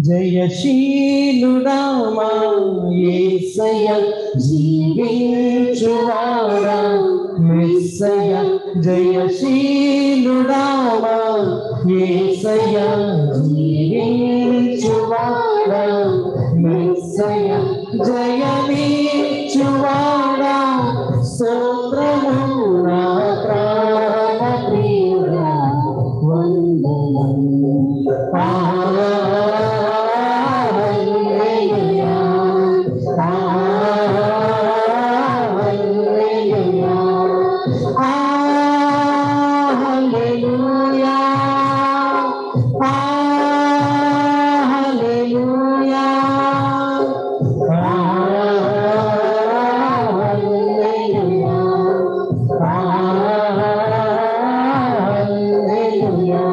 జయశీలుడామా యేసయ్య జీవించువాడా మెస్సయ్య జయశీలుడామా యేసయ్య జీవించువాడా మెస్సయ్య జయమిచ్చువాడా స్తోత్రము నా ప్రాణ ప్రియుడా వందనము హల్లెలూయా హల్లెలూయా హల్లెలూయా హల్లెలూయా హల్లెలూయా హల్లెలూయా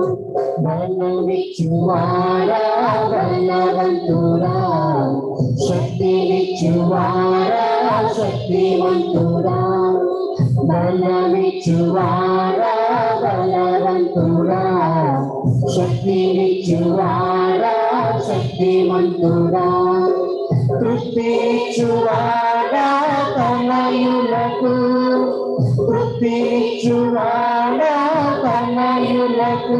బలమిచ్చువాడా బలవంతుడా శక్తినిచ్చువాడా శక్తివంతుడా బలమిచ్చువాడా బలవంతుడా శక్తినిచ్చువాడా శక్తివంతుడా తృప్తిచ్చువాడా తనయులకు తృప్తిచ్చువాడా తనయులకు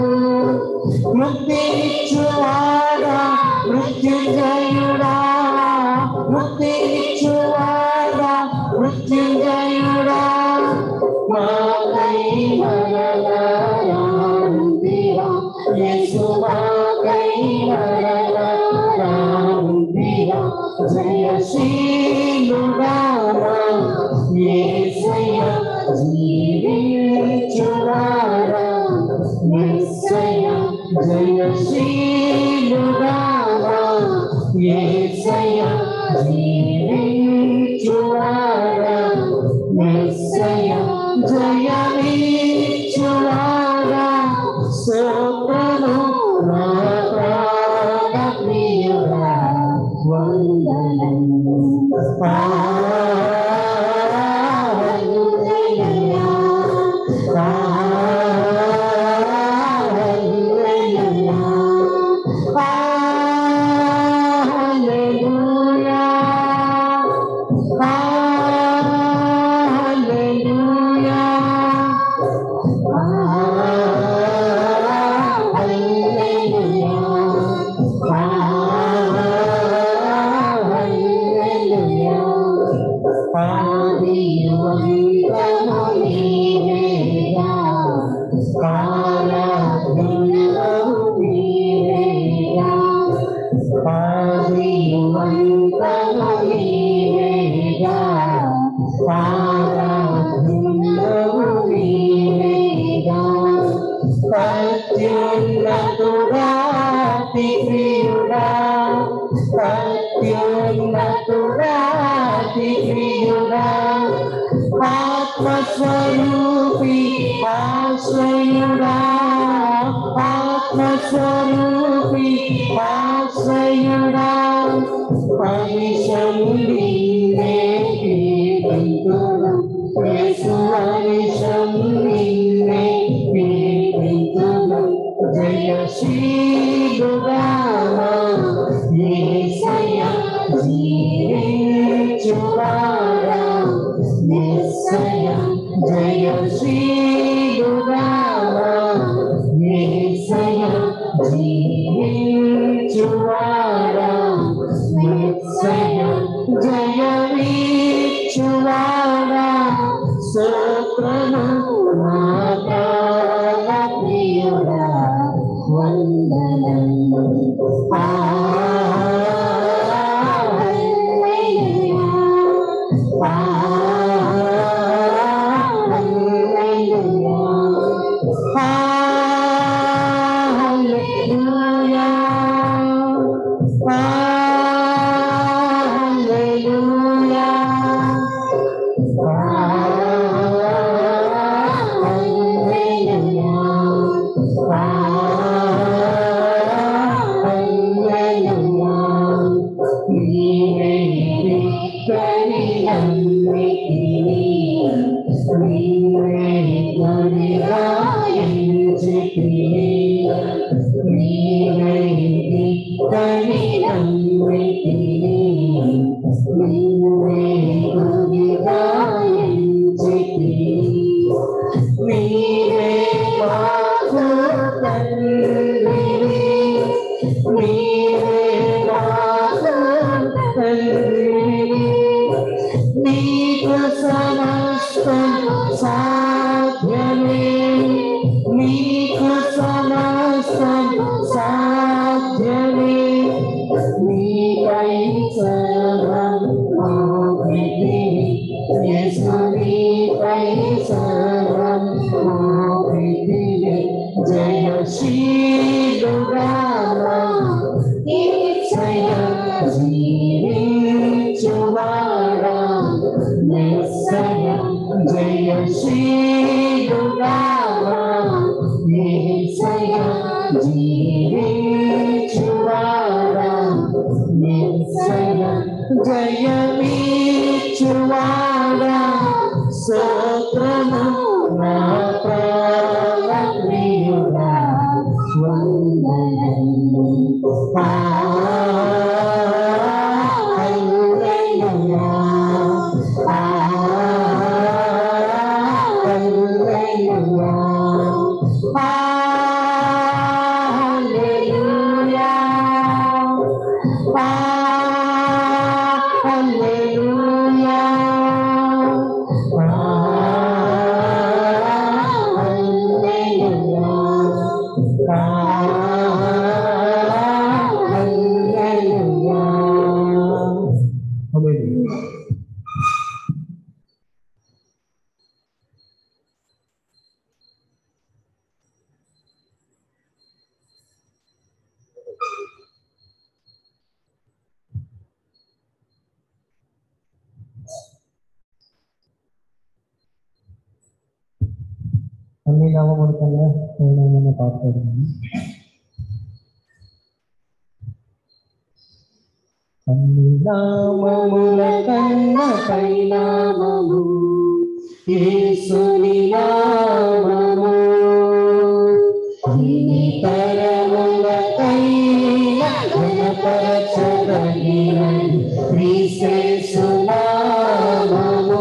ముక్తిచ్చువాడా మృత్యుంజయుడా ముక్తిచ్చువాడా మృత్యుంజయుడా మాకై మరలా యేసు మాకై మరలా జయశీలుడా యేసయ్య జీవించువాడా యేసయ్య జయశీలుడా యేసయ్య జీవించువాడా యేసయ్య జయమిచ్చువాడా స్తోత్రము నా ప్రాణ ప్రియుడా వందనము హల్లెలూయా హల్లెలూయా హల్లెలూయా హల్లెలూయా అత్యున్నతుడా ప్రియుడా అత్యున్నతుడా ప్రియుడా ఆత్మస్వరూపి ఆశ్రయుడా ఆత్మస్వరూపి ఆశ్రయుడా అవిషం నిన్నే పీడింతును యేసు అవిషం నిన్నే పీడింతును జయశీలుడా యేసయ్య జీవించువాడా యేసయ్య జయశీలుడా యేసయ్య జీవించువాడా యేసయ్య జయమిచ్చువాడా స్తోత్రము నా ప్రాణ ప్రియుడా వందనము Hallelujah. జయశీలుగా ఏసయ జీవించువాడా మెస్సయ జయశీలుగా ఏసయ జీవించువాడా మెస్సయ జయమీచువాడా స్తోత్రము నా ప్రాణ ప్రియుడా వందనము ఆ హల్లెలూయా ఆ హల్లెలూయా ఆ హల్లెలూయా ఆ హల్లెలూయా అన్ని నామములకన్నా పూర్ణమైన పాత్రలను అన్ని నామముల కన్న పైనామము యేసుని నామము ఇన్ని తరముల కైన ఘనపరచదగిన క్రీస్తు నామము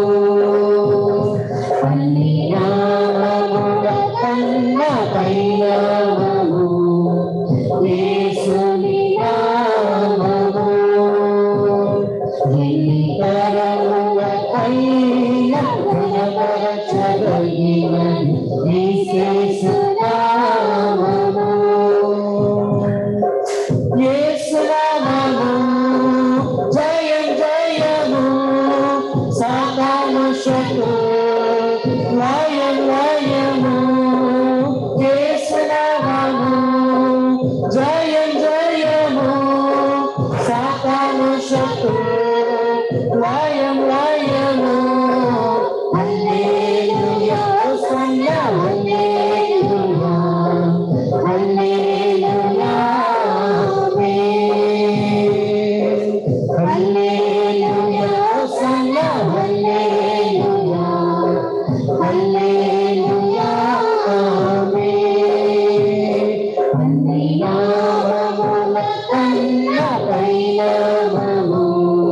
అన్ని నామముల కన్న పైనామము యేసుని నామము ఎన్ని తరముల కైన ఘనపరచదగిన క్రీస్తు నామము యేసునామము జయం జయము సాతాను శత్రు లయం లయము యేసునామము జయం జయము సాతాను శత్రు లయం లయము హల్లెలూయా హోసన్నా హల్లెలూయా హల్లెలూయా హల్లెలూయా హోసన్నా హల్లెలూయా హల్లెలూయా అన్ని నామముల కన్న పైనామము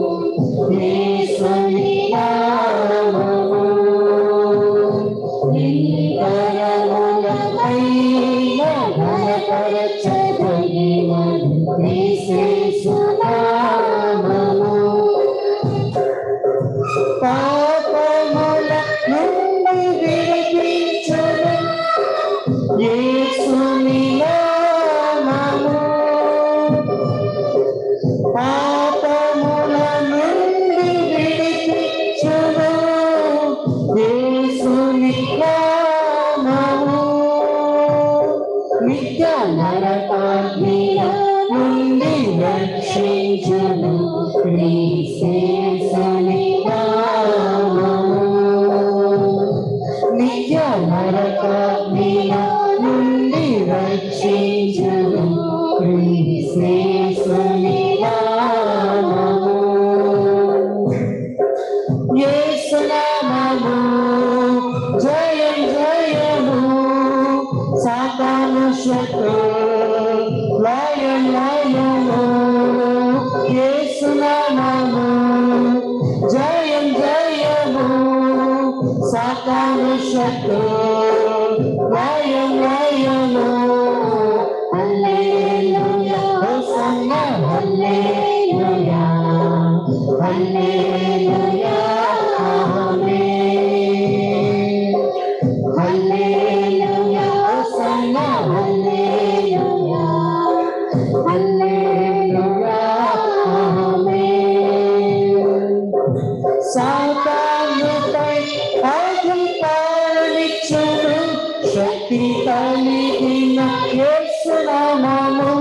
యేసుని నామము ఎన్ని తరముల పైన ఘనపరచదగిన క్రీస్తు నామము పాపముల నుండి విడిపించును యేసుని నామము పాపముల నుండి విడిపించును యేసుని నామము నిత్య నరకాగ్నిల నుండి రక్షించును క్రీస్తేసుని నామము నిత్య నరకాగ్నిల నుండి రక్షించును క్రీస్తేసుని నామము యేసునామము జయం జయము సాతాను శత్రు లయం లయము యేసునామము జయం జయము సాతాను శత్రు లయం లయము హల్లెలూయా హోసన్నా హల్లెలూయా హల్లెలూయా ఆమేన్ హల్లెలూయా హోసన్నా హల్లెలూయా హల్లెలూయా ఆమేన్ సాతానుపై అధికారమిచ్చును శక్తి కలిగిన యేసు నామము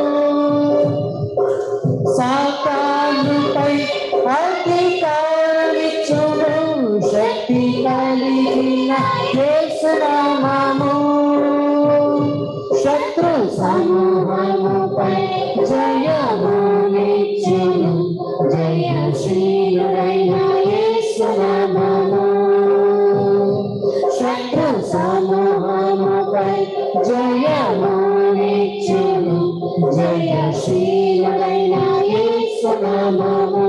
సాతానుపై అధికారమిచ్చును శక్తి కలిగిన యేసు నామము శత్రు సమూహముపై జయమునిచ్చును జయశీలుడైన యేసు నామము శత్రు సమూహముపై జయమునిచ్చును జయశీలుడైన యేసు నామము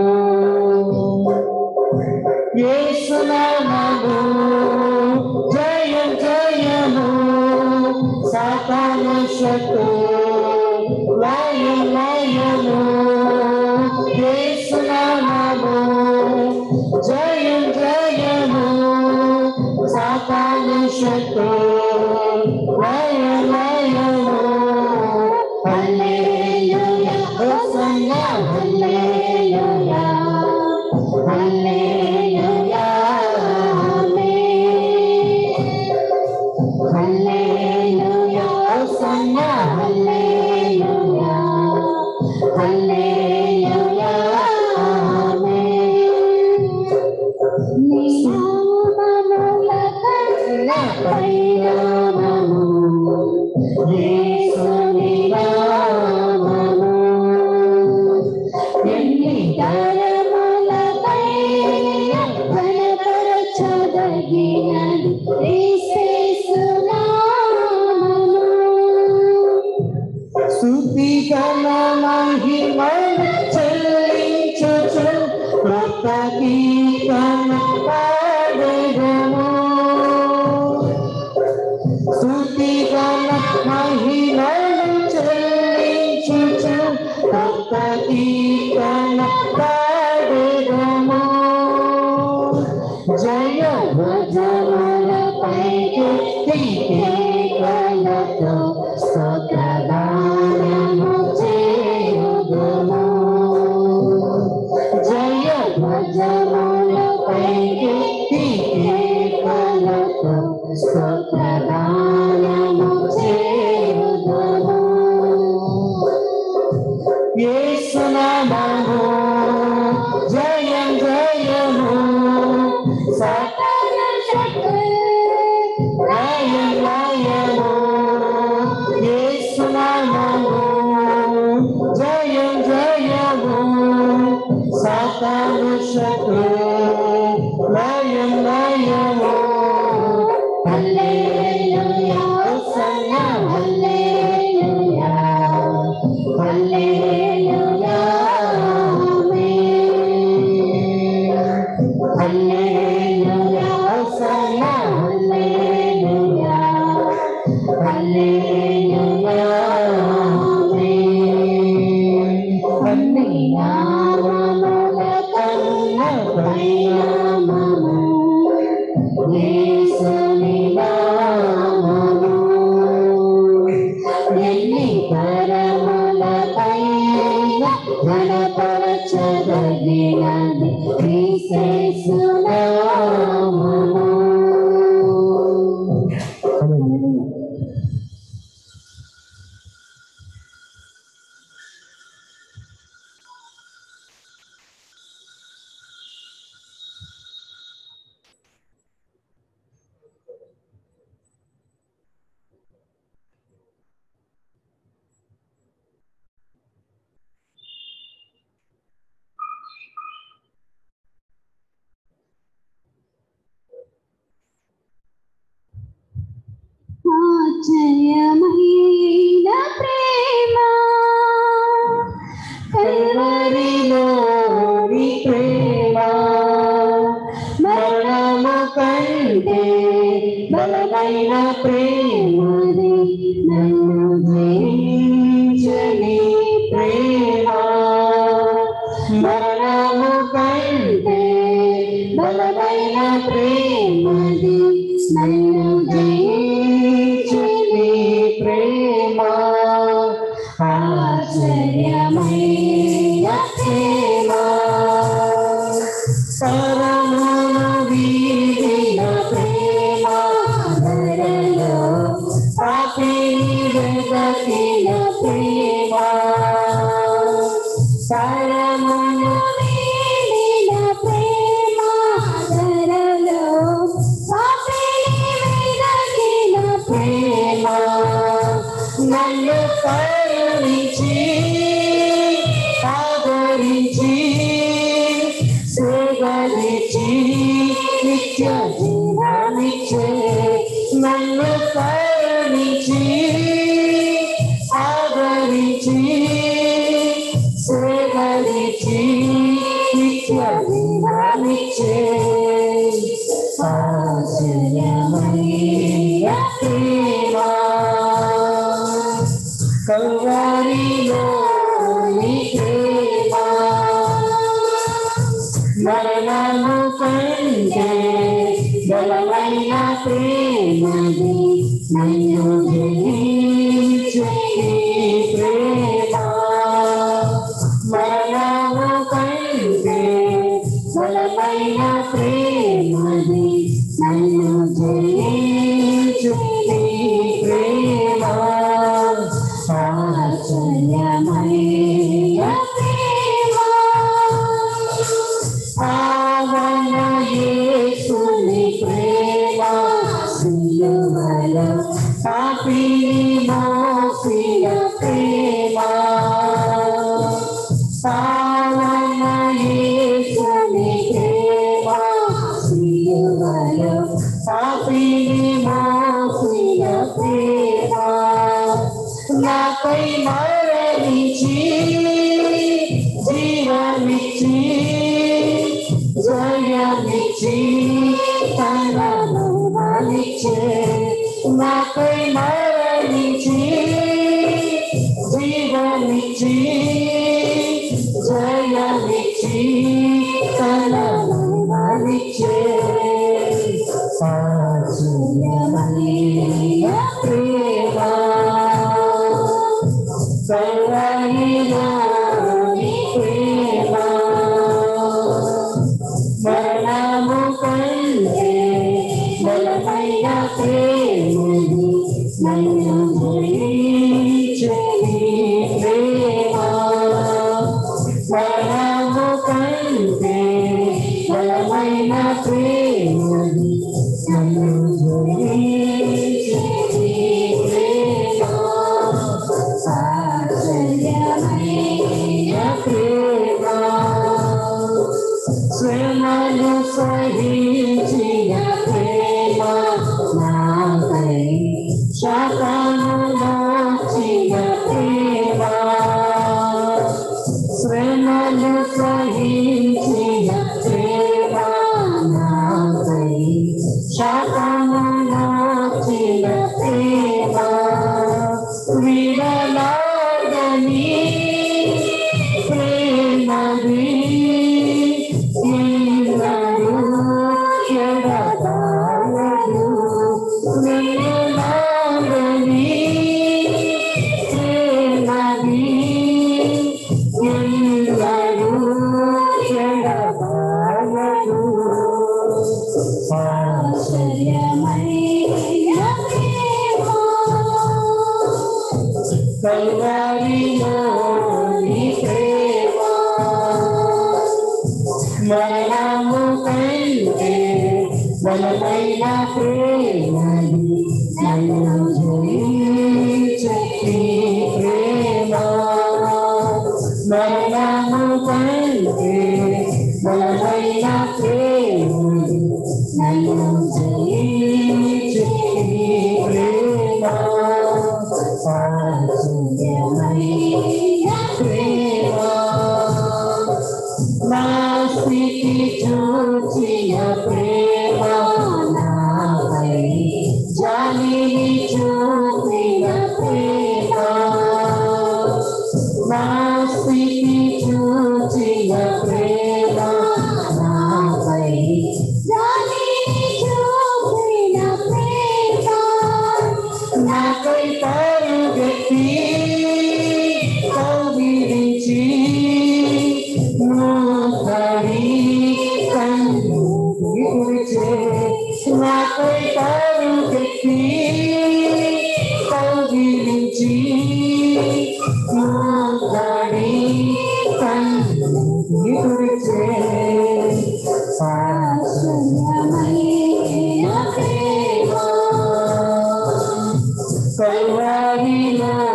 యేసు నామము జయం జయము సాతాను శత్రు లయం లయము యేసు నామము జయం జయము సాతాను శత్రు లయం లయము హల్లెలూయా హోసన్నా హల్లెలూయా హల్లెలూయా ఆమేన్ హల్లెలూయా హోసన్నా హల్లెలూయా హల్లెలూయా ఆమేన్ నీ నామముల కన్నా పైనామము యేసుని నామము ఎన్ని తరములపై కనపరచదగినది యేసునామము. స్తుతి గల మహిమను చెల్లించుచు కృత కీర్తన పాడెదము. స్తుతి గల మహిమను చెల్లించుచు కృత కీర్తన పాడెదము. జయ భజములపై కీర్తనతో స్తోత్రగానము చేయుదుము. జయ భజములపై కీర్తనతో స్తోత్రగానము చేయుదుము. యేసునామము జయం జయము సకల శక్తి లయం లయము యేసునామము జయం జయము సకల శక్తి లయం లయము హల్లెలూయా హోసన్నా హల్లెలూయా హల్లెలూయా ఆమేన్ హల్లెలూయా హోసన్నా హల్లెలూయా హల్లెలూయా ఆమేన్ అన్ని నామముల కన్నా పైనామము యేసుని నామము ఎన్ని పరములపైన ఘనపరచదగినది క్రీస్తునామము. ఆశ్చర్యమైన ప్రేమ కల్వరిలోని ప్రేమ మరణము కంటే బలమైన ప్రేమది నన్ను జయించని ప్రేమ మరణము కంటే బలమైన ప్రేమది నన్ను జయించని ప్రేమ ఆశ్చర్యమైన ప్రేమ పరమును వీడిన ప్రేమ ధరలో పాపిని నన్ను కరుణించి ఆదరించి సేవలిచి నిత్య జీవనిచ్చే నన్ను కరుణించి ఆదరించి సేవలిచి నిత్య జీవనిచ్చే ఆశ్చర్యమయ్య ప్రేమ కల్వారిలో నీ ప్రేమ మరణము కంటే బలమైన ప్రేమది నన్ను జయించే నీ ప్రేమ మరణము కంటే బలమైన ప్రేమది నన్ను జయించే నీ ప్రేమ ఆశ్చర్యమయ్య ప్రేమ పావన యేసుని ప్రేమ సిలువలో పాపిని మోసిన ప్రేమ పావన యేసుని ప్రేమ సిలువలో పాపిని మోసిన ప్రేమ నాపై మరణించి జీవమిచ్చి జయమిచ్చి తనను మలిచే నాపై మరణించి జీవమిచ్చి జయమిచ్చి తనను మలిచే ఆశ్చర్యమయ్య ప్రేమ సర్వహిలోని ప్రేమ మరణము కంటే బలమైన ప్రేమది నన్ను జయించే నీ ప్రేమ మరణము కంటే బలమైన ప్రేమది నన్ను జయించే నీ ప్రేమ ఆశ్చర్యమయ్య ప్రేమ శ్రమను సహించిన ప్రేమ నాపై శాపను మోచిన ప్రేమ శ్రమను సహించిన ప్రేమ నాపై శాపను మోచిన ప్రేమ విడలాగని ప్రేమది నిన్నడు ఎడబాయదు విడలాగని ప్రేమది నిన్నడు ఎడబాయదు ఆశ్చర్యమయ్య ప్రేమ కల్వరిలోని ప్రేమ మరణము కంటే బలమైన ప్రేమది నన్ను జయించే నీ ప్రేమ మరణము కంటే బలమైన ప్రేమది నన్ను జయించే నీ ప్రేమ ఆశ్చర్యమయ్య ప్రేమ నా స్థితి చూచిన ప్రేమ నాపై జాలిని చూపిన ప్రేమ నా స్థితి చూచిన ప్రేమ నాపై జాలిని చూపిన ప్రేమ నాకై పరుగెత్తి కౌగిలించి నూతని కన్ను విడిచే నాకై పరుగెత్తి కౌగిలించి నూతని కన్ను విడిచే ఆశ్చర్యమయ్య ప్రేమ కల్వరిలో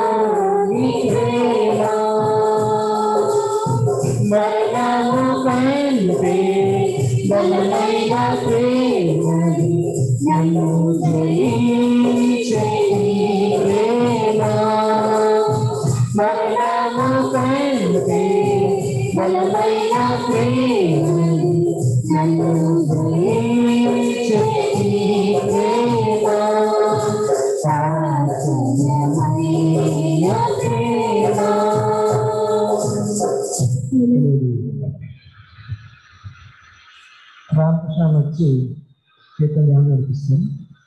బలమైన ప్రేమది నన్ను ప్రేమించే నీ ప్రేమ శాశ్వతమైన ప్రేమ రామకృష్ణ వచ్చి కీర్తన ధ్యానం నడిపిస్తాం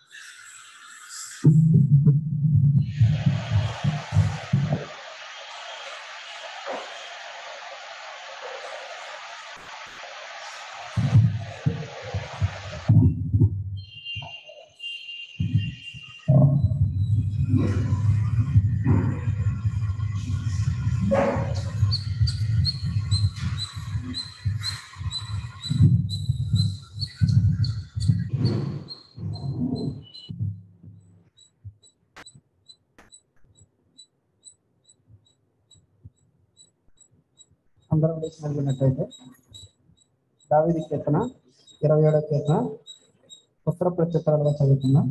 అందరం వేసి నడిగినట్టయితే దావిది కీర్తన ఇరవై ఏడో కీర్తన ఉత్తర ప్రత్యుత్తరాలుగా చదువుకుందాం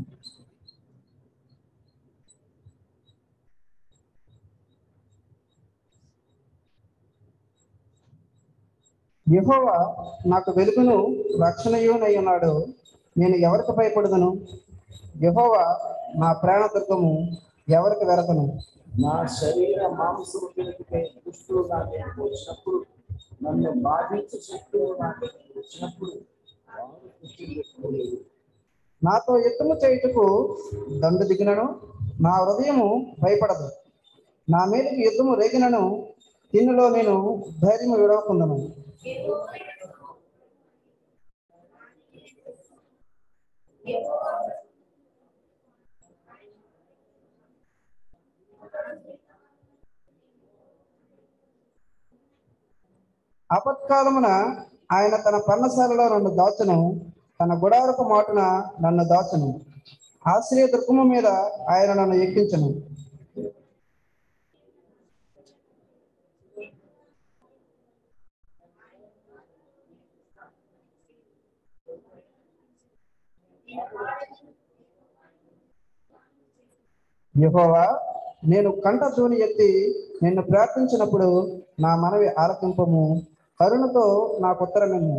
యెహోవా నాకు వెలుగును రక్షణయునై ఉన్నాడు నేను ఎవరికి భయపడదను యెహోవా నా ప్రాణ దుర్గము ఎవరికి వెరతను నా శరీర మాంసము పెరిగితే దుష్టులు నా మీదకి వచ్చినప్పుడు నన్ను బాధించే శక్తులు నా మీదకి వచ్చినప్పుడు వారు దృష్టి పెట్టుకోలేదు నాతో యుద్ధము చేయుటకు దండు దిగినను నా హృదయము భయపడదు నా మీదకి యుద్ధము రేగినను దీనిలో నేను ధైర్యము విడవకుందను ఆపత్కాలమున ఆయన తన పర్ణశాలలో నన్ను దాచును తన గుడారపు మాటున నన్ను దాచును ఆశ్రయ దుర్గము మీద ఆయన నన్ను ఎక్కించను యెహోవా నేను కంఠ ధ్వని ఎత్తి నిన్ను ప్రార్థించినప్పుడు నా మనవి ఆలకింపము కరుణతో నాకు ఉత్తరమిమ్ము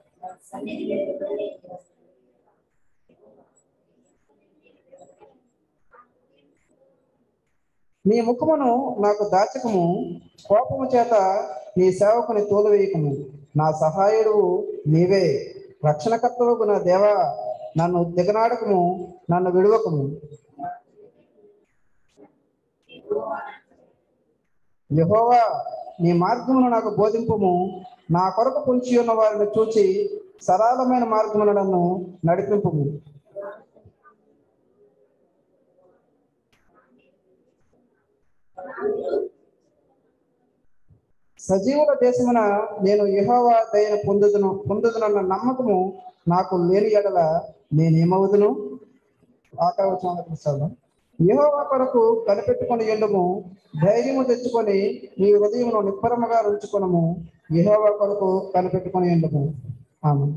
నీ ముఖమును నాకు దాచకము కోపము చేత నీ సేవకుని తోలువేయకము నా సహాయుడు నీవే రక్షణకర్తవకు నా దేవా నన్ను దిగనాడకము నన్ను విడువకము యెహోవా నీ మార్గమును నాకు బోధింపుము నా కొరకు పొంచి ఉన్న వారిని చూచి సరళమైన మార్గమును నన్ను నడిపింపుము సజీవుల దేశమున నేను యెహోవా దయను పొందుదును పొందుదునన్న నమ్మకము నాకు లేని ఎడల నేనేమవుదును ఆకాశం యెహోవా కొరకు కనిపెట్టుకొని ఎండుము ధైర్యము తెచ్చుకొని నీ హృదయమును నిప్పరముగా ఉంచుకొనము యెహోవా కొరకు కనిపెట్టుకొని ఎండుము ఆమె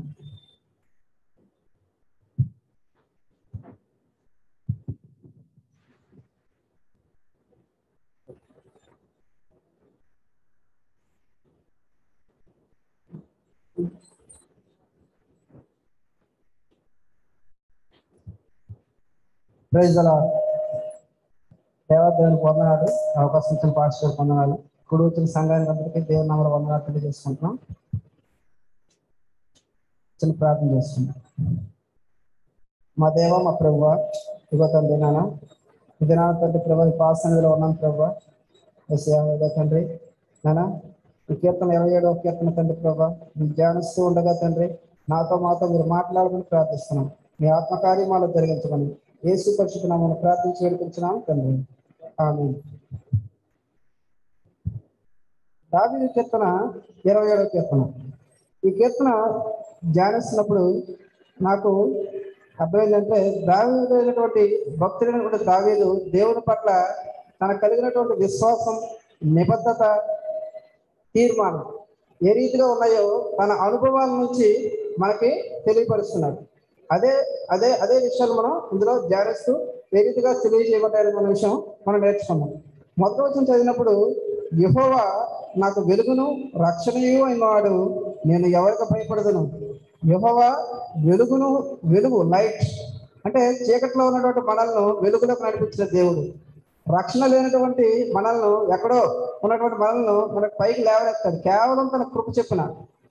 ప్రైజ్ అలా దేవదేవుని వందనాలు అవకాశం ఇచ్చిన పాస్టర్ వందనాలు కుడి వచ్చిన సంఘానికి అందరికీ దేవుని నామల వందనాలు తెలియజేసుకుంటున్నాం చిన్న ప్రార్థన చేస్తున్నాం మా దేవ మా ప్రభు ఇగో తండ్రి నాన్న ఇది నా తండ్రి ప్రభు ఈ పాసనలో ఉన్నాం ప్రభు ఎస్ఐ తండ్రి నాన్న ఈ కీర్తన ఇరవై ఏడవ కీర్తన తండ్రి ప్రభు మీరు ధ్యానిస్తూ ఉండగా తండ్రి నాతో మాతో మీరు మాట్లాడమని ప్రార్థిస్తున్నాం మీ ఆత్మకార్యమాలు జరిగించమని యేసు పరిశుద్ధ నామమున ప్రార్థించి వేడుకుంటున్నాం తండ్రి ఆమె దావీదు కీర్తన ఇరవై ఏడవ కీర్తన ఈ కీర్తన ధ్యానిస్తున్నప్పుడు నాకు అర్థమైందంటే దావీదు అయినటువంటి భక్తుడైనటువంటి దావీదు దేవుని పట్ల తనకు కలిగినటువంటి విశ్వాసం నిబద్ధత తీర్మానం ఏ రీతిగా ఉన్నాయో తన అనుభవాల నుంచి మనకి తెలియపరుస్తున్నాడు అదే అదే అదే విషయాలు మనం ఇందులో ధ్యానిస్తూ ఏ రీతిగా తెలియజేయబడ్డాయని మన విషయం మనం నేర్చుకున్నాం మొదటి వచ్చిన చదివినప్పుడు యెహోవా నాకు వెలుగును రక్షణయు అయినవాడు నేను ఎవరికి భయపడదును యెహోవా వెలుగును వెలుగు లైట్ అంటే చీకట్లో ఉన్నటువంటి మనల్ని వెలుగులోకి నడిపించిన దేవుడు రక్షణ లేనటువంటి మనల్ని ఎక్కడో ఉన్నటువంటి మనల్ని మనకు పైకి లేవనెత్తాడు కేవలం తన కృప చెప్పిన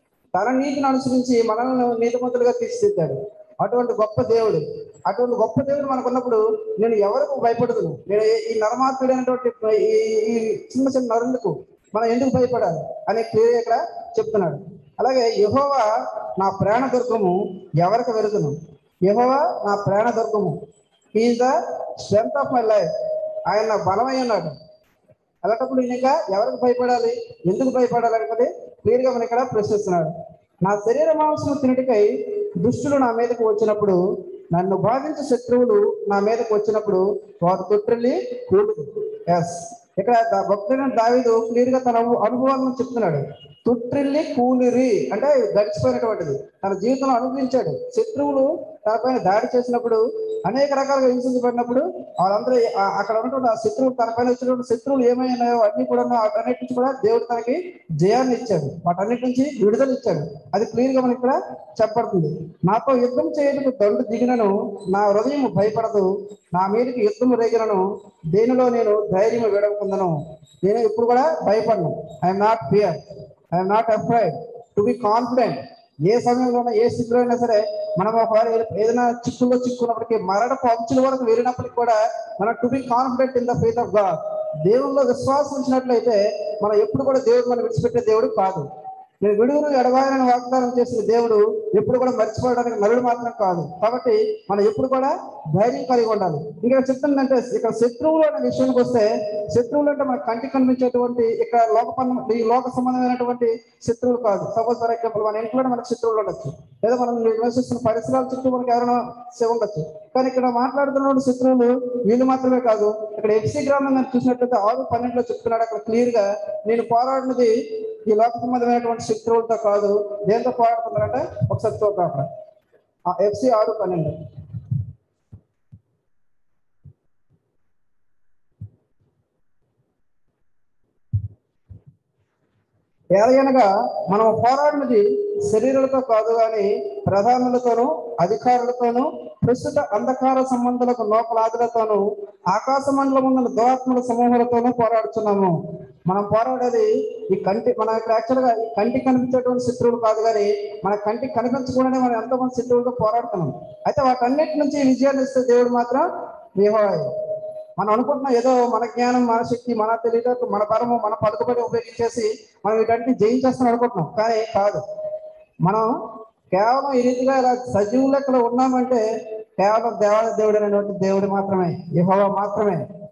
తన నీతిని అనుసరించి మనల్ని నీతిమంతులుగా తీర్చిదిద్దాడు అటువంటి గొప్ప దేవుడు అటువంటి గొప్ప దేవుడు మనకు ఉన్నప్పుడు నేను ఎవరికి భయపడదును నేను ఈ- ఈ నరమాత్రుడైనటువంటి ఈ ఈ చిన్న చిన్న నరులకు మనం ఎందుకు భయపడాలి అని క్లియర్ ఇక్కడ చెప్తున్నాడు అలాగే యెహోవా నా ప్రాణ దుర్గము ఎవరికి వెలుగును యెహోవా నా ప్రాణ దుర్గము is the strength of my life ఆయన నా బలమై ఉన్నాడు అలాంటప్పుడు ఈయన ఇంకా ఎవరికి భయపడాలి ఎందుకు భయపడాలి అనుకుంటే క్లియర్ గా మన ఇక్కడ ప్రశ్నిస్తున్నాడు నా శరీర మాంసము తినటికై దుష్టులు నా మీదకు వచ్చినప్పుడు నన్ను బాధించే శత్రువులు నా మీదకు వచ్చినప్పుడు వారు తొట్టిల్లి కూడు ఎస్ ఇక్కడ దా- భక్తుడైన దావీదు క్లియర్ గా తన అను- అనుభవాలను చెప్తున్నాడు తుట్రిల్లి కూలిరి అంటే గడిచిపోయినటువంటిది తన జీవితంలో అనుభవించాడు శత్రువులు తనపైన దాడి చేసినప్పుడు అనేక రకాలుగా హింసించబడినప్పుడు వాళ్ళందరూ ఆ- అక్కడ ఉన్నటువంటి ఆ శత్రువులు తనపైన వచ్చినటువంటి శత్రువులు ఏమైనాయో అన్ని కూడా వాటన్నిటి నుంచి కూడా దేవుడు తనకి జయాన్ని ఇచ్చాడు వాటన్నిటి నుంచి విడుదల ఇచ్చాడు అది క్లియర్ గా మనకి ఇక్కడ చెప్పబడుతుంది నాతో యుద్ధం చేయడానికి దండు దిగినను నా హృదయం భయపడదు నా మీదకి యుద్ధం రేగినను దేనిలో నేను ధైర్యం విడవకుందను నేను ఇప్పుడు కూడా భయపడను I'm not fear I'm not afraid to be confident ఏ సమయంలోనైనా ఏ స్థితిలో అయినా సరే మనం ఒకవేళ ఏదైనా చిక్కుల్లో చిక్కున్నప్పటికీ మరణపు అంచుల వరకు వెళ్ళినప్పటికీ కూడా మనం to be confident in the faith of God దేవుల్లో విశ్వాసం ఉంచినట్లయితే మనం ఎప్పుడు కూడా దేవుడు మనం విడిచిపెట్టే దేవుడు కాదు నేను విడుగును ఎడబాయనని వాగ్దానం చేసిన దేవుడు ఎప్పుడు కూడా మర్చిపోవడానికి నరుడు మాత్రం కాదు కాబట్టి మనం ఎప్పుడు కూడా ధైర్యం కలిగి ఉండాలి ఇక్కడ చెప్తుందంటే ఇక్కడ శత్రువులు అనే విషయానికి వస్తే శత్రువులు అంటే మన కంటికి కనిపించేటువంటి ఇక్కడ లోక ఈ లోక సంబంధమైనటువంటి శత్రువులు కాదు సపోజ్ ఫర్ ఎగ్జాంపుల్ మన ఇంట్లోనే మనకు శత్రువులు ఉండొచ్చు లేదా మనం నివసిస్తున్న పరిసరాల చుట్టూ మనకి ఎవరైనా శ- ఉండొచ్చు కానీ ఇక్కడ మాట్లాడుతున్న శత్రువులు వీళ్ళు మాత్రమే కాదు ఇక్కడ ఎఫ్సి గ్రామం మనం చూసినట్లయితే ఆరు పన్నెండులో చెప్తున్నాడు అక్కడ క్లియర్ గా నేను పోరాడినది ఈ లోక సంబంధమైనటువంటి శత్రువులతో కాదు దేంతో పోరాడుతున్నారంటే ఒకసారి చూద్దాం అక్కడ ఎఫ్సి ఆరు పన్నెండు ఎలాగనగా మనం పోరాడినది శరీరాలతో కాదు కానీ ప్రధానులతోనూ అధికారులతోనూ ప్రస్తుత అంధకార సంబంధాలకు లోపలాదులతోనూ ఆకాశ మండలం ఉన్న దురాత్మల సమూహాలతోనూ పోరాడుతున్నాము మనం పోరాడేది ఈ కంటి మన ఇక్కడ యాక్చువల్గా ఈ కంటికి కనిపించేటువంటి శత్రువులు కాదు కానీ మన కంటికి కనిపించకుండానే మనం ఎంతో మంది శత్రువులతో పోరాడుతున్నాం అయితే వాటన్నిటి నుంచి విజయాన్ని ఇస్తే దేవుడు మాత్రం యెహోవాయే మనం అనుకుంటున్నాం ఏదో మన జ్ఞానం మన శక్తి మన తెలివితేటలు మన బలము మన పలుకుబడి ఉపయోగించేసి మనం వీటన్నిటిని జయించేస్తాం అనుకుంటున్నాం కానీ కాదు మనం కేవలం ఈ రీతిగా ఇలా సజీవ లెక్కలో ఉన్నామంటే కేవలం దేవాల దేవుడు అనేటువంటి దేవుడు మాత్రమే యెహోవా మాత్రమే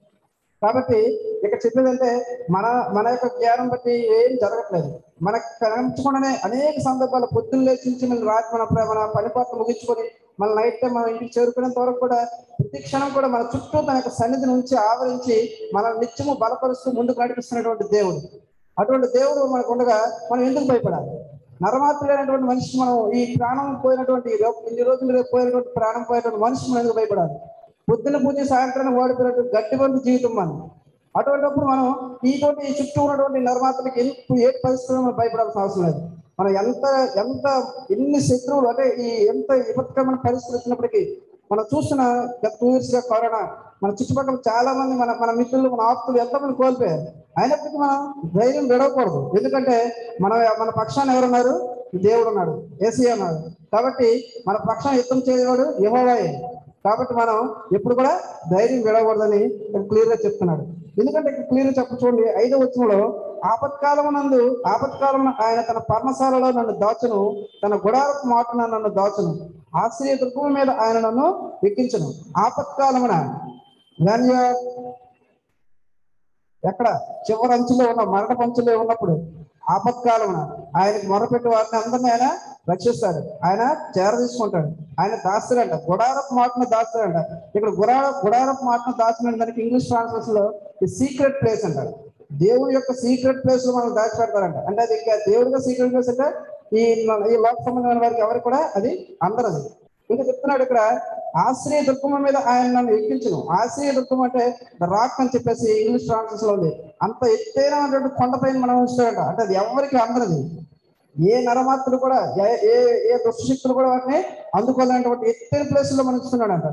కాబట్టి ఇక్కడ చెప్పేదంటే మన మన యొక్క జ్ఞానం బట్టి ఏం జరగట్లేదు మనకు కనిపించకుండానే అనేక సందర్భాలు పొద్దున్న లేచి నుంచి మన రాత్రి మన ప్ర- మన పని పాత్ర ముగించుకొని మన నైట్ టైం మన ఇంటికి చేరుకునేంత వరకు కూడా ప్రతి క్షణం కూడా మన చుట్టూ తన యొక్క సన్నిధిని ఉంచి ఆవరించి మన నిత్యము బలపరుస్తూ ముందుకు నడిపిస్తున్నటువంటి దేవుడు అటువంటి దేవుడు మనకు ఉండగా మనం ఎందుకు భయపడాలి నరమాత్రులైనటువంటి మనిషి మనం ఈ ప్రాణం పోయినటువంటి ఈ రో- ఇన్ని రోజులు రేపు పోయినటువంటి ప్రాణం పోయినటువంటి మనిషి మనం ఎందుకు భయపడాలి పొద్దున పూజ సాయంత్రానికి ఓడిపోయినటువంటి గట్టి వంటి జీవితం మనం అటువంటిప్పుడు మనం ఈతోటి ఈ చుట్టూ ఉన్నటువంటి నరమాత్రకి ఎందుకు ఏ పరిస్థితుల్లో మనం భయపడాల్సిన అవసరం లేదు మనం ఎంత ఎంత ఎన్ని శత్రువులు అంటే ఈ ఎంత విపత్కరమైన పరిస్థితులు వచ్చినప్పటికీ మనం చూస్తున్న గత టూ ఇయర్స్ గా కరోనా మన చుట్టుపక్కల చాలా మంది మన మన మిత్రులు మన ఆప్తులు ఎంతో మంది కోల్పోయారు అయినప్పటికీ మనం ధైర్యం విడవకూడదు ఎందుకంటే మన మన పక్షాన్ని ఎవరున్నారు దేవుడు ఉన్నాడు ఏసీ ఉన్నాడు కాబట్టి మన పక్షం యుద్ధం చేయవాడు యెహోవాయే కాబట్టి మనం ఎప్పుడు కూడా ధైర్యం విడకూడదని క్లియర్ గా చెప్తున్నాడు ఎందుకంటే ఇక్కడ క్లియర్ చెప్ప చూడండి ఐదో వచనంలో ఆపత్కాలమునందు ఆపత్కాలం ఆయన తన పర్ణశాలలో నన్ను దాచును తన గుడారపు మాటన నన్ను దాచును ఆశ్రయ దుర్గం మీద ఆయన నన్ను ఎక్కించను ఆపత్కాలమున when you are ఎక్కడ చివరి అంచులో ఉన్న మరణ పంచులో ఉన్నప్పుడు ఆపత్కాలమున ఆయనకు మొరపెట్టి వారిని అందరినీ ఆయన రక్షిస్తాడు ఆయన చేర తీసుకుంటాడు ఆయన దాస్తాడంట గుడారపు మాటను దాస్తాడంట ఇక్కడ గుడార గుడారపు మాటను దాచిన దానికి ఇంగ్లీష్ ట్రాన్స్లేషన్ లో సీక్రెట్ ప్లేస్ అంటారు దేవుడి యొక్క సీక్రెట్ ప్లేస్ లో మనం దాచిపెడతారంట అంటే అది ఇంకా దేవుడిగా సీక్రెట్ ప్లేస్ అంటే ఈ ఈ లోక సంబంధమైన వారికి ఎవరికి కూడా అది అందరదు ఇంకా చెప్తున్నాడు ఇక్కడ ఆశ్రయ దుర్గమ మీద ఆయన నన్ను ఎక్కించును ఆశ్రయ దుర్గం అంటే రాక్ అని చెప్పేసి ఇంగ్లీష్ ట్రాన్స్లేషన్ లో ఉంది అంత ఎత్తైనటువంటి కొండపైన మనం ఉంచుతాడంట అంటే అది ఎవరికి అందరది ఏ నరమాత్రులు కూడా ఏ- ఏ ఏ దుష్టశక్తులు కూడా వాటిని అందుకోలేనటువంటి ఎత్తైన ప్లేస్ లో మనం ఉంచుతున్నాడంట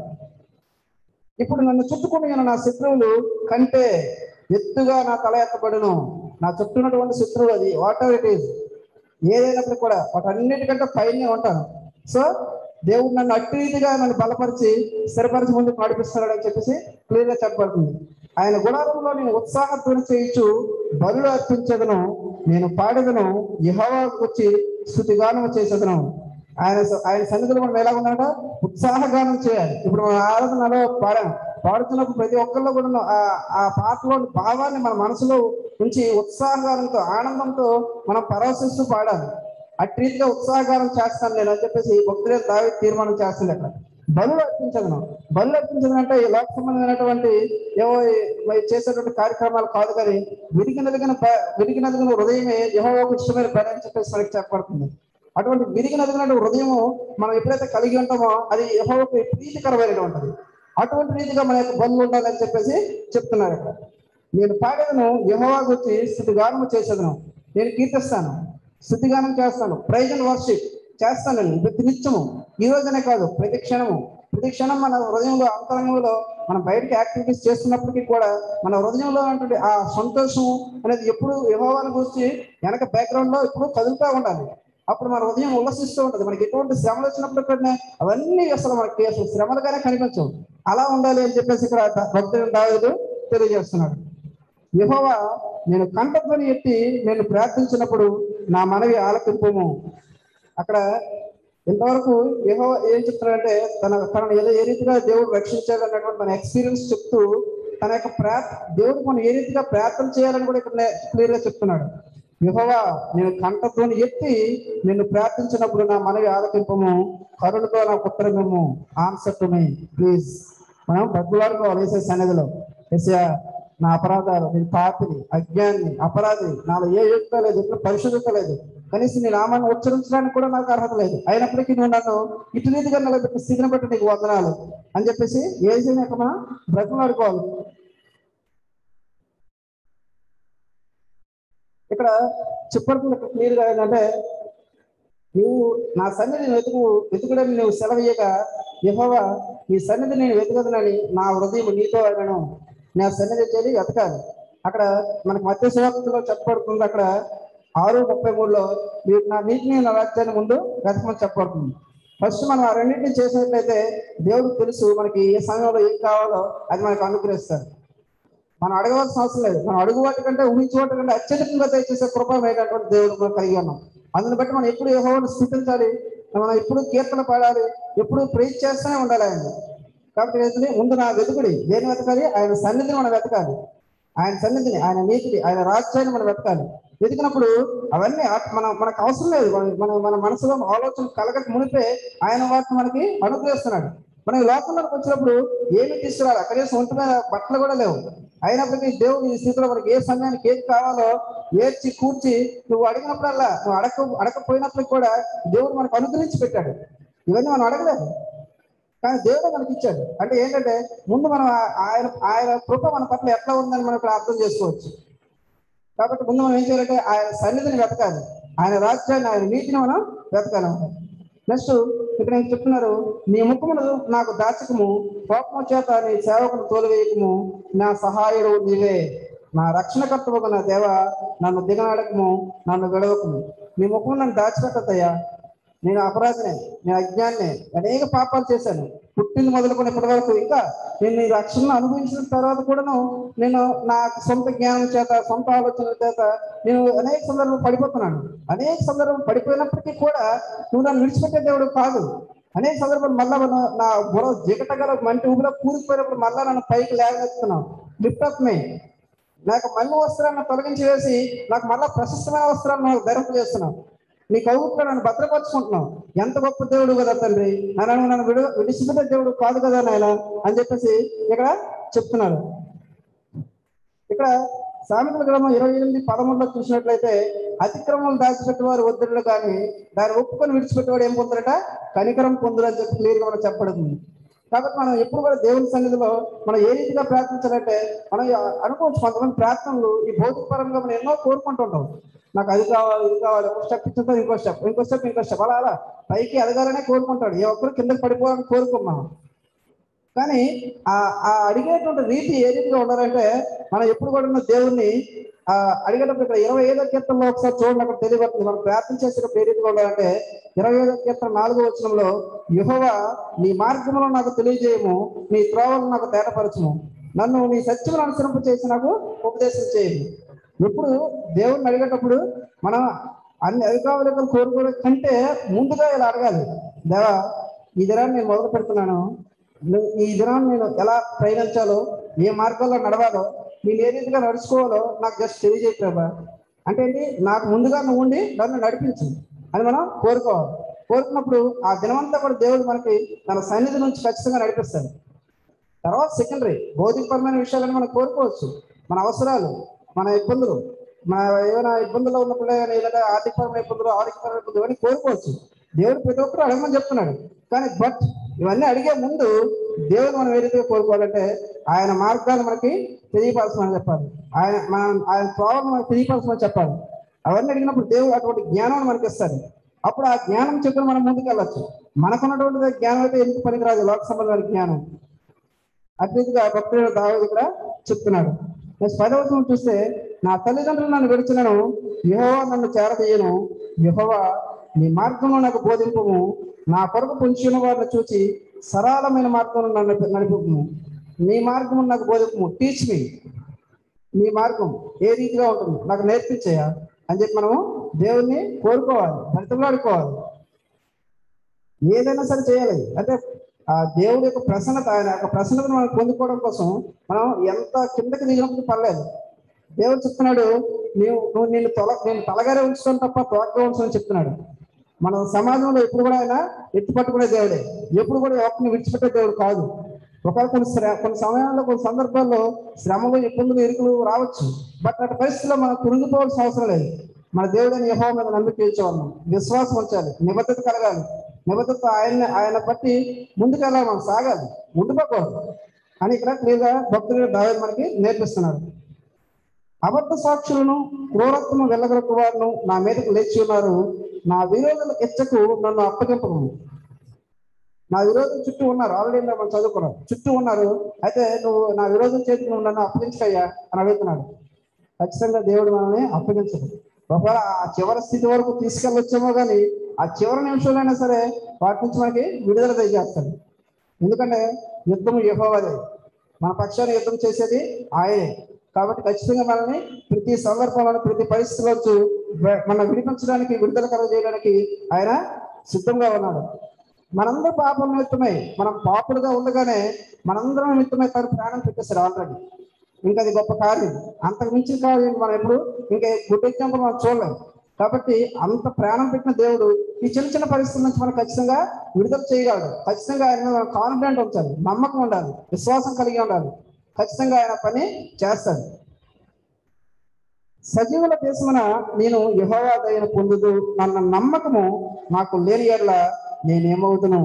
ఇప్పుడు నన్ను చుట్టుకుని ఉన్న నా శత్రువులు కంటే ఎత్తుగా నా తల ఎత్తబడును నా చుట్టూ ఉన్నటువంటి శత్రువులు అది వాట్ ఎవర్ ఇట్ ఈస్ ఏదైనప్పుడు కూడా వాటన్నిటికంటే పైనే ఉంటాను సో దేవుడు నన్ను అట్టి రీతిగా నన్ను బలపరిచి స్థిరపరిచి ముందుకు నడిపిస్తున్నాడని చెప్పేసి క్లియర్ గా చెప్పబడుతుంది ఆయన గుణాలంలో నేను ఉత్సాహత్వం చేయొచ్చు బలులు అర్పించదను నేను పాడదను యహోవాకు వచ్చి స్థుతిగానం చేసేదను ఆయన ఆయన సన్నిధిలో మనం ఎలా ఉందంట ఉత్సాహగానం చేయాలి ఇప్పుడు మన ఆరాధనలో పాడాం పాడుతున్నప్పుడు ప్రతి ఒక్కరిలో కూడా ఉన్న ఆ- ఆ పాటలోని భావాన్ని మన మనసులో ఉంచి ఉత్సాహగానంతో ఆనందంతో మనం పరవశిస్తూ పాడాలి అట్టి రీతిగా ఉత్సాహగానం చేస్తాను నేను అని చెప్పేసి భక్తులే దావి తీర్మానం చేస్తుంది అక్కడ బలు అర్పించదను బలు అర్పించదను అంటే ఈ లోక సంబంధమైనటువంటి ఏవో ఈ చేసేటువంటి కార్యక్రమాలు కాదు కానీ విరిగి నలిగిన బ- విరిగి నలిగిన హృదయమే యెహోవాకు ఇష్టమైన పని అని చెప్పేసి మనకి చెప్పబడుతుంది అటువంటి విరిగి నలిగిన హృదయము మనం ఎప్పుడైతే కలిగి ఉంటామో అది యెహోవాకు ప్రీతికరమైనటువంటిది అటువంటి రీతిగా మన యొక్క బంధువు ఉండాలని చెప్పేసి చెప్తున్నారు ఇక్కడ నేను పాడేదను యహోవా గురించి స్థుతిగానము చేసేదను నేను కీర్తిస్తాను స్థుతిగానం చేస్తాను ప్రైజ్ అండ్ వర్షిప్ చేస్తాను నేను ప్రతి నిత్యము ఈ రోజునే కాదు ప్రతి క్షణము ప్రతి క్షణం మన హృదయంలో అంతరంగంలో మనం బయటకి యాక్టివిటీస్ చేస్తున్నప్పటికీ కూడా మన హృదయంలో ఉన్నటువంటి ఆ సంతోషం అనేది ఎప్పుడు యహోవాని గురించి వెనక బ్యాక్గ్రౌండ్ లో ఎప్పుడు కదులుతూ ఉండాలి అప్పుడు మన హృదయం ఉల్లసిస్తూ ఉంటుంది మనకి ఎటువంటి శ్రమలు వచ్చినప్పుడు కూడా అవన్నీ అసలు మనకి అసలు శ్రమలుగానే కనిపించవు అలా ఉండాలి అని చెప్పేసి ఇక్కడ భక్తుడు దావేదు తెలియజేస్తున్నాడు యెహోవా నేను కంఠధ్వని ఎత్తి నేను ప్రార్థించినప్పుడు నా మనవి ఆలకింపుము అక్కడ ఇంతవరకు యెహో ఏం చెప్తున్నాడంటే తన తనను ఏ ఏ రీతిగా దేవుడు రక్షించాడు అన్నటువంటి తన ఎక్స్పీరియన్స్ చెప్తూ తన యొక్క ప్రార్థ దేవుడు మనం ఏ రీతిగా ప్రార్థన చేయాలని కూడా ఇక్కడ క్లియర్ గా చెప్తున్నాడు యెహోవా నేను కంఠధ్వని ఎత్తి నిన్ను ప్రార్థించినప్పుడు నా మనవి ఆలకింపము కరుణతో నాకు ఉత్తరమేము ఆన్సర్ టు మీ ప్లీజ్ మనం బతులాడుకోవాలి వేసే సన్నిధిలో ఎస్యా నా అపరాధాలు నేను పాపిని అజ్ఞాన్ని అపరాధి నాలో ఏ యుక్త లేదు ఎప్పుడు పరిశుద్ధత లేదు కనీసం నీ నామాన్ని ఉచ్చరించడానికి కూడా నాకు అర్హత లేదు అయినప్పటికీ నువ్వు నన్ను ఇటు రీతిగా నిలబెట్టిన స్థితిని బట్టి నీకు వందనాలు అని చెప్పేసి ఏజీ యొక్క మనం బ్రతులాడుకోవాలి ఇక్కడ చెప్పడుతుంది ఇక్కడ క్లియర్ గా ఏంటంటే నువ్వు నా సన్నిధిని వెతుకు వెతుకుడని నువ్వు సెలవీయక యెహోవా నీ సన్నిధి నేను వెతుకదనని నా హృదయం నీతో అయినను నా సన్నిధి చేరి వెతకాలి అక్కడ మనకు మధ్య సేవకులో చెప్పబడుతుంది అక్కడ ఆరు ముప్పై మూడులో మీరు నా నీటిని నా రాజ్యాన్ని ముందు వెతకమని చెప్పబడుతుంది ఫస్ట్ మనం ఆ రెండింటిని చేసినట్లయితే దేవుడికి తెలుసు మనకి ఏ సమయంలో ఏం కావాలో అది మనకు అనుగ్రహిస్తారు మనం అడగవలసిన అవసరం లేదు మనం అడుగు వాటి కంటే ఊహించే వాటి కంటే అత్యధికంగా దయచేసే కృపమైనటువంటి దేవుడు మనం కలిగి ఉన్నాం అందుని బట్టి మనం ఎప్పుడు యెహోవాను స్థుతించాలి మనం ఎప్పుడు కీర్తన పాడాలి ఎప్పుడు ప్రేజ్ చేస్తూనే ఉండాలి ఆయన కాబట్టి ఏంటంటే ముందు నా వెతుకుడి దేని వెతకాలి ఆయన సన్నిధిని మనం వెతకాలి ఆయన సన్నిధిని ఆయన నీతిని ఆయన రాజ్యాన్ని మనం వెతకాలి వెతికినప్పుడు అవన్నీ ఆ- మన మనకు అవసరం లేదు మన- మన మన మనసులో ఆలోచన కలగక మునిపే ఆయన వాటిని మనకి అనుగ్రహిస్తున్నాడు మనం ఈ లోకంలోకి వచ్చినప్పుడు ఏమి తీసుకురాలి కనీసం ఒంటి మీద బట్టలు కూడా లేవు అయినప్పటికీ దేవుడు ఈ స్థితిలో మనకి ఏ సమయానికి ఏది కావాలో ఏడ్చి కూర్చి నువ్వు అడిగినప్పుడల్లా నువ్వు అడగ అడగపోయినప్పటికి కూడా దేవుడు మనకు అనుగ్రహించి పెట్టాడు ఇవన్నీ మనం అడగలేదు కానీ దేవుడు మనకి ఇచ్చాడు అంటే ఏంటంటే ముందు మనం ఆ- ఆయన ఆయన కృప మన పట్ల ఎట్లా ఉందని మనం ఇక్కడ అర్థం చేసుకోవచ్చు కాబట్టి ముందు మనం ఏం చేయాలంటే ఆయన సన్నిధిని వెతకాలి ఆయన రాజ్యాన్ని ఆయన నీతిని మనం వెతకాలి నెక్స్ట్ ఇక్కడ నేను చెప్తున్నారు నీ ముఖమును నాకు దాచకము కోపము చేత నీ సేవకును తోలివేయకము నా సహాయుడు నీవే నా రక్షణకర్తవు నా దేవ నన్ను దిగనాడకము నన్ను విడవకము నీ ముఖము నన్ను దాచిపెట్టద్దయ్యా నేను అపరాధినే నేను అజ్ఞాన్నే అనేక పాపాలు చేశాను పుట్టింది మొదలుకొని ఇప్పటి వరకు ఇంకా నేను ఈ రక్షణను అనుభవించిన తర్వాత కూడాను నేను నా సొంత జ్ఞానం చేత సొంత ఆలోచనల చేత నేను అనేక సందర్భాలు పడిపోతున్నాను అనేక సందర్భాలు పడిపోయినప్పటికీ కూడా నువ్వు నన్ను విడిచిపెట్టే దేవుడు కాదు అనేక సందర్భాలు మళ్ళా మన- నా బుర్ర జిగటగల మంటి ఊపిలో కూలిపోయినప్పుడు మళ్ళా నన్ను పైకి లేవనెత్తున్నావు లిఫ్ట్ అప్ మీ నాకు మళ్ళీ వస్త్రాన్ని తొలగించి వేసి నాకు మళ్ళా ప్రశస్తమైన వస్త్రాన్ని నాకు ధరింపు చేస్తున్నావు నీ కౌగుట్లో నన్ను భద్రపరుచుకుంటున్నావు ఎంత గొప్ప దేవుడు కదా తండ్రి నన్ను నన్ను విడు విడిచిపెట్టే దేవుడు కాదు కదా నాయన అని చెప్పేసి ఇక్కడ చెప్తున్నాడు ఇక్కడ సామెతల గ్రంథం ఇరవై ఎనిమిది పదమూడులో చూసినట్లయితే అతిక్రమం దాచిపెట్టేవారు వద్దులు కానీ దాన్ని ఒప్పుకొని విడిచిపెట్టేవాడు ఏం పొందురట కనికరం పొందురు అని చెప్పి క్లియర్గా మనం చెప్పబడుతుంది కాబట్టి మనం ఎప్పుడు కూడా దేవుని సన్నిధిలో మనం ఏ రీతిగా ప్రార్థించాలంటే మనం అనుకోవచ్చు కొంతమంది ప్రార్థనలు ఈ భౌతిక పరంగా మనం ఎన్నో కోరుకుంటుంటాం నాకు అది కావాలి ఇది కావాలి ఒక స్టెప్ ఇచ్చిన ఇంకో స్టెప్ ఇంకో స్టెప్ ఇంకో స్టెప్ అలా అలా పైకి ఎదగాలనే కోరుకుంటాడు ఏ ఒక్కరు కిందకి పడిపోవాలని కోరుకోం మనం కానీ ఆ ఆ అడిగేటువంటి రీతి ఏ రీతిగా ఉండాలంటే మనం ఎప్పుడు కూడా దేవుణ్ణి ఆ అడిగేటప్పుడు ఇక్కడ ఇరవై ఐదో కీర్తనలో ఒకసారి చూడండి అక్కడ తెలియబడుతుంది మనం ప్రార్థన చేసేటప్పుడు ఏ రీతిగా ఉండాలంటే ఇరవై ఐదో కీర్తన నాలుగో వచనంలో యుహవ నీ మార్గంలో నాకు తెలియజేయము నీ త్రోవలు నాకు తేటపరచుము నన్ను నీ సత్యమును అనుసరింప చేసి నాకు ఉపదేశం చేయము ఎప్పుడు దేవుణ్ణి అడిగేటప్పుడు మనం అన్ని అధికారులకు కోరుకోవడం కంటే ముందుగా ఇలా అడగాలి దేవా ఈ దినాన్ని నేను మొదలు పెడుతున్నాను నువ్వు ఈ దినాన్ని నేను ఎలా ప్రయాణించాలో ఏ మార్గంలో నడవాలో నేను ఏ రీతిగా నడుచుకోవాలో నాకు జస్ట్ తెలియజేయ ప్రభా అంటే ఏంటి నాకు ముందుగా నువ్వు ఉండి నన్ను నడిపించు అని మనం కోరుకోవాలి కోరుకున్నప్పుడు ఆ దినమంతా కూడా దేవుడు మనకి తన సన్నిధి నుంచి ఖచ్చితంగా నడిపిస్తాడు తర్వాత సెకండరీ భౌతికపరమైన విషయాలను మనం కోరుకోవచ్చు మన అవసరాలు మన ఇబ్బందులు మన ఏమైనా ఇబ్బందుల్లో ఉన్నప్పుడే కానీ ఏదైనా ఆర్థికపరమైన ఇబ్బందులు ఆరోగ్యపరమైన ఇబ్బందులు ఇవన్నీ కోరుకోవచ్చు దేవుడు ప్రతి ఒక్కరు అడగమని చెప్తున్నాడు కానీ బట్ ఇవన్నీ అడిగే ముందు దేవుడు మనం ఏ రీతిగా కోరుకోవాలంటే ఆయన మార్గాలు మనకి తెలియపరచమని చెప్పాలి ఆయన మన ఆయన త్రోవను మనకు తెలియపరచమని చెప్పాలి అవన్నీ అడిగినప్పుడు దేవుడు అటువంటి జ్ఞానం మనకి ఇస్తాడు అప్పుడు ఆ జ్ఞానం చెప్పిన మనం ముందుకు వెళ్ళచ్చు మనకున్నటువంటి జ్ఞానం అయితే ఎందుకు పనికిరాదు లోక సంబంధమైన జ్ఞానం అట్లీగా భక్తుడు దావేది కూడా చెప్తున్నాడు నెక్స్ట్ పదవచనం చూస్తే నా తల్లిదండ్రులు నన్ను విడిచినను యహోవా నన్ను చేరదీయను యహోవా నీ మార్గంలో నాకు బోధింపము నా కొరకు పొంచిన వారిని చూచి సరళమైన మార్గంలో నన్ను నడిపము నీ మార్గం నాకు బోధింపము టీచ్ మీ నీ మార్గం ఏ రీతిగా ఉంటుంది నాకు నేర్పించేయా అని చెప్పి మనము దేవుణ్ణి కోరుకోవాలి బ్రతిమలాడుకోవాలి ఏదైనా సరే చేయాలి అంటే ఆ దేవుడి యొక్క ప్రసన్నత ఆయన యొక్క ప్రసన్నతను మనం పొందుకోవడం కోసం మనం ఎంత కిందకి దిగినప్పుడు పర్లేదు దేవుడు చెప్తున్నాడు నీవు నువ్వు నేను తొల నేను తలగారే ఉంచుతాను తప్ప తోటగా ఉంచుతాను చెప్తున్నాడు మన సమాజంలో ఎప్పుడు కూడా ఆయన ఎత్తి పట్టుకునే దేవుడే ఎప్పుడు కూడా ఎవరిని విడిచిపెట్టే దేవుడు కాదు ఒకవేళ కొన్ని శ్ర కొన్ని సమయాల్లో కొన్ని సందర్భాల్లో శ్రమలు ఇబ్బందులు ఇరుకులు రావచ్చు బట్ అటు పరిస్థితుల్లో మనం కురిగిపోవాల్సిన అవసరం లేదు మన దేవుడైన యహో మీద నమ్మిక ఇచ్చేవాళ్ళం విశ్వాసం ఉంచాలి నిబద్ధత కలగాలి నిబద్ధత ఆయన ఆయన బట్టి ముందుకెళ్ళాలి మనం సాగాలి ఉండిపోకూడదు అని ఇక్కడ క్లియర్గా భక్తులు దావేది మనకి నేర్పిస్తున్నాడు అబద్ధ సాక్షులను క్రూరత్వము వెళ్ళగలకు వారును నా మీదకు లేచి ఉన్నారు నా విరోధుల ఎచ్చకు నన్ను అప్పగింపము నా విరోధులు చుట్టూ ఉన్నారు ఆల్రెడీ మనం చదువుకున్నాం చుట్టూ ఉన్నారు అయితే నువ్వు నా విరోధం చేతికి నువ్వు నన్ను అప్పగించయ్యా అని అడుగుతున్నాడు ఖచ్చితంగా దేవుడు మనల్ని అప్పగించడు ఒకవేళ ఆ చివరి స్థితి వరకు తీసుకెళ్ళొచ్చేమో కానీ ఆ చివరి నిమిషంలోనే సరే వాటి నుంచి మనకి విడుదల దయచేస్తాడు ఎందుకంటే యుద్ధం యహోవదే మన పక్షాన్ని యుద్ధం చేసేది ఆయనే కాబట్టి ఖచ్చితంగా మనల్ని ప్రతి సందర్భంలో ప్రతి పరిస్థితిలో మనం విడిపించడానికి విడుదల కలగజేయడానికి ఆయన సిద్ధంగా ఉన్నాడు మనందరూ పాపం నిమిత్తమై మనం పాపులుగా ఉండగానే మనందరం నిమిత్తమై తను ప్రాణం పెట్టేశారు ఆల్రెడీ ఇంకా అది గొప్ప కార్యం అంతకు మించిన కార్యం మనం ఎప్పుడు ఇంకా గుడ్ ఎగ్జాంపుల్ మనం చూడలేం కాబట్టి అంత ప్రాణం పెట్టిన దేవుడు ఈ చిన్న చిన్న పరిస్థితుల నుంచి మనం ఖచ్చితంగా విడుదల చేయగలడు ఖచ్చితంగా ఆయన కాన్ఫిడెంట్ ఉంచాలి నమ్మకం ఉండాలి విశ్వాసం కలిగి ఉండాలి ఖచ్చితంగా ఆయన పని చేస్తాడు సజీవుల దేశమున నేను యహోవా దయను పొందుదు నన్న నమ్మకము నాకు లేని ఎడల నేనేమవుతును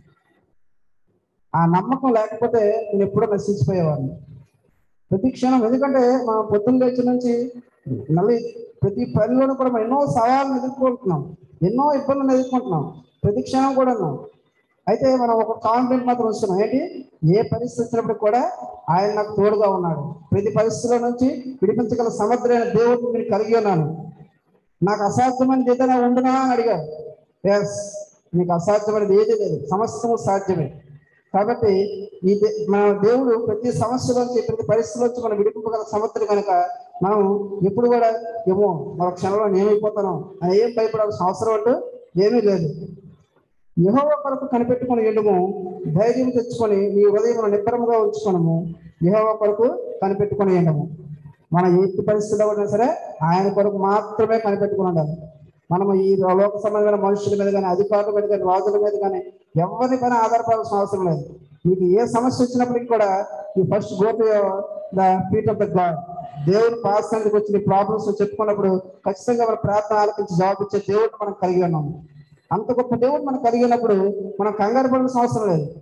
ఆ నమ్మకం లేకపోతే నేను ఎప్పుడో నశించిపోయేవాడిని ప్రతి క్షణం ఎందుకంటే మనం పొద్దున్న లేచి నుంచి మళ్ళీ ప్రతి పనిలోనూ కూడా మనం ఎన్నో సవాళ్ళను ఎదుర్కొంటున్నాం ఎన్నో ఇబ్బందులను ఎదుర్కొంటున్నాం ప్రతి క్షణం కూడా అయితే మనం ఒక కాన్ఫిడెంట్ మాత్రం వస్తున్నాం ఏంటి ఏ పరిస్థితి వచ్చినప్పుడు కూడా ఆయన నాకు తోడుగా ఉన్నాడు ప్రతి పరిస్థితుల నుంచి విడిపించగల సమర్థులైన దేవుడిని నేను కలిగి ఉన్నాను నాకు అసాధ్యమైనది ఏదైనా ఉండునా అని అడిగారు ఎస్ నీకు అసాధ్యమైనది ఏది లేదు సమస్తము సాధ్యమే కాబట్టి ఈ దే- మన దేవుడు ప్రతి సమస్యలోంచి ప్రతి పరిస్థితిలోంచి మనం విడిపింపగల సమర్థుడు కనుక మనం ఎప్పుడు కూడా ఏమో మరొక క్షణంలో నేనైపోతాను అని ఏం భయపడాల్సిన అవసరం అంటూ ఏమీ లేదు యహోవ కొరకు కనిపెట్టుకుని ఎండుము ధైర్యం తెచ్చుకొని నీ ఉదయం నిబ్బరముగా ఉంచుకొనము యహోవ కొరకు కనిపెట్టుకుని ఎండము మన ఎట్టి పరిస్థితిలో ఉన్నా సరే ఆయన కొరకు మాత్రమే కనిపెట్టుకుని ఉండాలి మనం ఈ లోక సంబంధమైన మనుషుల మీద కానీ అధికారుల మీద కానీ రాజుల మీద కానీ ఎవరి పైన ఆధారపడాల్సిన అవసరం లేదు మీకు ఏ సమస్య వచ్చినప్పటికీ కూడా ఈ first go to the feet of the God దేవుని పాస్తానికి వచ్చిన ప్రాబ్లమ్స్ చెప్పుకున్నప్పుడు ఖచ్చితంగా మన ప్రార్థన ఆలకించి జవాబు ఇచ్చే దేవుడిని మనం కలిగి ఉన్నాము అంత గొప్ప దేవుడు మనం కలిగినప్పుడు మనం కంగారు పడాల్సిన అవసరం లేదు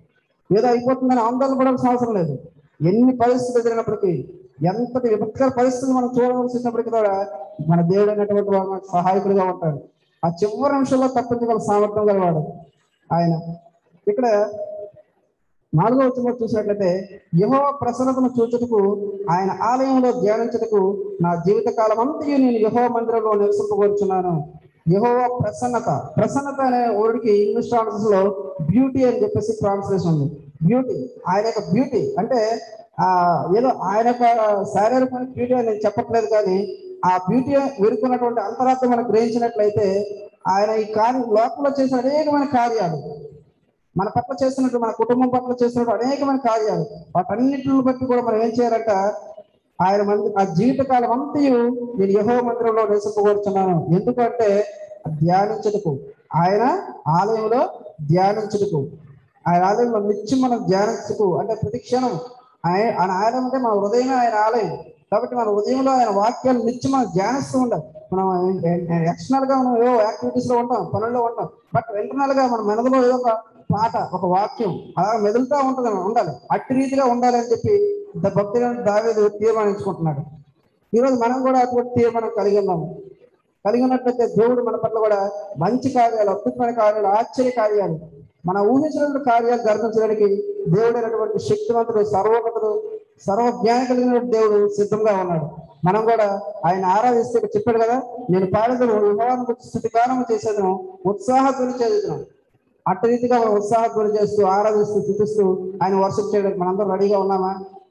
ఏదో అయిపోతుందని ఆందోళన పడాల్సిన అవసరం లేదు ఎన్ని పరిస్థితులు ఎదిరినప్పటికీ ఎంతటి విపత్కర పరిస్థితులు మనం చూడవలసి వచ్చినప్పటికీ కూడా మన దేవుడు అనేటువంటి వాడు మనకు సహాయకుడిగా ఉంటాడు ఆ చివరి నిమిషంలో తప్పించగల సామర్థ్యం గలవాడు ఆయన ఇక్కడ నాలుగో వచ్చిన చూసినట్లయితే యహో ప్రసన్నతను చూచుటకు ఆయన ఆలయంలో ధ్యానించుటకు నా జీవిత కాలం అంతయు నేను యహో మందిరంలో నివసింపగోరుచున్నాను యహోవ ప్రసన్నత ప్రసన్నత అనే వర్డ్కి ఇంగ్లీష్ ట్రాన్స్లేషన్ లో బ్యూటీ అని చెప్పేసి ట్రాన్స్లేషన్ ఉంది బ్యూటీ ఆయన యొక్క బ్యూటీ అంటే ఆ ఏదో ఆయన యొక్క శారీరకమైన బ్యూటీ అని నేను చెప్పట్లేదు కానీ ఆ బ్యూటీ వెరుకున్నటువంటి అంతరార్థం మనం గ్రహించినట్లయితే ఆయన ఈ కార్యం లోకంలో చేసిన అనేకమైన కార్యాలు మన పట్ల చేస్తున్నట్టు మన కుటుంబం పట్ల చేస్తున్నట్టు అనేకమైన కార్యాలు వాటన్నిటిని బట్టి కూడా మనం ఏం చేయాలంట ఆయన మంది ఆ జీవితకాలం అంతయు నేను యహో మందిరంలో నివసింపబడుతున్నాను ఎందుకంటే ధ్యానించుటకు ఆయన ఆలయంలో ధ్యానించుటకు ఆయన ఆలయంలో నిత్యం మనం ధ్యానించుటకు అంటే ప్రతి క్షణం ఆయన ఆయన ఆలయం అంటే మన హృదయమే ఆయన ఆలయం కాబట్టి మన ఉదయంలో ఆయన వాక్యాలు నిత్యం మనం ధ్యానిస్తూ ఉండాలి మనం ఎక్స్టర్నల్ గా మనం ఏవో యాక్టివిటీస్ లో ఉంటాం పనుల్లో ఉంటాం బట్ ఇంటర్నల్ గా మన మనసులో ఏదో ఒక పాట ఒక వాక్యం అలా మెదులుతూ ఉంటుంది ఉండాలి అట్టి రీతిగా ఉండాలి అని చెప్పి ఇంత భక్తిగా దావేది తీర్మానించుకుంటున్నాడు ఈరోజు మనం కూడా అటువంటి తీర్మానం కలిగి ఉన్నాము కలిగి ఉన్నట్లయితే దేవుడు మన పట్ల కూడా మంచి కార్యాలు అద్భుతమైన కార్యాలు ఆశ్చర్య కార్యాలు మన ఊహించినటువంటి కార్యాలు జరిపించడానికి దేవుడు అయినటువంటి శక్తివంతుడు సర్వోన్నతుడు సర్వ జ్ఞానం కలిగిన దేవుడు సిద్ధంగా ఉన్నాడు మనం కూడా ఆయన ఆరాధిస్తే ఇక్కడ చెప్పాడు కదా నేను పాడదను విభవానికి స్థుతిగానం చేసేదను ఉత్సాహధ్వని చేసేదను అట్టి రీతిగా మనం ఉత్సాహధ్వని చేస్తూ ఆరాధిస్తూ స్థుతిస్తూ ఆయన వర్షం చేయడానికి మనందరం రెడీగా ఉన్నామా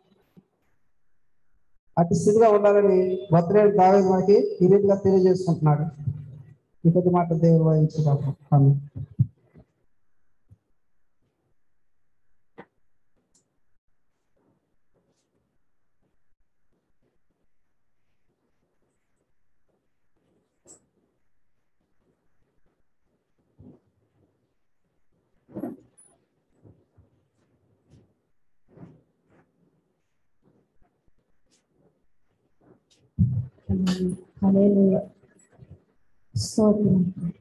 అట్టి స్థితిగా ఉండాలని భద్రేడు దావేది మనకి ఈ రీతిగా తెలియజేసుకుంటున్నాడు ఈ కొద్ది మాట దేవుడు వాయించుకోవాలి ఆమేన్. హల్లెలూయా స్తోత్రం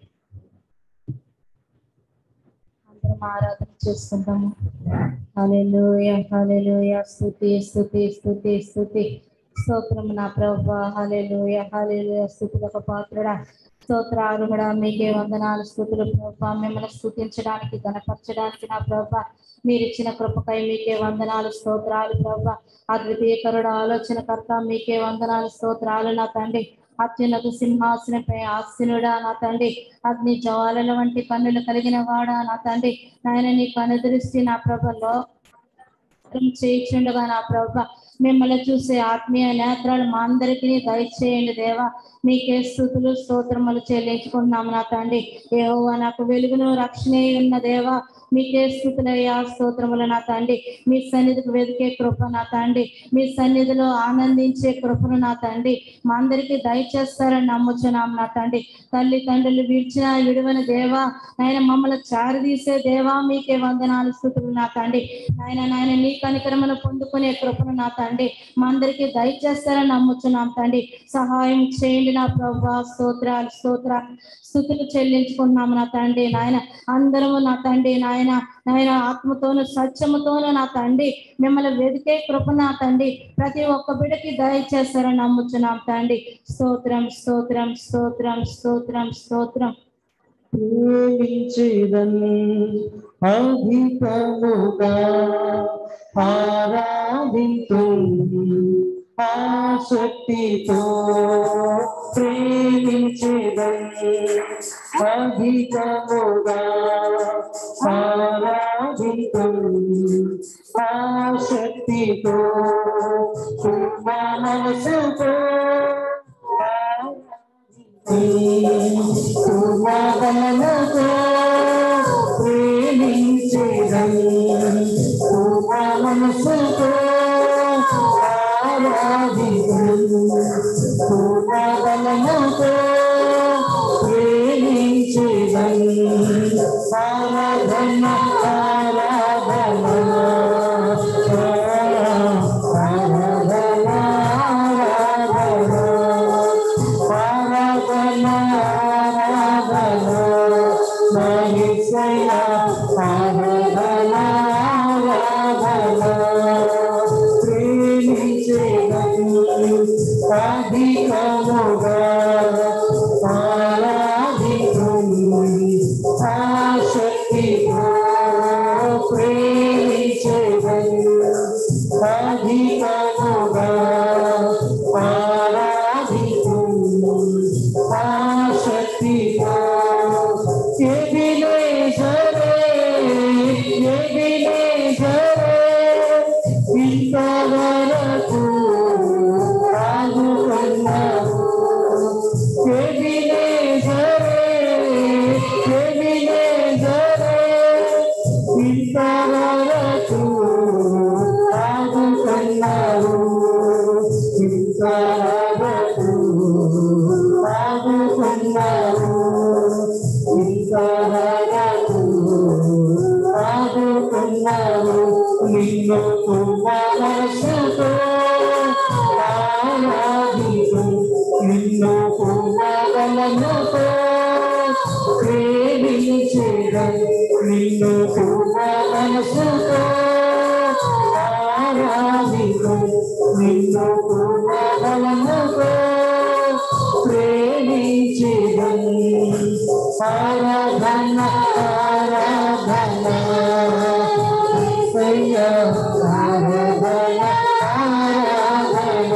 అందరం ఆరాధన చేసుకుంటాము హల్లెలూయా హల్లెలూయా స్తుతి స్తుతి స్తుతి స్తుతి స్తోత్రం నా ప్రభా హల్లెలూయా హల్లెలూయా స్తుతులకు పాత్రుడా స్తోత్రార్హుడా మీకే వందనాలు స్థుతులు ప్రభా మిమ్మల్ని స్థుతించడానికి గణపరచడానికి నా ప్రభా మీరు ఇచ్చిన కృపకై మీకే వందనాలు స్తోత్రాలు ప్రభా అద్వితీయకరుడు ఆలోచనకర్త మీకే వందనాలు స్తోత్రాలు నా తండ్రి అత్యున్నత సింహాసనపై ఆసీనుడా నా తండ్రి అగ్ని జ్వాలల వంటి కన్నులు కలిగిన వాడా నా తండ్రి నాయన నీ కనుదృష్టి నా ప్రభలో చేయించుండగా నా ప్రభ మిమ్మల్ని చూసే ఆత్మీయ నేత్రాలు మా అందరికీ దయచేయండి దేవా మీకే స్థుతులు స్తోత్రములు చెల్లించుకుంటున్నాము నా తండ్రి ఏహోవా నాకు వెలుగును రక్షణ ఉన్న దేవా మీకే స్థుతులయ్యా స్తోత్రములు నా తండ్రి మీ సన్నిధికి వెతికే కృప నా తండ్రి మీ సన్నిధిలో ఆనందించే కృపను నా తండ్రి మా అందరికీ దయచేస్తారని నమ్ముచున్నాం నా తండ్రి తల్లి తండ్రులు విడిచిన విడువని దేవా నాయన మమ్మల్ని చారిదీసే దేవా మీకే వందనాలు స్థుతులు నా తండ్రి నాయన నాయన నీ కనికరమును పొందుకునే కృపను నా తండ్రి మా అందరికీ దయచేస్తారని నమ్ముచున్నాం తండ్రి సహాయం చేయండి నా ప్రభా స్తోత్రాలు స్తోత్రాలు స్థుతులు చెల్లించుకుంటున్నాము నా తండ్రి నాయన అందరము నా తండ్రి నాయన నాయన ఆత్మతోను సత్యముతోను నా తండ్రి మిమ్మల్ని వెతికే కృప నా తండ్రి ప్రతి ఒక్క బిడకి దయచేస్తారని నమ్ముచున్నాం తండ్రి స్తోత్రం స్తోత్రం స్తోత్రం స్తోత్రం స్తోత్రం ప్రేమించేదన్ అధికముగా ఆరాధింతు ఆసక్తితో ప్రేమించేదన్ అధికముగా ఆరాధింతు ఆసక్తితో మా మనసుతో తుమగలతో ప్రేమించేదం తుమ మనసుతో ఆరాధితం తుమగలతో ప్రేమించేదం ఆరాధన ఆరాధన ఆరాధన ఆరాధన ఆరాధన ఆరాధన మహిషయ ఆరాధన ఆరాధన అధికముగా ఆరాధితు ఆశక్తితో ఎబినేజరే ఎబినేజరే ఇంతవరకు ఆగుకున్నావు ఎబినేజరే ఎబినేజరే ఇంతవరకు ఆగుకున్నావు ఇంతవరకు ఆగుకున్నావు ఇంతవరకు ఆగుకున్నావు నిన్ను కుమారసుతో ఆరాధితు నిన్ను కుమారలనుతో ప్రేమించడం నిన్ను కుమారసుతో ఆరాధితు నిన్ను కుమారలనుతో ప్రేమించడం ఆరాధన ఆరాధన యేసయ్య ఆరాధన ఆరాధన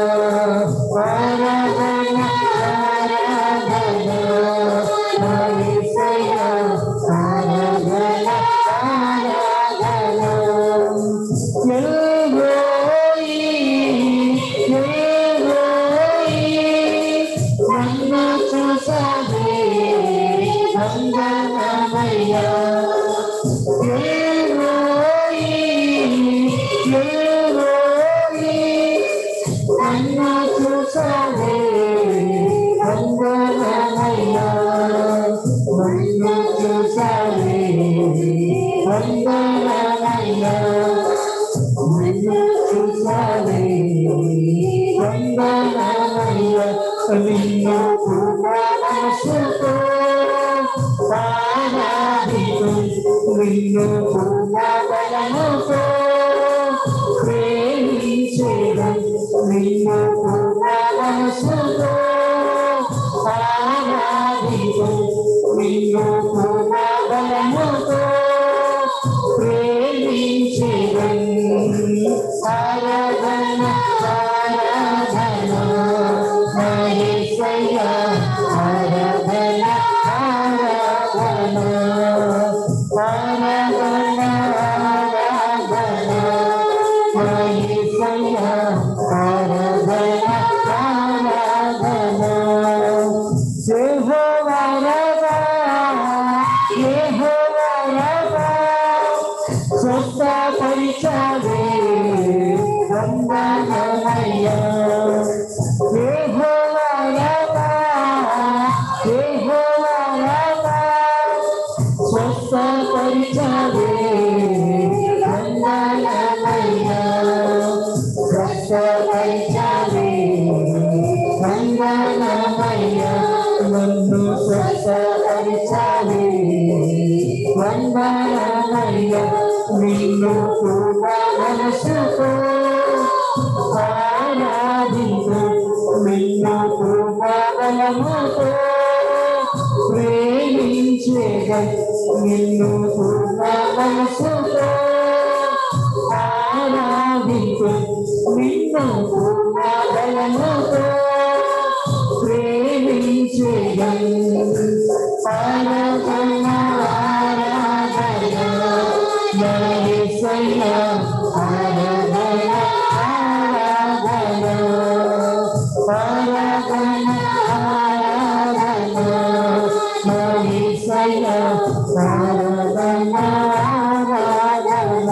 ఆరాధన ఆరాధన నా యేసయ్య ఆరాధన ఆరాధన ఎల్రోయి ఎల్రోయి నన్ను చూసావే వందనమయ్యా ఎల్రోయి ఎల్రోయి నన్ను చూసావే వందనమయ్యా నన్ను చూసావే వందనమయ్యా నిన్ను చూసావే వందనమయ్య నిన్ను మనసుతో ఆరాధితు నిన్ను బలముతో ప్రేమించేదం నిన్ను మనసుతో ఆరాధితు నిన్ను బలముతో ప్రేమించేదం ఆరాధన ఆరాధన నా యేసయ్య ఆరాధన ఆరాధన ఆరాధన ఆరాధన నా యేసయ్య ఆరాధన ఆరాధన యెహోవా రబా యెహోవా రబా స్వస్థపరిచావే వందనమయ్యా యెహోవా రబా యెహోవా రబా స్వస్థపరిచావే వందనమయ్యా స్వస్థపరిచావే వందనమయ్యా నన్ను స్వస్థపరిచావే వందనమయ్యా నిన్ను కూడా మనసుతో ఆరాధించు నిన్ను కూడా బలముతో ప్రేమించేగా నిన్ను కూడా మనసుతో ఆరాధించు నిన్ను కూడా బలముతో ప్రేమించేగా ఆరాధన ఆరాధన నా యేసయ్య ఆరాధన ఆరాధన ఆరాధన ఆరాధన నా యేసయ్య ఆరాధన ఆరాధన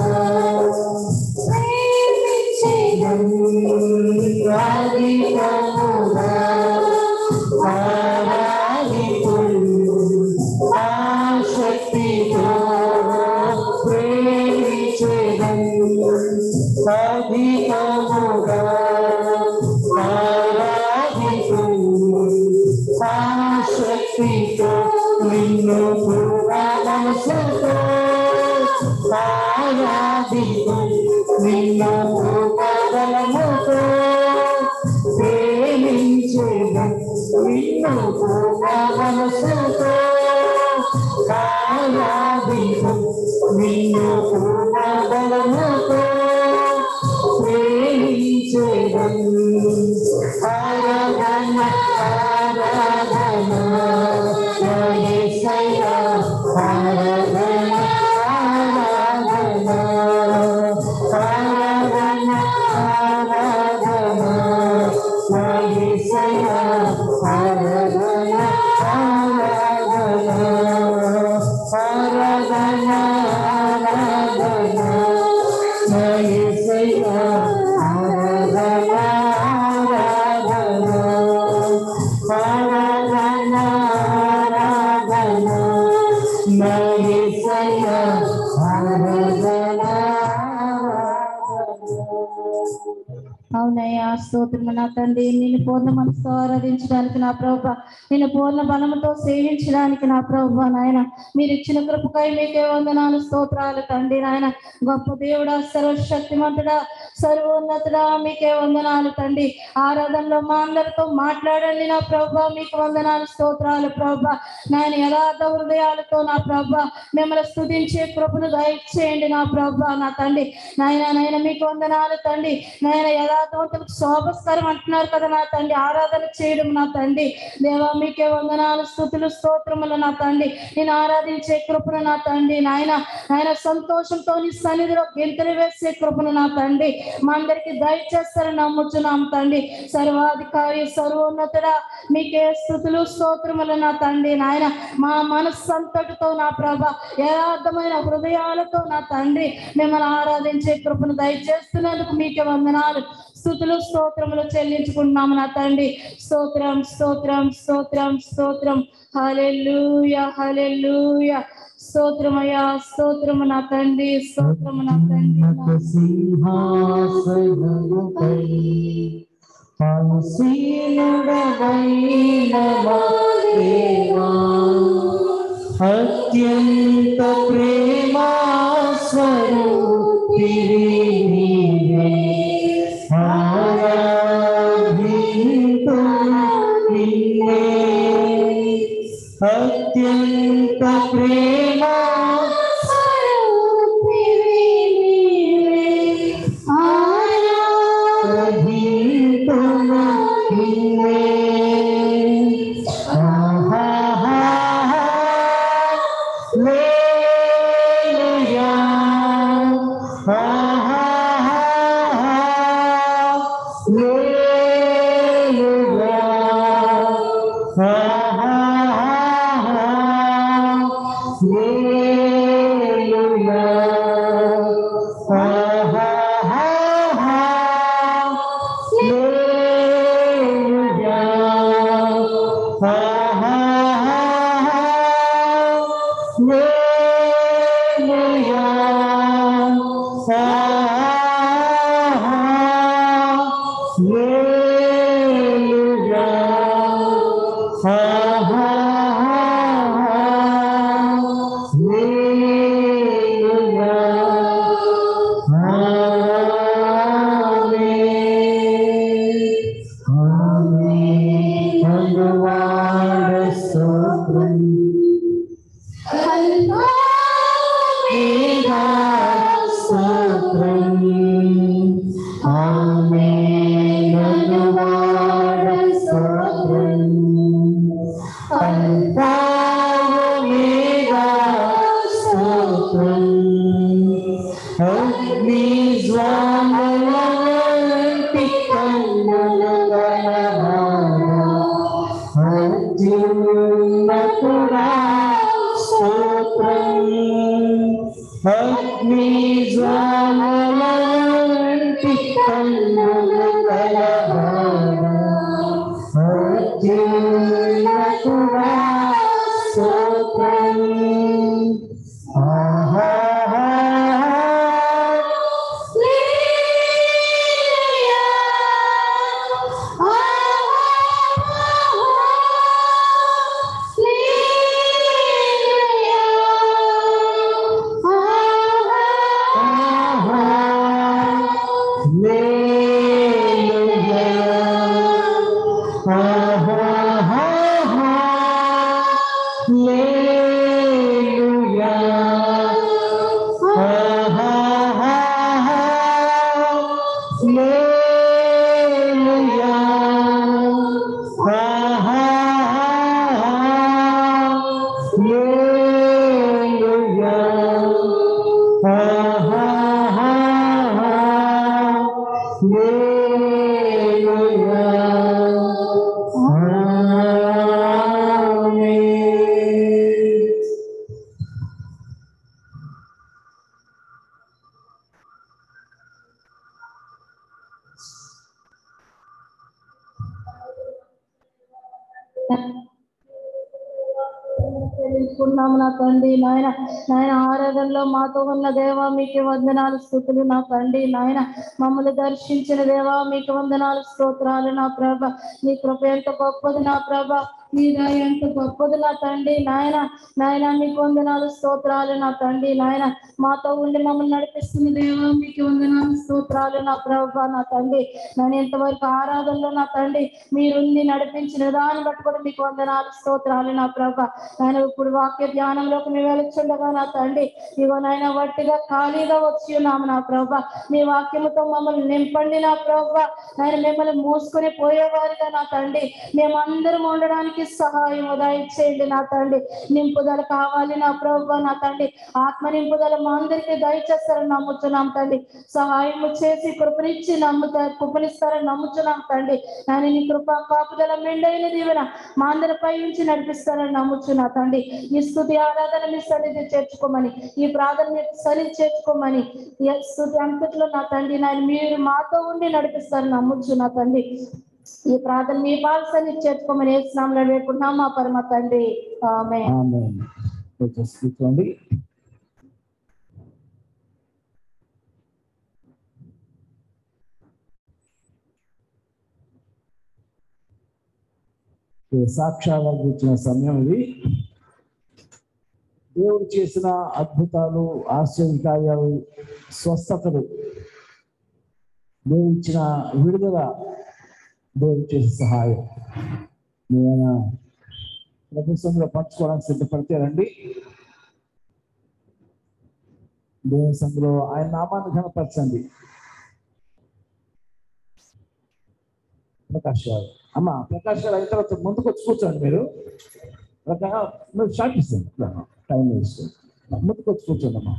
నిన్ను మనసుతో ఆరాధితు నిన్ను బలముతో ప్రేమించేది నిన్ను మనసుతో ఆరాధితు నిన్ను బలముతో ప్రేమించేది చేయడం ఆరాధన ఆరాధన నా యేసయ్యా ఆరాధన ఆరాధన ఆరాధన ఆరాధన నా యేసయ్యా ఆరాధన ఆరాధన ఆరాధన ఆరాధన నా యేసయ్యా ఆరాధన ఆరాధన ఆరాధన ఆరాధన నా యేసయ్యా ఆరాధన అవునయ్యా స్తోత్రము నా తండ్రి నేను పూర్ణ మనసుతో ఆరాధించడానికి నా ప్రభు నేను పూర్ణ బలముతో సేవించడానికి నా ప్రభు నాయన మీరు ఇచ్చిన కృపకై మీకే వందనాలు స్తోత్రాలు తండ్రి నాయన గొప్ప దేవుడా సర్వశక్తిమంతుడా సర్వోన్నతుడా మీకే వందనాలు తండ్రి ఆరాధనలో మా అందరితో మాట్లాడండి నా ప్రభు మీకు వందనాలు స్తోత్రాలు ప్రభు నాయన యథార్థ హృదయాలతో నా ప్రభు మిమ్మల్ని స్తుతించే కృపను దయచేయండి నా ప్రభు నా తండ్రి నాయన నాయన మీకు వందనాలు తండ్రి నాయన యథార్థవంతులకు శోభస్కరం అంటున్నారు కదా నా తండ్రి ఆరాధన చేయడం నా తండ్రి దేవా మీకే వందనాలు స్థుతులు స్తోత్రములు నా తండ్రి నేను ఆరాధించే కృపను నా తండ్రి నాయన నాయన సంతోషంతో నీ సన్నిధిలో గెంతులు వేసే కృపను నా తండ్రి మా అందరికి దయచేస్తారని నమ్ముచున్నాం తండ్రి సర్వాధికారి సర్వోన్నతుడా మీకే స్థుతులు స్తోత్రములు నా తండ్రి నాయన మా మనస్సంతటితో నా ప్రభ యథార్థమైన హృదయాలతో నా తండ్రి మిమ్మల్ని ఆరాధించే కృపను దయచేస్తున్నందుకు మీకే వందనాలు స్థుతులు స్తోత్రములు చెల్లించుకుంటున్నాము నా తండ్రి స్తోత్రం స్తోత్రం స్తోత్రం స్తోత్రం హలెలూయ హలెలూయ స్తోత్రమయ్యా స్తోత్రము నా తండ్రి స్తోత్రము నా తండ్రి ఉన్నత సింహాసనముపై ఆసీనుడవైన మా దేవా అత్యంత ప్రేమా స్వరూపిణి నీవే ఆరాధింతు నిన్నే అత్యంత ప్రేమా అగ్ని జ్వాలలంటి కన్నులు కలవాడ అత్యున్నతుడా స్తోత్రం ఆహా ఆహా చెల్లించుకున్నాము నా తండ్రి నాయన నాయన ఆరాధనలో మాతో ఉన్న దేవా మీకు వందనాలు స్థుతులు నా తండ్రి నాయన మమ్మల్ని దర్శించిన దేవా మీకు వందనాలు స్తోత్రాలు నా ప్రభ నీ కృప ఎంత గొప్పది నా ప్రభ నీ దయ ఎంత గొప్పది నా తండ్రి నాయన నాయన మీకు వందనాలు స్తోత్రాలు నా తండ్రి నాయన మాతో ఉండి మమ్మల్ని నడిపిస్తున్న దేవా మీకు వందనాలు స్తోత్రాలు నా ప్రభ నా తండ్రి నేను ఇంతవరకు ఆరాధనలో నా తండ్రి మీరుండి నడిపించిన విధానం బట్టి కూడా మీకు వందనాలు స్తోత్రాలు నా ప్రభ ఆయన ఇప్పుడు వాక్య ధ్యానంలోకి మేము వెళ్తుండగా నా తండ్రి ఇగో నాయన వట్టిగా ఖాళీగా వచ్చి ఉన్నాము నా ప్రభ మీ వాక్యముతో మమ్మల్ని నింపండి నా ప్రభ ఆయన మిమ్మల్ని మోసుకొని పోయేవారిగా నా తండ్రి మేమందరం ఉండడానికి సహాయం దయచేయండి నా తండ్రి నింపుదల కావాలి నా ప్రభ నా తండ్రి ఆత్మ నింపుదల మా అందరికీ దయచేస్తారని నమ్ముతున్నాం తండ్రి సహాయం చేసి కృపనిచ్చి నమ్ముతారు కృపనిస్తారని నమ్ముతున్నాం తండ్రి ఆయన నీ కృప కాపుదల మెండైన దీవెన మా అందరిపై ఉంచి నడిపిస్తారని నమ్ముచున్నా తండ్రి ఈ స్థుతి ఆరాధన మీ సన్నిధి చేర్చుకోమని ఈ ప్రార్థన మీ సన్నిధి చేర్చుకోమని ఈ స్థుతి అంతట్లో నా తండ్రి నాయన మీరు మాతో ఉండి నడిపిస్తారని నమ్ముచున్నా తండ్రి ఈ ప్రార్థన మీ పాల సన్నిధి చేర్చుకోమని ఏ స్నామంలో వేడుకుంటున్నాం మా పరమ తండ్రి ఆమె ఆమేన్. కొంచెం కూర్చోండి ఈ సాక్ష్యాలు కూర్చున్న సమయం ఇది దేవుడు చేసిన అద్భుతాలు ఆశ్చర్యకార్యాలు స్వస్థతలు దేవుడు ఇచ్చిన విడుదల దేవుడు చేసే సహాయం నేను ప్రభుత్వంలో పంచుకోవడానికి సిద్ధపడితే రండి దేవుని సందులో ఆయన నామాన్ని ఘనపరచండి ప్రకాష్ గారు అమ్మ ప్రకాష్ గారు అయిన తర్వాత ముందుకు వచ్చి కూర్చోండి మీరు ప్రకా- మీరు స్టార్ట్ చేయండి టైం వేస్ట్ ముందుకు వచ్చి కూర్చోండి అమ్మా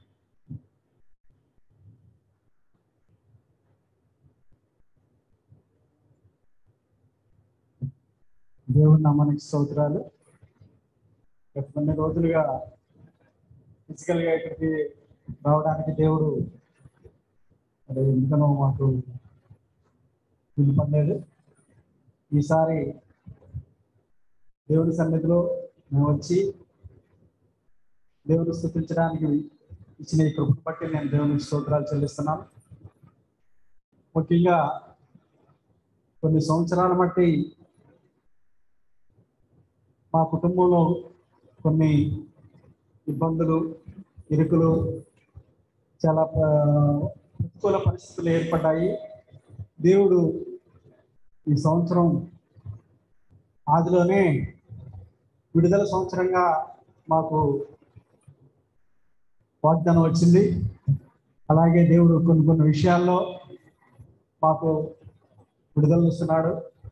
దేవుడి నామానికి స్తోత్రాలు గత కొన్ని రోజులుగా ఫిజికల్ గా ఇక్కడికి రావడానికి దేవుడు మరి ఎందుకనో మాకు వీలు పడలేదు ఈసారి దేవుడి సన్నిధిలో మేము వచ్చి దేవుడు స్థుతించడానికి ఇచ్చిన ఈ కృపను బట్టి నేను దేవునికి స్తోత్రాలు చెల్లిస్తున్నాను ముఖ్యంగా కొన్ని సంవత్సరాల బట్టి మా కుటుంబంలో కొన్ని ఇబ్బందులు ఇరుకులు చాలా ఆ, ప్రతికూల పరిస్థితులు ఏర్పడ్డాయి దేవుడు ఈ సంవత్సరం ఆదిలోనే విడుదల సంవత్సరంగా మాకు వాగ్దానం వచ్చింది అలాగే దేవుడు కొన్ని కొన్ని విషయాల్లో మాకు విడుదల ఇస్తున్నాడు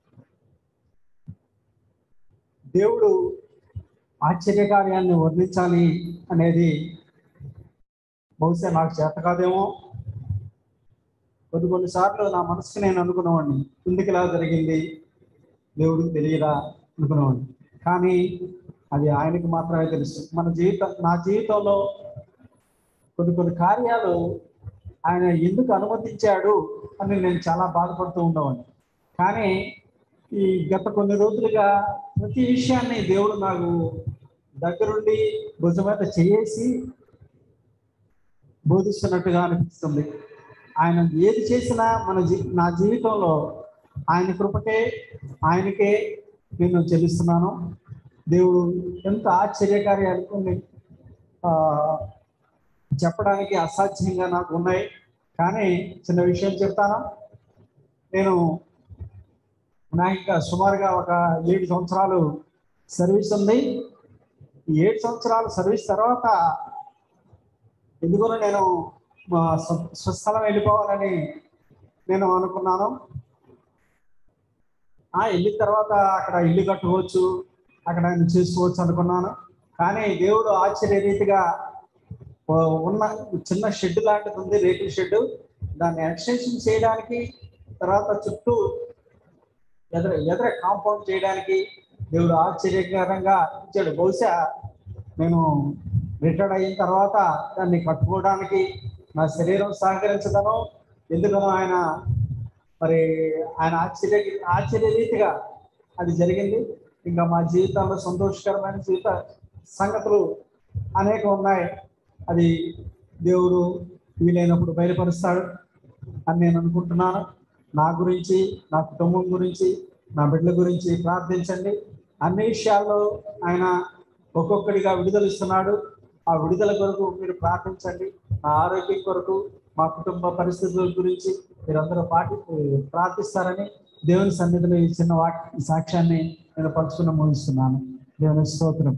దేవుడు ఆశ్చర్యకార్యాన్ని వర్ణించాలి అనేది బహుశా నాకు చేత కాదేమో కొన్ని కొన్నిసార్లు నా మనసుకి నేను అనుకునేవాడిని ఎందుకు ఇలా జరిగింది దేవుడికి తెలియదా అనుకునేవాడిని కానీ అది ఆయనకి మాత్రమే తెలుసు మన జీవితం నా జీవితంలో కొన్ని కొన్ని కార్యాలు ఆయన ఎందుకు అనుమతించాడు అని నేను చాలా బాధపడుతూ ఉండేవాడిని కానీ ఈ గత కొన్ని రోజులుగా ప్రతి విషయాన్ని దేవుడు నాకు దగ్గరుండి భుజం మీద చేసి బోధిస్తున్నట్టుగా అనిపిస్తుంది ఆయన ఏది చేసినా మన జీ నా జీవితంలో ఆయన కృపకే ఆయనకే నేను చెల్లిస్తున్నాను దేవుడు ఎంత ఆశ్చర్యకార్యాలు కొన్ని ఆ, చెప్పడానికి అసాధ్యంగా నాకు ఉన్నాయి కానీ చిన్న విషయం చెప్తాను నేను నాకు ఇంకా సుమారుగా ఒక ఏడు సంవత్సరాలు సర్వీస్ ఉంది ఈ ఏడు సంవత్సరాలు సర్వీస్ తర్వాత ఎందుకనో నేను మా స్వ- స్వస్థలం వెళ్ళిపోవాలని నేను అనుకున్నాను ఆ వెళ్ళిన తర్వాత అక్కడ ఇల్లు కట్టుకోవచ్చు అక్కడ నేను చేసుకోవచ్చు అనుకున్నాను కానీ దేవుడు ఆశ్చర్య రీతిగా ఓ- ఉన్న చిన్న షెడ్ లాంటిది ఉంది రేకుల షెడ్ దాన్ని ఎక్స్టెన్షన్ చేయడానికి తర్వాత చుట్టూ ఎదుర ఎదుర కాంపౌండ్ చేయడానికి దేవుడు ఆశ్చర్యకరంగా ఇచ్చాడు బహుశా నేను రిటైర్డ్ అయిన తర్వాత దాన్ని కట్టుకోవడానికి నా శరీరం సహకరించదను ఎందుకనో ఆయన మరి ఆయన ఆశ్చర్య ఆశ్చర్య రీతిగా అది జరిగింది ఇంకా మా జీవితంలో సంతోషకరమైన జీవిత సంగతులు అనేక ఉన్నాయి అది దేవుడు వీలైనప్పుడు బయలుపరుస్తాడు అని నేను అనుకుంటున్నాను నా గురించి నా కుటుంబం గురించి నా బిడ్డల గురించి ప్రార్థించండి అన్ని విషయాల్లో ఆయన ఒక్కొక్కడిగా విడుదల ఇస్తున్నాడు ఆ విడుదల కొరకు మీరు ప్రార్థించండి నా ఆరోగ్యం కొరకు మా కుటుంబ పరిస్థితుల గురించి మీరందరూ పాటి ప్రార్థిస్తారని దేవుని సన్నిధిలో ఈ చిన్న వాక్ ఈ సాక్ష్యాన్ని నేను పంచుకుని ముగిస్తున్నాను దేవుని స్తోత్రం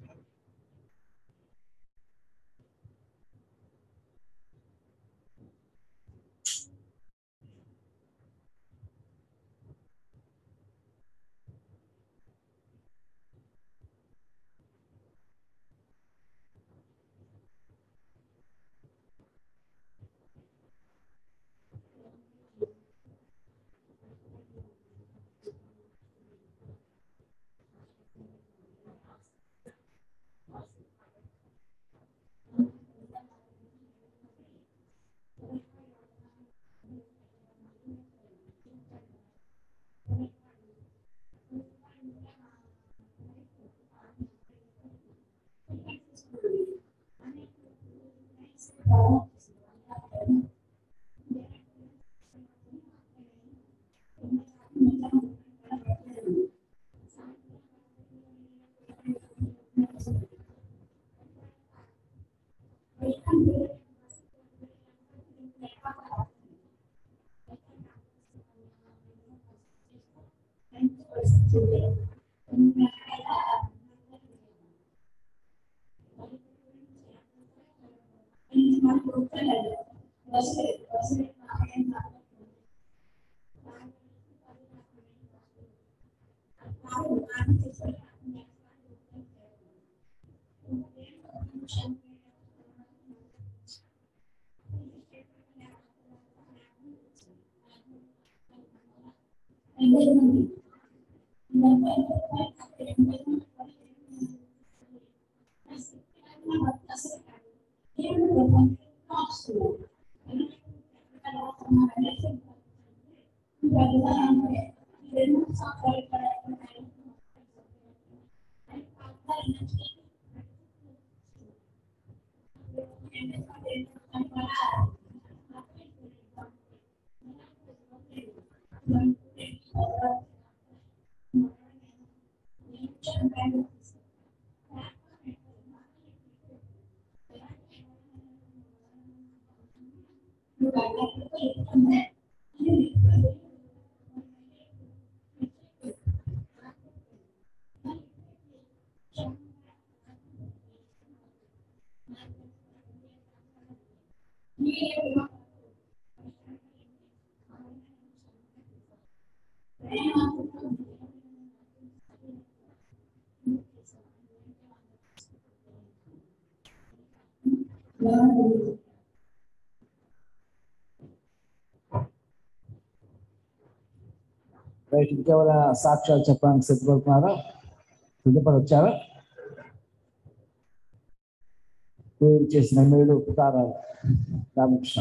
రైట్ ఇంకెవరైనా సాక్ష్యాలు చెప్పడానికి సిద్ధపడుతున్నారా సిద్ధపడి వచ్చారా దేవుడు చేసిన మేలు ఉపకారాలు రామకృష్ణ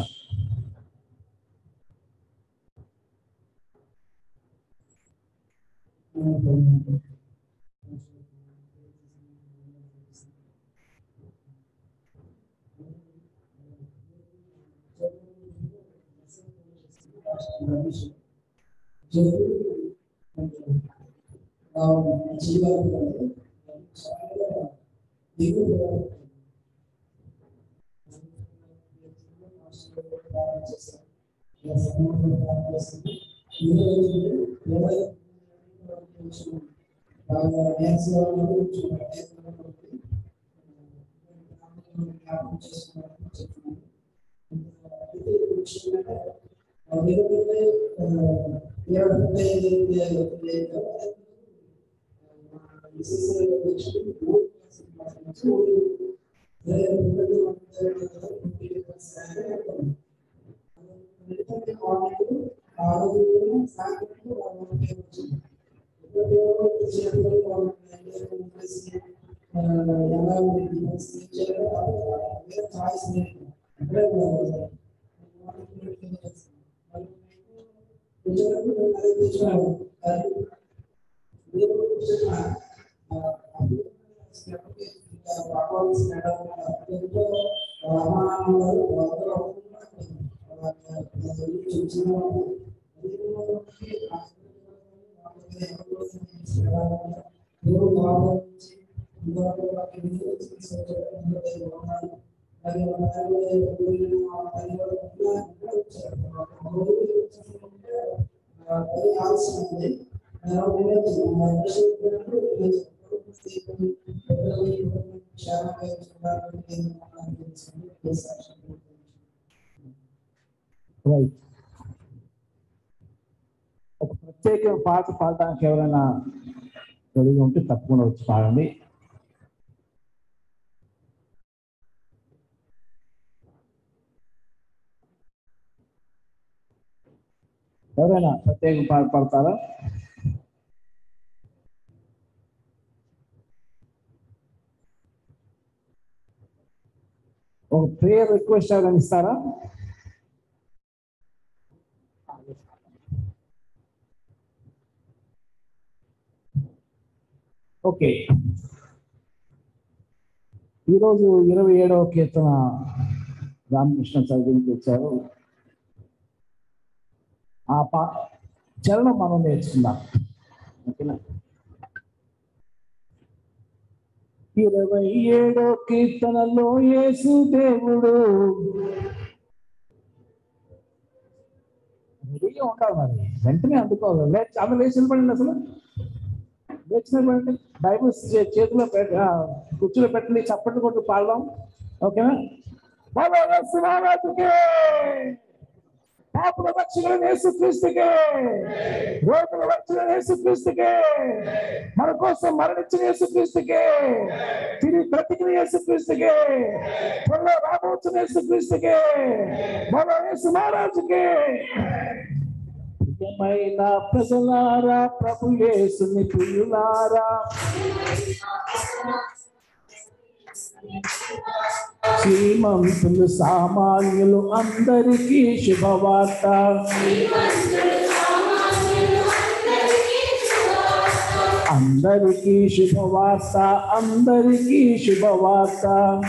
రైట్ ఒక ప్రత్యేక పాట పాడడానికి ఎవరైనా రెడీగా ఉంటే తప్పకుండా వచ్చి పాడండి ఎవరైనా ప్రత్యేక పాట పాడతారా ఒక ప్రేయర్ రిక్వెస్ట్ ఎవరైనా ఇస్తారా ఓకే ఈరోజు ఇరవై ఏడవ కీర్తన రామకృష్ణ చదివించి వచ్చారు ఆ పా చరణం మనం నేర్చుకుందాం ఓకేనా ఇరవై ఏడో కీర్తనలో యేసు దేవుడు రెడీగా ఉండాలి మరి వెంటనే అందుకోవాలి లే ఆమె లేచి నిలబడండి అసలు లేచి నిలబడండి బైబుల్ చే- చేతిలో పెట్ ఆ, కుర్చీలో పెట్టండి చప్పట్లు కొట్టు పాడదాం ఓకేనా బాబా యేసు మహారాజుకే పాపుల రక్షకుడు యేసు క్రీస్తుకే రోగుల రక్షకుడు యేసు క్రీస్తుకే మన కోసం మరణించిన యేసు క్రీస్తుకే తిరిగి బ్రతికిన యేసు క్రీస్తుకే త్వరలో రాబోతున్న యేసు క్రీస్తుకే బాబా యేసు మహారాజుకే ప్రియమైన ప్రజలారా ప్రభు యేసుని ప్రియులారా శ్రీమంతులు సామాన్యులు అందరికీ శుభవార్త అందరికీ శుభవార్త అందరికీ శుభవార్త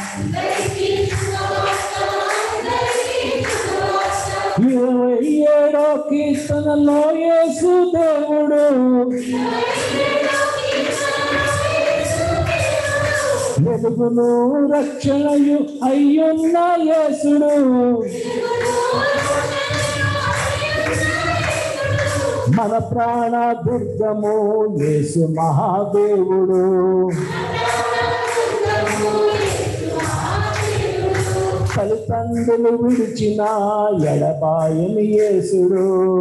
ఇరవై ఏడో కీర్తనలో యేసు దేవుడు వెలుగును రక్షణయు అయ్యున్న యేసుడు మన ప్రాణ దుర్గము యేసు మహాదేవుడు తల్లిదండ్రులు విడిచిన ఎడబాయని యేసుడు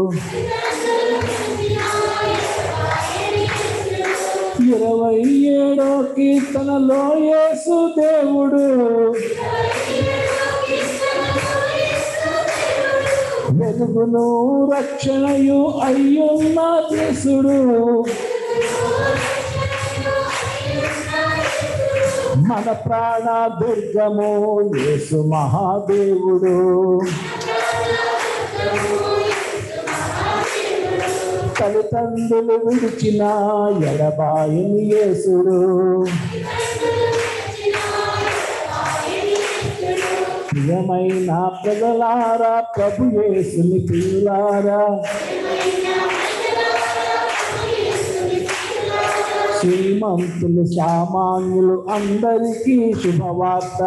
ఇరవై ఏడో కీర్తనలో యేసు దేవుడు వెలుగును రక్షణయు అయ్యున్న దేశుడు మన ప్రాణ దుర్గము యేసు మహాదేవుడు తల్లిదండ్రులు విడిచిన ఎడబాయని యేసుడు ప్రియమైన ప్రజలారా ప్రభు యేసుని ప్రియులారా శ్రీమంతులు సామాన్యులు అందరికీ శుభవార్త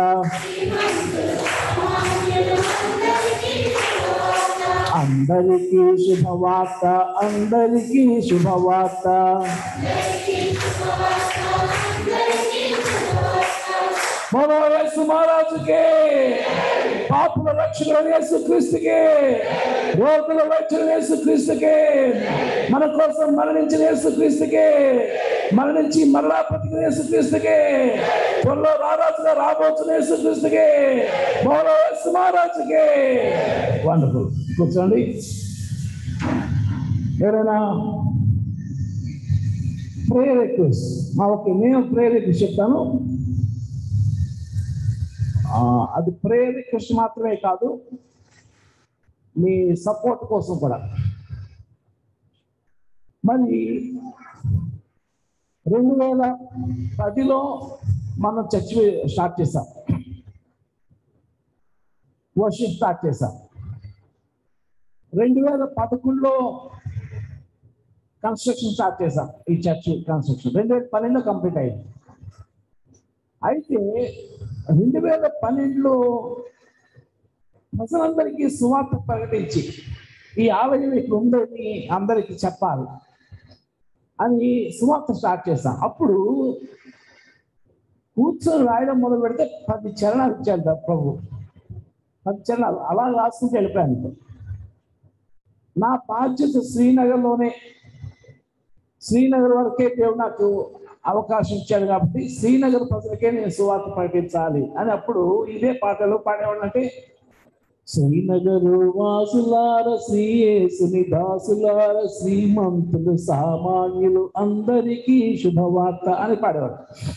అందరికీ శుభవార్త అందరికీ శుభవార్త మరో యేసు యేసు మహారాజుకే పాపుల రక్షణ యేసు క్రీస్తుకే రోగుల వైద్యుల యేసు క్రీస్తుకే మన కోసం మరణించిన యేసు క్రీస్తుకే మరణించి మరలా బ్రతికిన యేసు క్రీస్తుకే త్వరలో రారాజుగా రాబోతున్న యేసు క్రీస్తుకే బహుళ యేసు మహారాజుకే వండర్ఫుల్ కూర్చోండి ఎవరైనా ప్రేయర్ రిక్వెస్ట్ మా ఓకే నేను ప్రేయర్ రిక్వెస్ట్ చెప్తాను ఆ, అది ప్రేయర్ రిక్వెస్ట్ మాత్రమే కాదు మీ సపోర్ట్ కోసం కూడా మరి రెండు వేల పదిలో మనం చర్చ్ స్టార్ట్ చేసాం వర్షిప్ స్టార్ట్ చేసాం రెండు వేల పదకొండులో కన్స్ట్రక్షన్ స్టార్ట్ చేసాం ఈ చర్చ్ కన్స్ట్రక్షన్ రెండు వేల పన్నెండులో కంప్లీట్ అయింది అయితే రెండు వేల పన్నెండులో ప్రజలందరికీ సువార్త ప్రకటించి ఈ ఆలయం ఇక్కడ ఉందని అందరికీ చెప్పాలి అని సువార్త స్టార్ట్ చేశాం అప్పుడు కూర్చొని రాయడం మొదలు పెడితే పది చరణాలు ఇచ్చాడు ప్రభు పది చరణాలు అలా రాసుకుంటూ వెళ్ళిపోయాను నా బాధ్యత శ్రీనగర్లోనే శ్రీనగర్ వరకే దేవుడు నాకు అవకాశం ఇచ్చాడు కాబట్టి శ్రీనగర్ ప్రజలకే నేను సువార్త ప్రకటించాలి అని అప్పుడు ఇదే పాటలు పాడేవాడు అంటే శ్రీనగరు వాసులార శ్రీయేసుని దాసులార శ్రీమంతులు సామాన్యులు అందరికీ శుభవార్త అని పాడేవాడు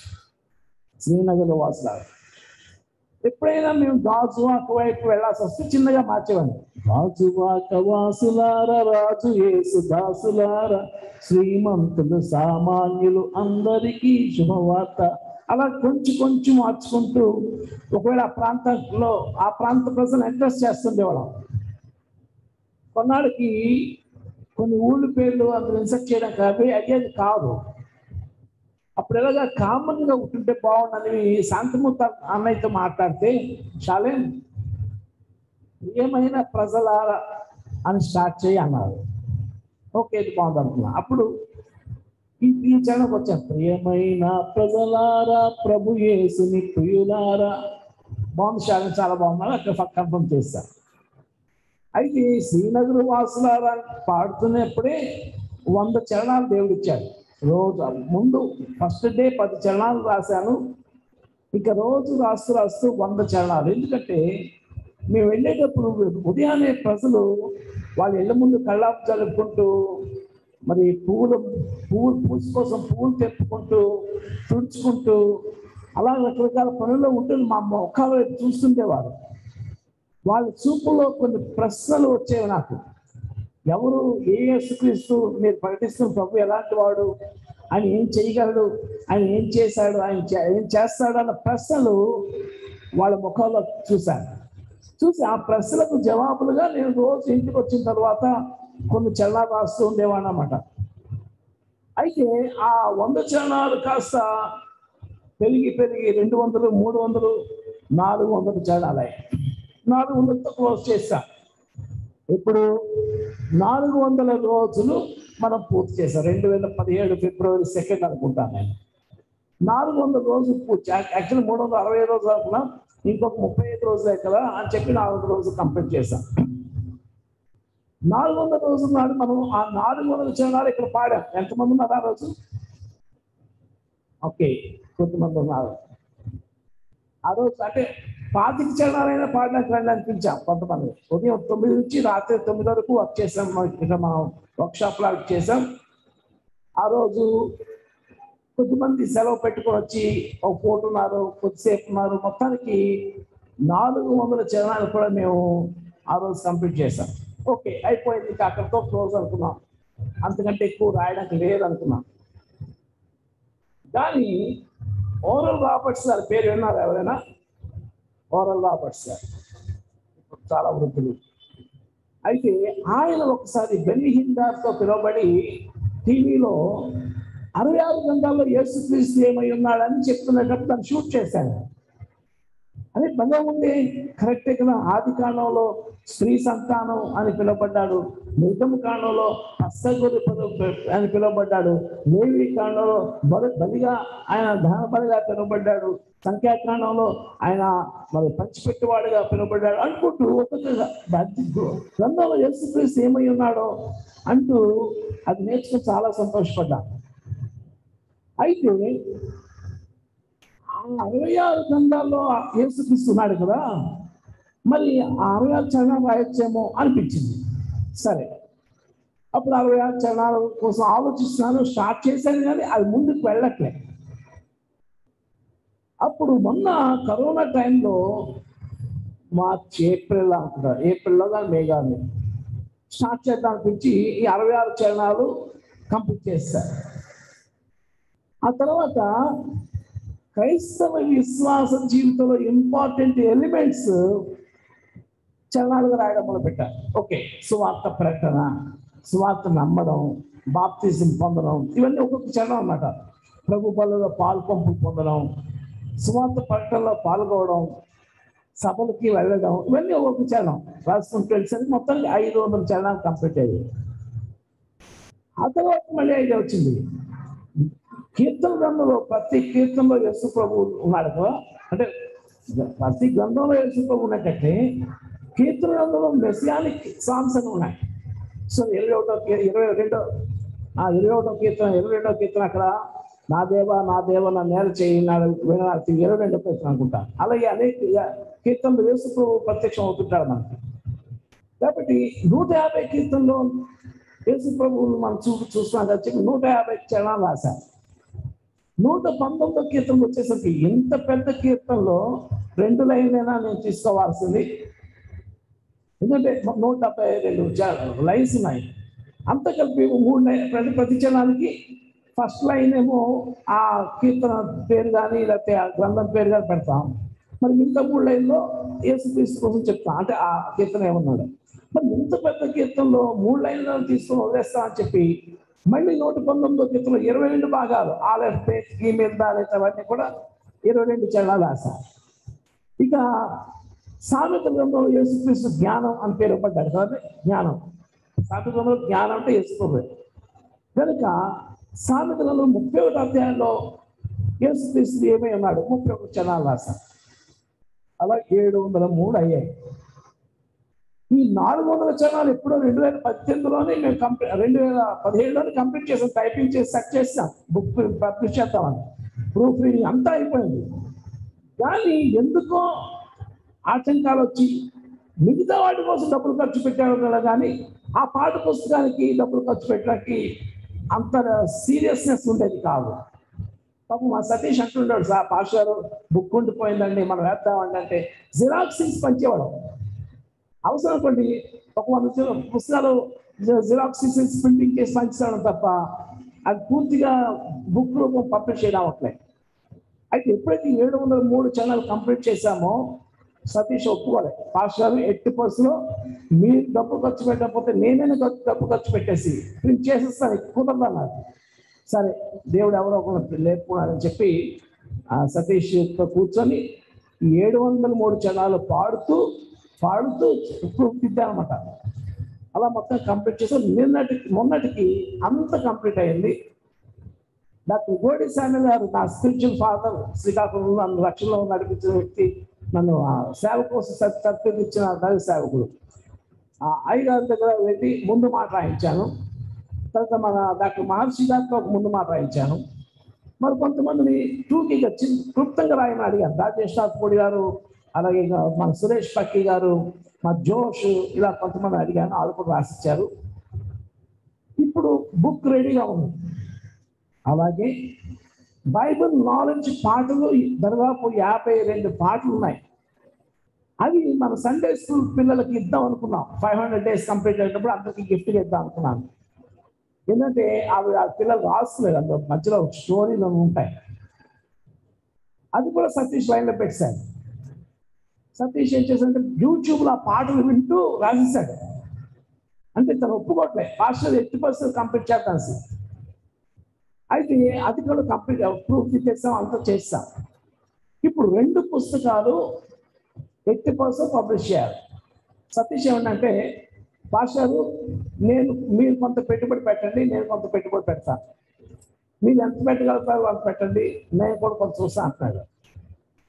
శ్రీనగర్ వాసులార ఎప్పుడైనా మేము గాజువాక వైపు వెళ్ళాల్సి వస్తే చిన్నగా మార్చేవాడిని గాజువాక వాసులార రాజు యేసు దాసులార శ్రీమంతులు సామాన్యులు అందరికీ శుభవార్త అలా కొంచెం కొంచెం మార్చుకుంటూ ఒకవేళ ఆ ప్రాంతంలో ఆ ప్రాంత ప్రజలు ఇంట్రెస్ట్ చేస్తుండేవాళ్ళం కొన్నాళ్ళకి కొన్ని ఊళ్ళ పేర్లు అందులో ఇన్సెక్ట్ చేయడం కాదు అయ్యేది కాదు అప్పుడు ఎలాగా కామన్ గా ఉంటుంటే బాగుండని శాంతమూర్త అన్నయ్యతో మాట్లాడితే చాలేం ప్రియమైన ప్రజలారా అని స్టార్ట్ చేయి అన్నారు ఓకే ఇది బాగుంది అనుకున్నా అప్పుడు ఈ ఈ చరణకు వచ్చాను ప్రియమైన ప్రజలారా ప్రభు యేసుని ప్రియులారా బాగుంది శాలం చాలా బాగుంది అక్కడ కన్ఫర్మ్ చేశాను అయితే శ్రీనగర్ వాసులారా అని పాడుతున్నప్పుడే వంద చరణాలు దేవుడు ఇచ్చాడు రోజు ముందు ఫస్ట్ డే పది చరణాలు రాశాను ఇక రోజు రాస్తూ రాస్తూ వంద చరణాలు ఎందుకంటే మేము వెళ్ళేటప్పుడు ఉదయాన్నే ప్రజలు వాళ్ళ ఇళ్ళ ముందు కళ్ళాపు జరుపుకుంటూ మరి పువ్వులు పువ్వులు పూజ కోసం పువ్వులు తెప్పుకుంటూ తుడుచుకుంటూ అలా రకరకాల పనుల్లో ఉంటూ మా ముఖాల వైపు చూస్తుండేవారు వాళ్ళ చూపులో కొన్ని ప్రశ్నలు వచ్చేవి నాకు ఎవరు ఏ యేసుక్రీస్తు మీరు ప్రకటిస్తున్న ప్రభు ఎలాంటి వాడు ఆయన ఏం చేయగలడు ఆయన ఏం చేశాడు ఆయన చే- ఏం చేస్తాడు అన్న ప్రశ్నలు వాళ్ళ ముఖంలో చూశాను చూసి ఆ ప్రశ్నలకు జవాబులుగా నేను రోజు ఇంటికి వచ్చిన తర్వాత కొన్ని చరణాలు రాస్తూ ఉండేవాడిని అన్నమాట అయితే ఆ వంద చరణాలు కాస్త పెరిగి పెరిగి రెండు వందలు మూడు వందలు నాలుగు వందలు చరణాలయ్యాయి నాలుగు వందలతో క్లోజ్ చేశా ఇప్పుడు నాలుగు వందల రోజులు మనం పూర్తి చేశాం రెండు వేల పదిహేడు ఫిబ్రవరి సెకండ్ అనుకుంటాను నేను నాలుగు వందల రోజులు పూర్తి యాక్చువల్లీ మూడు వందల అరవై రోజులు అనుకున్నాం ఇంకొక ముప్పై ఐదు రోజులే కదా అని చెప్పి నాలుగు రోజులు కంప్లీట్ చేశాం నాలుగు వందల రోజుల నాడు మనం ఆ నాలుగు వందల చరణాలు ఇక్కడ పాడాం ఎంతమంది ఉన్నారు ఆ రోజు ఓకే కొంతమంది ఉన్నారు ఆ రోజు అంటే పాతిక చరణాలైనా పాడడానికి రండి అనిపించాం కొంతమంది ఉదయం తొమ్మిది నుంచి రాత్రి తొమ్మిది వరకు వర్క్ చేసాం మనం ఇక్కడ మనం వర్క్ షాప్ లాగా చేసాం ఆ రోజు కొద్దిమంది సెలవు పెట్టుకొని వచ్చి ఒక పూట ఉన్నారు కొద్దిసేపు ఉన్నారు మొత్తానికి నాలుగు వందల చరణాలు కూడా మేము ఆ రోజు కంప్లీట్ చేసాం ఓకే అయిపోయింది ఇంకా అక్కడితో క్లోజ్ అనుకున్నాం అంతకంటే ఎక్కువ రాయడానికి లేదు అనుకున్నాం కానీ ఓరల్ రాబర్ట్స్ గారి పేరు విన్నారు ఎవరైనా ఓరల్ రాబర్ట్స్ గారు ఇప్పుడు చాలా వృద్ధులు అయితే ఆయన ఒకసారి బెన్నిహిందార్తో పిలువబడి టీవీలో అరవై ఆరు గంటల్లో యేసుక్రీస్తు ఏమై ఉన్నాడని చెప్తున్నప్పుడు దాన్ని షూట్ చేశాను అదే భలే ఉంది కరెక్టే కదా ఆది కాండంలో స్త్రీ సంతానం అని పిలువబడ్డాడు నిర్గమ కాండంలో హస్తగురి అని పిలువబడ్డాడు లేవి కాండంలో బలి బలిగా ఆయన ధన బలిగా పిలువబడ్డాడు సంఖ్యాకాండంలో ఆయన మరి పంచిపెట్టేవాడుగా పిలువబడ్డాడు అనుకుంటూ ఒక్కొక్క దాని గ్రంథంలో యేసుక్రీస్తు ఏమై ఉన్నాడో అంటూ అది నేర్చుకుని చాలా సంతోషపడ్డా అయితే ఆ అరవై ఆరు గ్రంథాల్లో యేసుక్రీస్తు ఉన్నాడు కదా మరి ఆ అరవై ఆరు చరణాలు రాయొచ్చేమో అనిపించింది సరే అప్పుడు అరవై ఆరు చరణాల కోసం ఆలోచిస్తున్నాను స్టార్ట్ చేశాను కానీ అది ముందుకు వెళ్ళట్లే అప్పుడు మొన్న కరోనా టైంలో మార్చ్ ఏప్రిల్ అనుకుంటారు ఏప్రిల్లో కానీ మే కానీ స్టార్ట్ చేద్దాం అనిపించి ఈ అరవై ఆరు చరణాలు కంప్లీట్ చేస్తారు ఆ తర్వాత క్రైస్తవ విశ్వాస జీవితంలో ఇంపార్టెంట్ ఎలిమెంట్స్ చరణాలుగా రాయడం మొదలు పెట్టారు ఓకే సువార్త ప్రకటన సువార్త నమ్మడం బాప్తిజం పొందడం ఇవన్నీ ఒక్కొక్క చరణం అన్నమాట ప్రభు బలలో పాలు పంపు పొందడం సువార్త ప్రకటనలో పాల్గొనడం సభలకి వెళ్ళడం ఇవన్నీ ఒక్కొక్క చరణం రాసుకుంటూ వెళ్ళేసరికి మొత్తానికి ఐదు వందల చరణాలు కంప్లీట్ అయ్యాయి ఆ తర్వాత మళ్ళీ ఐదు వచ్చింది కీర్తన గ్రంథంలో ప్రతి కీర్తనలో యేసు ప్రభు ఉన్నాడు కదా అంటే ప్రతి గ్రంథంలో యేసు ప్రభు ఉన్నట్టయితే కీర్తన గ్రంథంలో మెసియానిక్ సాంగ్స్ అని ఉన్నాయి సో ఇరవై ఒకటో కీ- ఇరవై రెండో ఆ ఇరవై ఒకటో కీర్తన ఇరవై రెండో కీర్తన అక్కడ నా దేవ నా దేవ నా నేల చేయినాడు వినాలి ఇరవై రెండో కీర్తన అనుకుంటా అలాగే అనేక కీర్తనలు యేసు ప్రభు ప్రత్యక్షం అవుతుంటాడు మనకి కాబట్టి నూట యాభై కీర్తనలో యేసు ప్రభువును మనం చూ చూస్తున్నాం కదా చెప్పి నూట యాభై చరణాలు రాశారు నూట పంతొమ్మిదో కీర్తన వచ్చేసరికి ఇంత పెద్ద కీర్తనలో రెండు లైన్లైనా నేను తీసుకోవాల్సింది ఎందుకంటే నూట డెబ్బై రెండు లైన్స్ ఉన్నాయి అంత కలిపి మూడు లైన్ ప్రతి ప్రతి చరణానికి ఫస్ట్ లైన్ ఏమో ఆ కీర్తన పేరు కానీ లేకపోతే ఆ గ్రంథం పేరు కానీ పెడతాం మరి మిగతా మూడు లైన్లో యేసుక్రీస్తు కోసం చెప్తాం అంటే ఆ కీర్తన ఏమన్నాడు మరి ఇంత పెద్ద కీర్తనలో మూడు లైన్లను తీసుకొని వదిలేస్తాం అని చెప్పి మళ్ళీ నూట పంతొమ్మిదో కీర్తనలో ఇరవై రెండు భాగాలు ఆలయ పేజ్ ఈమెయిల్ దారైతే అవన్నీ కూడా ఇరవై రెండు చరణాలు రాశారు ఇక సామెత గ్రంథంలో యేసుక్రీస్తు జ్ఞానం అని పేరు పడ్డాడు కాబట్టి జ్ఞానం సామెత గ్రంథంలో జ్ఞానం అంటే యేసుక్రీస్తు కనుక సామెత గ్రంథంలో ముప్పై ఒకటి అధ్యాయంలో యేసుక్రీస్తు ఏమై ఉన్నాడు ముప్పై ఒకటి చరణాలు రాశారు అలా ఏడు వందల మూడు అయ్యాయి ఈ నాలుగు వందల చరణాలు ఎప్పుడో రెండు వేల పద్దెనిమిదిలోనే మేము కంప్లీట్ రెండు వేల పదిహేడులోనే కంప్లీట్ చేసాం టైపింగ్ చేసి సెట్ చేసాం బుక్ పబ్లిష్ చేద్దామని ప్రూఫ్ రీడింగ్ అంతా అయిపోయింది కానీ ఎందుకో ఆటంకాలు వచ్చి మిగతా వాటి కోసం డబ్బులు ఖర్చు పెట్టారు కదా కానీ ఆ పాఠ పుస్తకానికి డబ్బులు ఖర్చు పెట్టడానికి అంత సీరియస్నెస్ ఉండేది కాదు పాపం మా సతీష్ అంటుంటాడు సార్ పాస్టర్ బుక్ ఉండిపోయిందండి మనం వేద్దామండి అంటే జిరాక్స్ తీసి పంచేవాడు అవసరం కొన్ని ఒక వంద జిరా- పుస్తకాలు జి- జిరాక్స్ తీసి ప్రింటింగ్ చేసి పంచడం తప్ప అది పూర్తిగా బుక్ రూపం పబ్లిష్ చేయడం అవట్లేదు అయితే ఎప్పుడైతే ఏడు వందల మూడు ఛానల్ కంప్లీట్ చేశామో సతీష్ ఒప్పుకోవాలి పాస్టర్ ఎట్టి బస్సులో మీరు డబ్బు ఖర్చు పెట్టకపోతే నేనే ఖర్చు- డబ్బు ఖర్చు పెట్టేసి ప్రింట్ చేసేస్తాను కుదరదు అన్నారు సరే దేవుడు ఎవరో ఒకరు లేపుకున్నారని చెప్పి ఆ సతీష్తో కూర్చొని ఈ ఏడు వందల మూడు చరణాలు పాడుతూ పాడుతూ దిద్దానమాట అలా మొత్తం కంప్లీట్ చేసాం నిన్నటి మొన్నటికి అంత కంప్లీట్ అయింది డాక్టర్ గోడి శామ్యుల్ గారు నా స్పిరిచువల్ ఫాదర్ శ్రీకాకుళంలో నన్ను రక్షణలో నడిపించిన వ్యక్తి నన్ను ఆ సేవ కోసం సత్కరించిన దైవ సేవకుడు ఆ అయ్యగారి దగ్గర వెళ్ళి ముందు మాట రాయించాను తర్వాత మన డాక్టర్ మహర్షి గారితో ఒక ముందు మాట రాయించాను మరి కొంతమందిని టూకీగా చిన్న క్లుప్తంగా రాయమని అడిగాను రాజేష్ పూడి గారు అలాగే ఇంకా మన సురేష్ పక్కి గారు మా జోష్ ఇలా కొంతమంది అడిగాను వాళ్ళు కూడా రాసిచ్చారు ఇప్పుడు బుక్ రెడీగా ఉంది అలాగే బైబిల్ నాలెడ్జ్ పాటలు దాదాపు యాభై రెండు పాటలు ఉన్నాయి అవి మన సండే స్కూల్ పిల్లలకి ఇద్దాం అనుకున్నాం ఫైవ్ హండ్రెడ్ డేస్ కంప్లీట్ అయినప్పుడు అందరికి గిఫ్ట్గా ఇద్దాం అనుకున్నాను ఎందుకంటే అవి ఆ పిల్లలు రాస్తున్నారు అందులో మధ్యలో స్టోరీలు ఉంటాయి అది కూడా సతీష్ లైన్లో పెట్టాడు సతీష్ ఏం చేశాడంటే యూట్యూబ్లో ఆ పాటలు వింటూ రాసేసాడు అంటే తను ఒప్పుకోవట్లే పాస్టర్ ఎట్టి పర్సెంట్ కంప్లీట్ చేద్దాం సార్ అయితే అది కూడా కంప్లీట్ ప్రూఫ్ చేస్తాం అంతా చేస్తాం ఇప్పుడు రెండు పుస్తకాలు ఎట్టి పర్సెంట్ పబ్లిష్ చేయాలి సతీష్ ఏమంటే పాస్టారు నేను మీరు కొంత పెట్టుబడి పెట్టండి నేను కొంత పెట్టుబడి పెడతాను మీరు ఎంత పెట్టగలుగుతారో అంత పెట్టండి నేను కూడా కొంత చూస్తాను అంటున్నాడు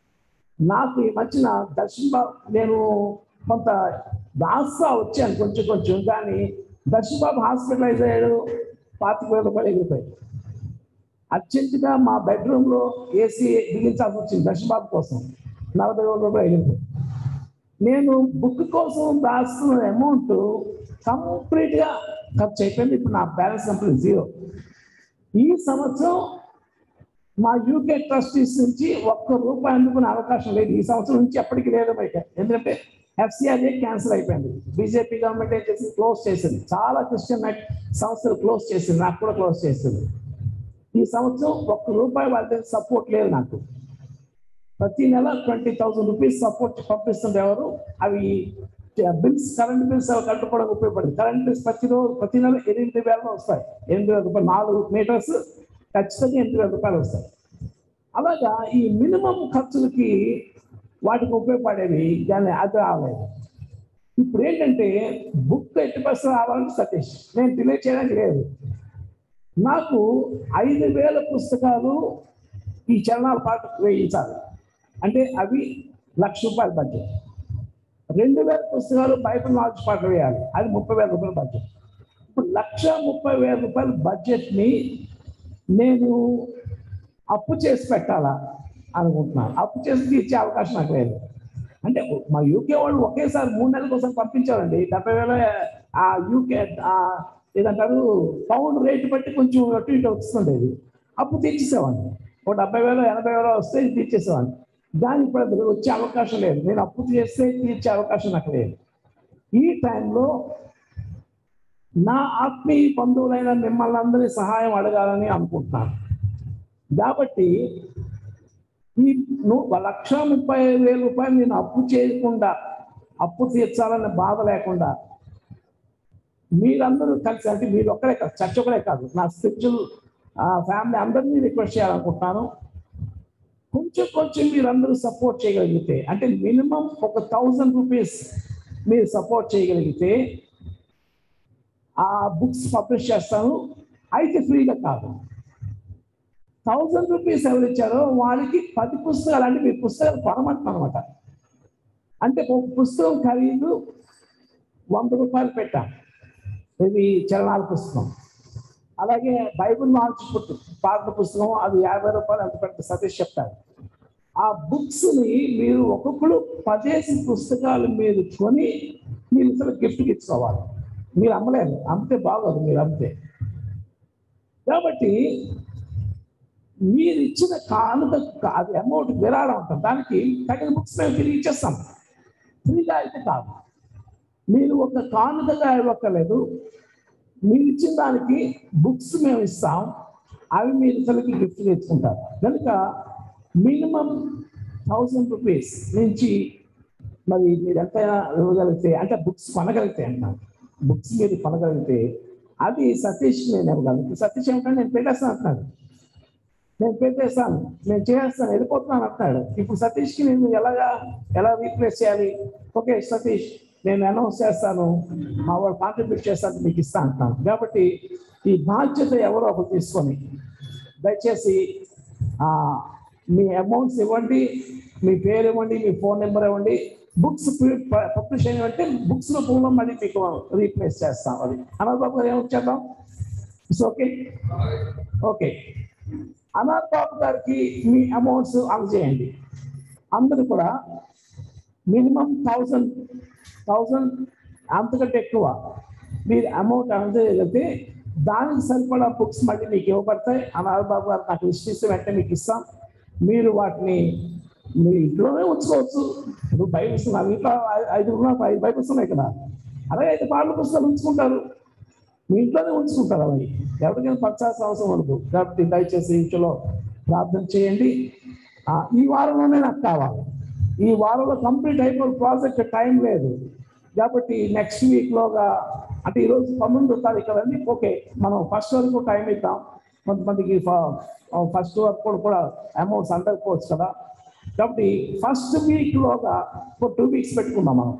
నాకు ఈ మధ్యన దర్శన్ బాబు నేను కొంత దాస్తా వచ్చాను కొంచెం కొంచెం కానీ దర్శన్ బాబు హాస్పిటలైజ్ అయ్యాడు పాతిక వేల రూపాయలు ఎగిరిపోయాయి అర్జెంటుగా మా బెడ్రూమ్లో ఏసీ బిగించాల్సి వచ్చింది దర్శన్ బాబు కోసం నలభై వేల రూపాయలు ఎగిరిపోయాయి నేను బుక్ కోసం దాస్తున్న అమౌంట్ కంప్లీట్గా ఖర్చు అయిపోయింది ఇప్పుడు నా బ్యాలెన్స్ కంప్లీట్ జీరో ఈ సంవత్సరం మా యూకే ట్రస్టీస్ నుంచి ఒక్క రూపాయి అందుకునే అవకాశం లేదు ఈ సంవత్సరం నుంచి ఎప్పటికీ లేదు బయట ఎందుకంటే ఎఫ్సిఆర్ఏ క్యాన్సిల్ అయిపోయింది బీజేపీ గవర్నమెంట్ ఏం చేసింది క్లోజ్ చేసింది చాలా క్రిస్టియన్ నైట్ సంస్థలు క్లోజ్ చేసింది నాకు కూడా క్లోజ్ చేసింది ఈ సంవత్సరం ఒక్క రూపాయి వాళ్ళ దగ్గర సపోర్ట్ లేదు నాకు ప్రతి నెల ట్వంటీ థౌసండ్ రూపీస్ సపోర్ట్ పంపిస్తుంది ఎవరు అవి బిల్స్ కరెంట్ బిల్స్ అవి కట్టుకోవడానికి ఉపయోగపడుతుంది కరెంట్ బిల్స్ ప్రతి రోజు ప్రతి నెల ఎనిమిది వేలలో వస్తాయి ఎనిమిది వేల రూపాయలు నాలుగు మీటర్స్ ఖచ్చితంగా ఎనిమిది వేల రూపాయలు వస్తాయి అలాగా ఈ మినిమం ఖర్చులకి వాటికి ఉపయోగపడేవి కానీ అది రాలేదు ఇప్పుడు ఏంటంటే బుక్ ఎట్టి బస్సు రావాలంటే సతీష్ నేను డిలే చేయడానికి లేదు నాకు ఐదు వేల పుస్తకాలు ఈ చరణాల పాట వేయించాలి అంటే అవి లక్ష రూపాయల బడ్జెట్ రెండు వేల పుస్తకాలు బైబిల్ నాలెడ్జ్ పాట వేయాలి అది ముప్పై వేల రూపాయల బడ్జెట్ ఇప్పుడు లక్ష ముప్పై వేల రూపాయల బడ్జెట్ని నేను అప్పు చేసి పెట్టాలా అనుకుంటున్నాను అప్పు చేసి తీర్చే అవకాశం నాకు లేదు అంటే మా యూకే వాళ్ళు ఒకేసారి మూడు నెలల కోసం పంపించారండి డెబ్బై వేల ఆ యూకే ఆ ఏదంటారు పౌండ్ రేటు బట్టి కొంచెం అటు ఇటు వస్తుండేది అప్పు తీర్చేసేవాడిని ఒక డెబ్బై వేలు ఎనభై వేలు వస్తే తీర్చేసేవాడిని దాని ఇప్పుడు అది వచ్చే అవకాశం లేదు నేను అప్పు చేస్తే తీర్చే అవకాశం నాకు లేదు ఈ టైంలో నా ఆత్మీయ బంధువులైన మిమ్మల్ని అందరి సహాయం అడగాలని అనుకుంటున్నాను కాబట్టి ఈ ను- లక్ష ముప్పై వేల రూపాయలు నేను అప్పు చేయకుండా అప్పు తీర్చాలనే బాధ లేకుండా మీరందరూ కలిసి అంటే మీరు ఒక్కడే కాదు చర్చ ఒకడే కాదు నా స్పిరిచువల్ ఫ్యామిలీ అందరినీ రిక్వెస్ట్ చేయాలనుకుంటున్నాను కొంచెం కొంచెం మీరందరూ సపోర్ట్ చేయగలిగితే అంటే మినిమం ఒక థౌజండ్ రూపీస్ మీరు సపోర్ట్ చేయగలిగితే ఆ బుక్స్ పబ్లిష్ చేస్తాను అయితే ఫ్రీగా కాదు థౌజండ్ రూపీస్ ఎవరు ఇచ్చారో వారికి పది పుస్తకాలు అంటే మీ పుస్తకాలు కొనమంటున్నాను అనమాట అంటే ఒక పుస్తకం ఖరీదు వంద రూపాయలు పెట్టాం ఇది చరణాల పుస్తకం అలాగే బైబిల్ నాలెడ్జ్ పుస్తకం పాటల పుస్తకం అది యాభై రూపాయలు అంత పెద్ద సతీష్ చెప్తారు ఆ బుక్స్ ని మీరు ఒక్కొక్కరు పదేసి పుస్తకాలు మీరు కొని మీరు ఇతర గిఫ్ట్కి ఇచ్చుకోవాలి మీరు అమ్మలేరు అమ్మితే బాగోదు మీరు అమ్మితే కాబట్టి మీరు ఇచ్చిన కానుక కా- అది అమౌంట్ విరాళం ఉంటుంది దానికి తగిన బుక్స్ మేము తిరిగి ఇచ్చేస్తాం ఫ్రీగా అయితే కాదు మీరు ఒక కానుకగా ఇవ్వక్కర్లేదు మీరు ఇచ్చిన దానికి బుక్స్ మేము ఇస్తాం అవి మీరు ఇతరులకి గిఫ్ట్ తెచ్చుకుంటారు కనుక మినిమం థౌసండ్ రూపీస్ నుంచి మరి మీరు ఎంతైనా ఇవ్వగలిగితే అంటే బుక్స్ కొనగలిగితే అంటాను బుక్స్ మీరు కొనగలిగితే అది సతీష్ నేను ఇవ్వగలను సతీష్ ఏమిటంటే నేను పెట్టేస్తాను అంటున్నాడు నేను పెట్టేస్తాను నేను చేస్తాను వెళ్ళిపోతున్నాను అంటున్నాడు ఇప్పుడు సతీష్కి నేను ఎలాగా ఎలా రీప్లేస్ చేయాలి ఓకే సతీష్ నేను అనౌన్స్ చేస్తాను మా వాడు కాంట్రిబ్యూట్ చేస్తాను మీకు ఇస్తాను అంటున్నాను కాబట్టి ఈ బాధ్యత ఎవరో ఒకరు తీసుకొని దయచేసి ఆ, మీ అమౌంట్స్ ఇవ్వండి మీ పేరు ఇవ్వండి మీ ఫోన్ నెంబర్ ఇవ్వండి బుక్స్ పబ్లిష్ అయినవంటే బుక్స్ రూపంలో మళ్ళీ మీకు రీప్లేస్ చేస్తాం అది అనాథ్ బాబు గారు ఏమొచ్చి చేద్దాం it's okay okay Anath Babu గారికి మీ అమౌంట్స్ అందజేయండి అందరూ కూడా మినిమం థౌసండ్ థౌసండ్ అంతకంటే ఎక్కువ మీరు అమౌంట్ అందజేయగలిగితే దానికి సరిపడా బుక్స్ మళ్ళీ మీకు ఇవ్వబడతాయి అనాథ్ బాబు గారు నాకు లిస్ట్ ఇస్తే వెంటనే మీకు ఇస్తాం మీరు వాటిని మీ ఇంట్లోనే ఉంచుకోవచ్చు ఇప్పుడు బైబిల్స్ నా ఇంట్లో ఐ- ఐదు ఉన్నాయి, ఐదు బైబిల్స్ ఉన్నాయి కదా అలాగే అయితే పాటల పుస్తకాలు ఉంచుకుంటారు మీ ఇంట్లోనే ఉంచుకుంటారు అవి ఎవరికైనా పచ్చాల్సిన అవసరం ఉండదు కాబట్టి దయచేసి ఇంట్లో ప్రార్థన చేయండి ఆ, ఈ వారంలోనే నాకు కావాలి ఈ వారంలో కంప్లీట్ అయిపోయిన ప్రాజెక్ట్ టైం లేదు కాబట్టి నెక్స్ట్ వీక్లోగా అంటే ఈరోజు పన్నెండు తారీఖు కదండి ఓకే మనం ఫస్ట్ వరకు టైం ఇద్దాం కొంతమందికి ఫస్ట్ వరకు కూడా కూడా అమౌంట్స్ అందకపోవచ్చు కదా కాబట్టి ఫస్ట్ వీక్లోగా ఒక టూ వీక్స్ పెట్టుకుందాం మనం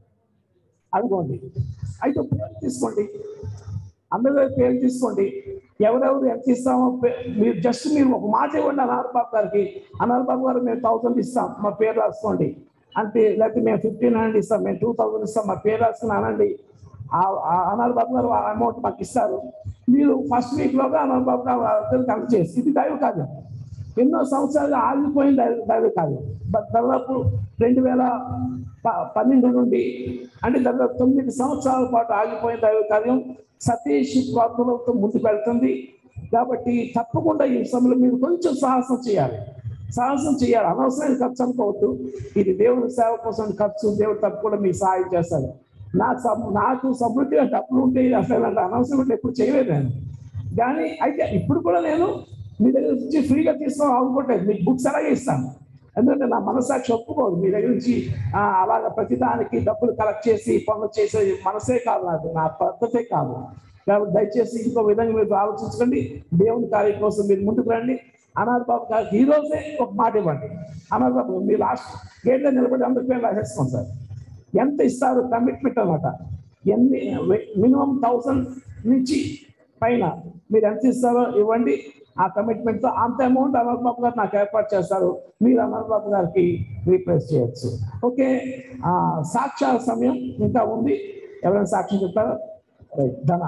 అనుకోండి అయితే పేరు తీసుకోండి అందరి దగ్గర పేరు తీసుకోండి ఎవరెవరు ఎంత ఇస్తామో పే- మీరు జస్ట్ మీరు ఒక మాట ఇవ్వండి అనార్ బాబు గారికి అనార్ బాబు గారు మేము థౌసండ్ ఇస్తాం మా పేరు రాసుకోండి అంటే లేకపోతే మేము ఫిఫ్టీన్ హండ్రెడ్ ఇస్తాం మేము టూ థౌసండ్ ఇస్తాం మా పేరు రాసుకుని అనండి ఆ- ఆ అనార్ బాబు గారు ఆ అమౌంట్ మాకు ఇస్తారు మీరు ఫస్ట్ వీక్ లోగా అనార్ బాబు గారు కలెక్ట్ చేసి ఇది దైవ కార్యం ఎన్నో సంవత్సరాలు ఆగిపోయిన దైవ దైవ కార్యం బ- దాదాపు రెండు వేల ప- పన్నెండు నుండి అంటే దాదాపు తొమ్మిది సంవత్సరాల పాటు ఆగిపోయిన దైవ కార్యం సతీష్ ప్రార్థనలతో ముందుకు వెళ్తుంది కాబట్టి తప్పకుండా ఈ సమయంలో మీరు కొంచెం సాహసం చేయాలి సాహసం చేయాలి అనవసరమైన ఖర్చు అనుకోవద్దు ఇది దేవుని సేవ కోసం ఖర్చు దేవుడు తప్పకుండా మీకు సహాయం చేస్తాడు నాకు సమ- నాకు సమృద్ధిగా డబ్బులు ఉంటే అసలు ఇలాంటి అనవసరం ఉంటే ఎప్పుడు చేయలేదు నేను కానీ అయితే ఇప్పుడు కూడా నేను మీ దగ్గర నుంచి ఫ్రీగా తీసుకోవాలి అనుకోవట్లేదు మీకు బుక్స్ అలాగే ఇస్తాను ఎందుకంటే నా మనసాక్షి ఒప్పుకోదు మీ దగ్గర నుంచి ఆ, అలాగ ప్రతిదానికి డబ్బులు కలెక్ట్ చేసి పనులు చేసే మనసే కాదు నాకు నా పద్ధతే కాదు కాబట్టి దయచేసి ఇంకో విధంగా మీరు ఆలోచించకండి దేవుని కార్యం కోసం మీరు ముందుకు రండి అనాథ బాబు గారికి ఈ రోజే ఒక మాట ఇవ్వండి అనాథ బాబు మీ లాస్ట్ గేట్లో నిలబడి అందరి పేరు రాసేసుకోండి సార్ ఎంత ఇస్తారు కమిట్మెంట్ అనమాట ఎన్ని మినిమం థౌసండ్ నుంచి పైన మీరు ఎంత ఇస్తారో ఇవ్వండి ఆ కమిట్మెంట్ తో అంత అమౌంట్ అమర్ బాబు గారు నాకు ఏర్పాటు చేస్తారు మీరు అమర్ బాబు గారికి రీప్లేస్ చేయొచ్చు ఓకే ఆ సాక్ష్యాల సమయం ఇంకా ఉంది ఎవరైనా సాక్ష్యం చెప్తారా రైట్ ధన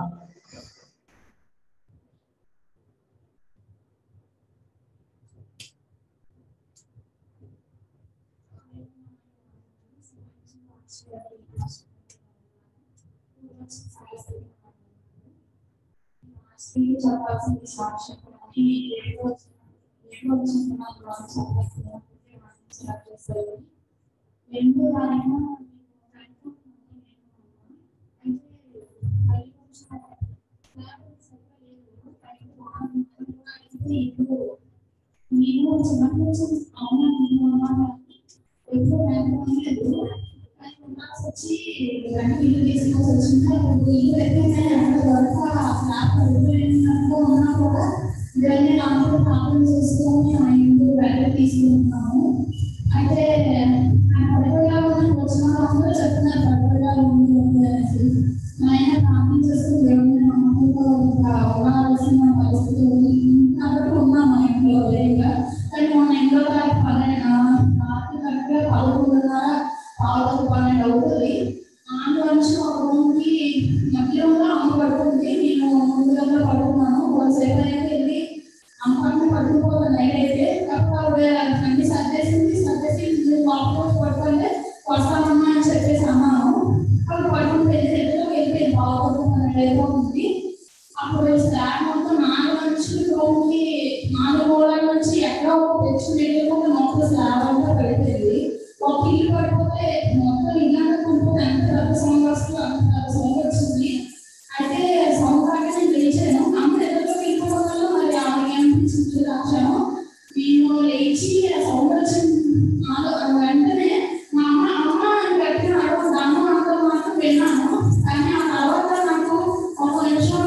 స్త్రీలు చెప్పాల్సింది సాక్ష్యం అని ఏడో ఏడో వచ్చిన చేస్తారు రెండు దానిలో నేను చిన్నప్పుడు అవునా నేను అన్నాను ఎప్పుడు బ్యాంక్ లేదు వచ్చి రెండు ఇల్లు తీసుకొని వచ్చింది అప్పుడు ఇల్లు ఎక్కడైనా అక్కడ వరకు ఆ ఫ్లాట్ వెళ్ళిపోయినట్టు ఉన్నా కూడా ఇవన్నీ అందరూ కాపులు చేసుకొని ఆ ఇల్లు బయట తీసుకుంటున్నాము అయితే ఆ పడవగా ఉన్న వచ్చిన వాళ్ళందరూ చెప్తున్నారు పడవగా ఉంది ఉంది అనేసి మా ఆయన కాపులు చేసుకుని దేవుని నమ్మకంతో ఇంకా ఉండాల్సిన పరిస్థితి ఉంది కాబట్టి ఉన్నాం మా ఇంట్లో లేక కానీ మొన్న ఇంట్లో పన్నెండు రాత్రి కరెక్ట్గా పదకొండున్నర ఆరు పన్నెండు అవుతుంది ఆమె వచ్చి ఒక రూమ్కి మధ్యలో అమ్మ పడుతుంది నేను ముందుగా పడుకున్నాను కొంతసేపు అయితే వెళ్ళి అమ్మని పడుకోవాలి నైట్ అయితే కాకపోతే ఆవిడ అన్ని సర్దేసింది సర్దేసి నేను వాటర్ పడుకుంటే వస్తామమ్మా అని చెప్పేసి అన్నాను అప్పుడు పడుకుని వెళ్ళి దగ్గర వెళ్ళిపోయింది బాగుంటుంది అయిపోతుంది అప్పుడు స్లాబ్ మొత్తం నాలుగు నుంచి రూమ్కి నాలుగు గోడల నుంచి ఎక్కడో తెచ్చి వెళ్ళకుండా మొత్తం స్లాబ్ అంతా పడిపోయింది ఒక ఇల్లు పడిపోతే మొత్తం ఇల్లు అంతా కుంటుంది ఎంత పెద్ద సౌండ్ వస్తుంది అంత పెద్ద సౌండ్ వచ్చింది అయితే సౌండ్ రాగా నేను లేచాను అమ్మ ఎదురుగా వెళ్ళిపోవడం వల్ల మరి ఆమె అనిపించింది రాశాను నేను లేచి ఆ సౌండ్ వచ్చింది నాలో వెంటనే మా అమ్మ అమ్మ అని గట్టిగా అడగదు అమ్మ అంతా మాత్రం విన్నాను కానీ ఆ తర్వాత నాకు ఒక నిమిషం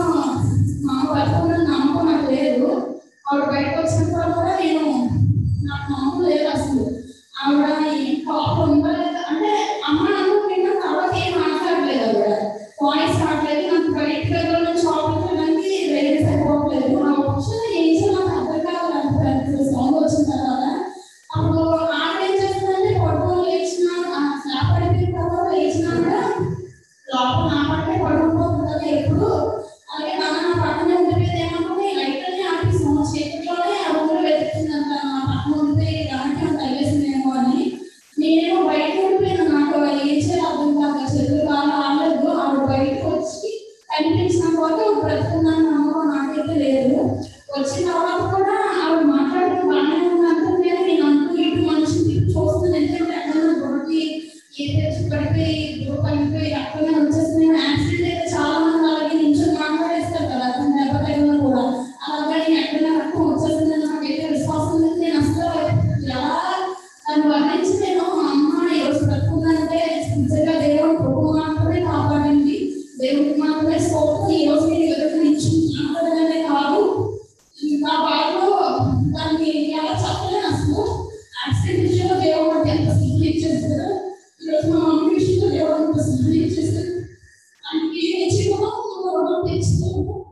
మా అమ్మ పడుతుందని నమ్మకం నాకు లేదు ఆవిడ బయటకు వచ్చిన తర్వాత కూడా నేను నాకు నమ్మకం లేదు అసలు ఆవిడ ఇంకా అప్పుడు ఉండలేదు అంటే అమ్మ నమ్మకం విన్న తర్వాత ఏం మాట్లాడలేదు ఆవిడ వాయిస్ రావట్లేదు నాకు బయట దగ్గర నుంచి ఆపడానికి వేరే సరిపోవట్లేదు ఆ ఆప్షన్ ఏం చేయాలో నాకు అర్థం కావాలి సౌండ్ వచ్చిన తర్వాత అప్పుడు ఆవిడ ఏం చేస్తుందంటే పడుకొని లేచిన స్లాబ్ పడిపోయిన తర్వాత లేచినా కూడా లోపల నా పక్కనే పడుకుంటుంది కదా ఎప్పుడు అలాగే నాన్న నా పక్కనే ఉండిపోయేది ఏమనుకుని లైట్ అని ఆపేసాము చేతిలోనే ఆ రూమ్లో వెతుకుతుందంట నా పక్కన ఉండిపోయి గమనించడం తగిలేసిందేమో అని నేనేమో బయట ఉండిపోయాను నాకు ఏం చేయాలి అర్థం కాక చెల్లు కాలు ఆడలేదు ఆవిడ బయటకు వచ్చి కనిపించిన పోతే బ్రతుకున్నాను నమ్మకం నాకైతే లేదు వచ్చిన తర్వాత కూడా ఆవిడ మాట్లాడడం బాగానే ఉందంటే నేను నేను అంటూ ఇటు మనిషిని చూస్తుంది ఎందుకంటే అక్కడ దొరికి ఏ తెచ్చి పడిపోయి దూరం అయిపోయి అక్కడనే వచ్చేసి యాక్సిడెంట్ అయితే చాలా మంది అలాగే నించొని మాట్లాడేస్తారు కదా అతను దెబ్బ తగిలినా కూడా అలాగే నేను ఎక్కడైనా రక్తం వచ్చేసిందని నాకైతే విశ్వాసం లేదు నేను అసలు ఎలా దాన్ని వర్ణించి నేను అమ్మ ఈ రోజు బ్రతుకుందంటే నిజంగా దేవుడు ప్రభు మాత్రమే కాపాడింది దేవుడికి మాత్రమే స్తోత్రం ఈ రోజు నేను ఎదురు నిల్చుని మాట్లాడగానే కాదు నా బాధ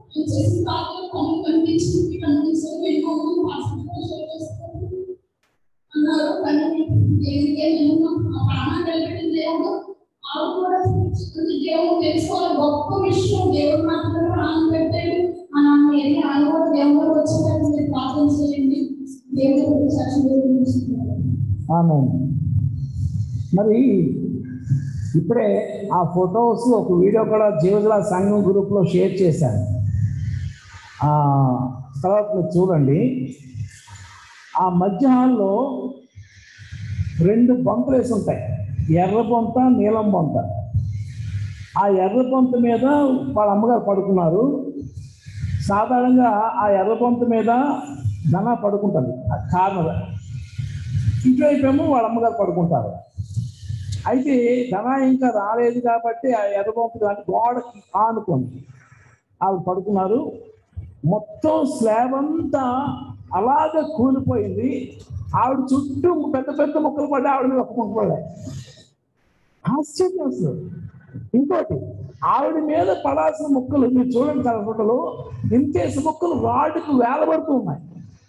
నేను చేసిన ప్రార్థన పనులు కనిపించింది కనిపించదు ఎక్కువ హాస్పిటల్ షేర్ చేస్తాను అన్నారు కానీ దేవుడికి నేను ఆ ప్రాణాలు నిలబెట్టిన దేవుడు ఆవిడ కూడా అంటే దేవుడు తెలుసుకోవాలి గొప్ప విషయం దేవుడు మాత్రమే ప్రాణం పెట్టాడు ఆ నాన్న వెళ్ళి ఆయన కూడా దేవుడు వచ్చేటట్టు మీరు ప్రార్థన చేయండి దేవుడు సాక్షి గురించి ఆమె మరి ఇప్పుడే ఆ ఫొటోస్ ఒక వీడియో కూడా జీవజల సంఘం గ్రూప్లో షేర్ చేశాను ఆ తర్వాత మీరు చూడండి ఆ మధ్య హాల్లో రెండు బంతులు వేసి ఉంటాయి ఎర్ర బొంత నీలం బొంత ఆ ఎర్ర బొంత మీద వాళ్ళ అమ్మగారు పడుకున్నారు సాధారణంగా ఆ ఎర్ర బొంత మీద ధన పడుకుంటుంది కార్నర్ ఇటువైపు ఏమో వాళ్ళ అమ్మగారు పడుకుంటారు అయితే ధన ఇంకా రాలేదు కాబట్టి ఆ ఎర్రబొంపు దాన్ని గోడకి ఆనుకొని వాళ్ళు పడుకున్నారు మొత్తం స్లాబ్ అంతా అలాగే కూలిపోయింది ఆవిడ చుట్టూ పెద్ద పెద్ద మొక్కలు పడి ఆవిడ మీద ఒక్క మొక్క పడ్డాయి ఆశ్చర్యం అసలు ఇంకోటి ఆవిడ మీద పడాల్సిన మొక్కలు మీరు చూడండి కలపటలు ఇంకేసి మొక్కలు రాడ్డుకు వేలబడుతూ ఉన్నాయి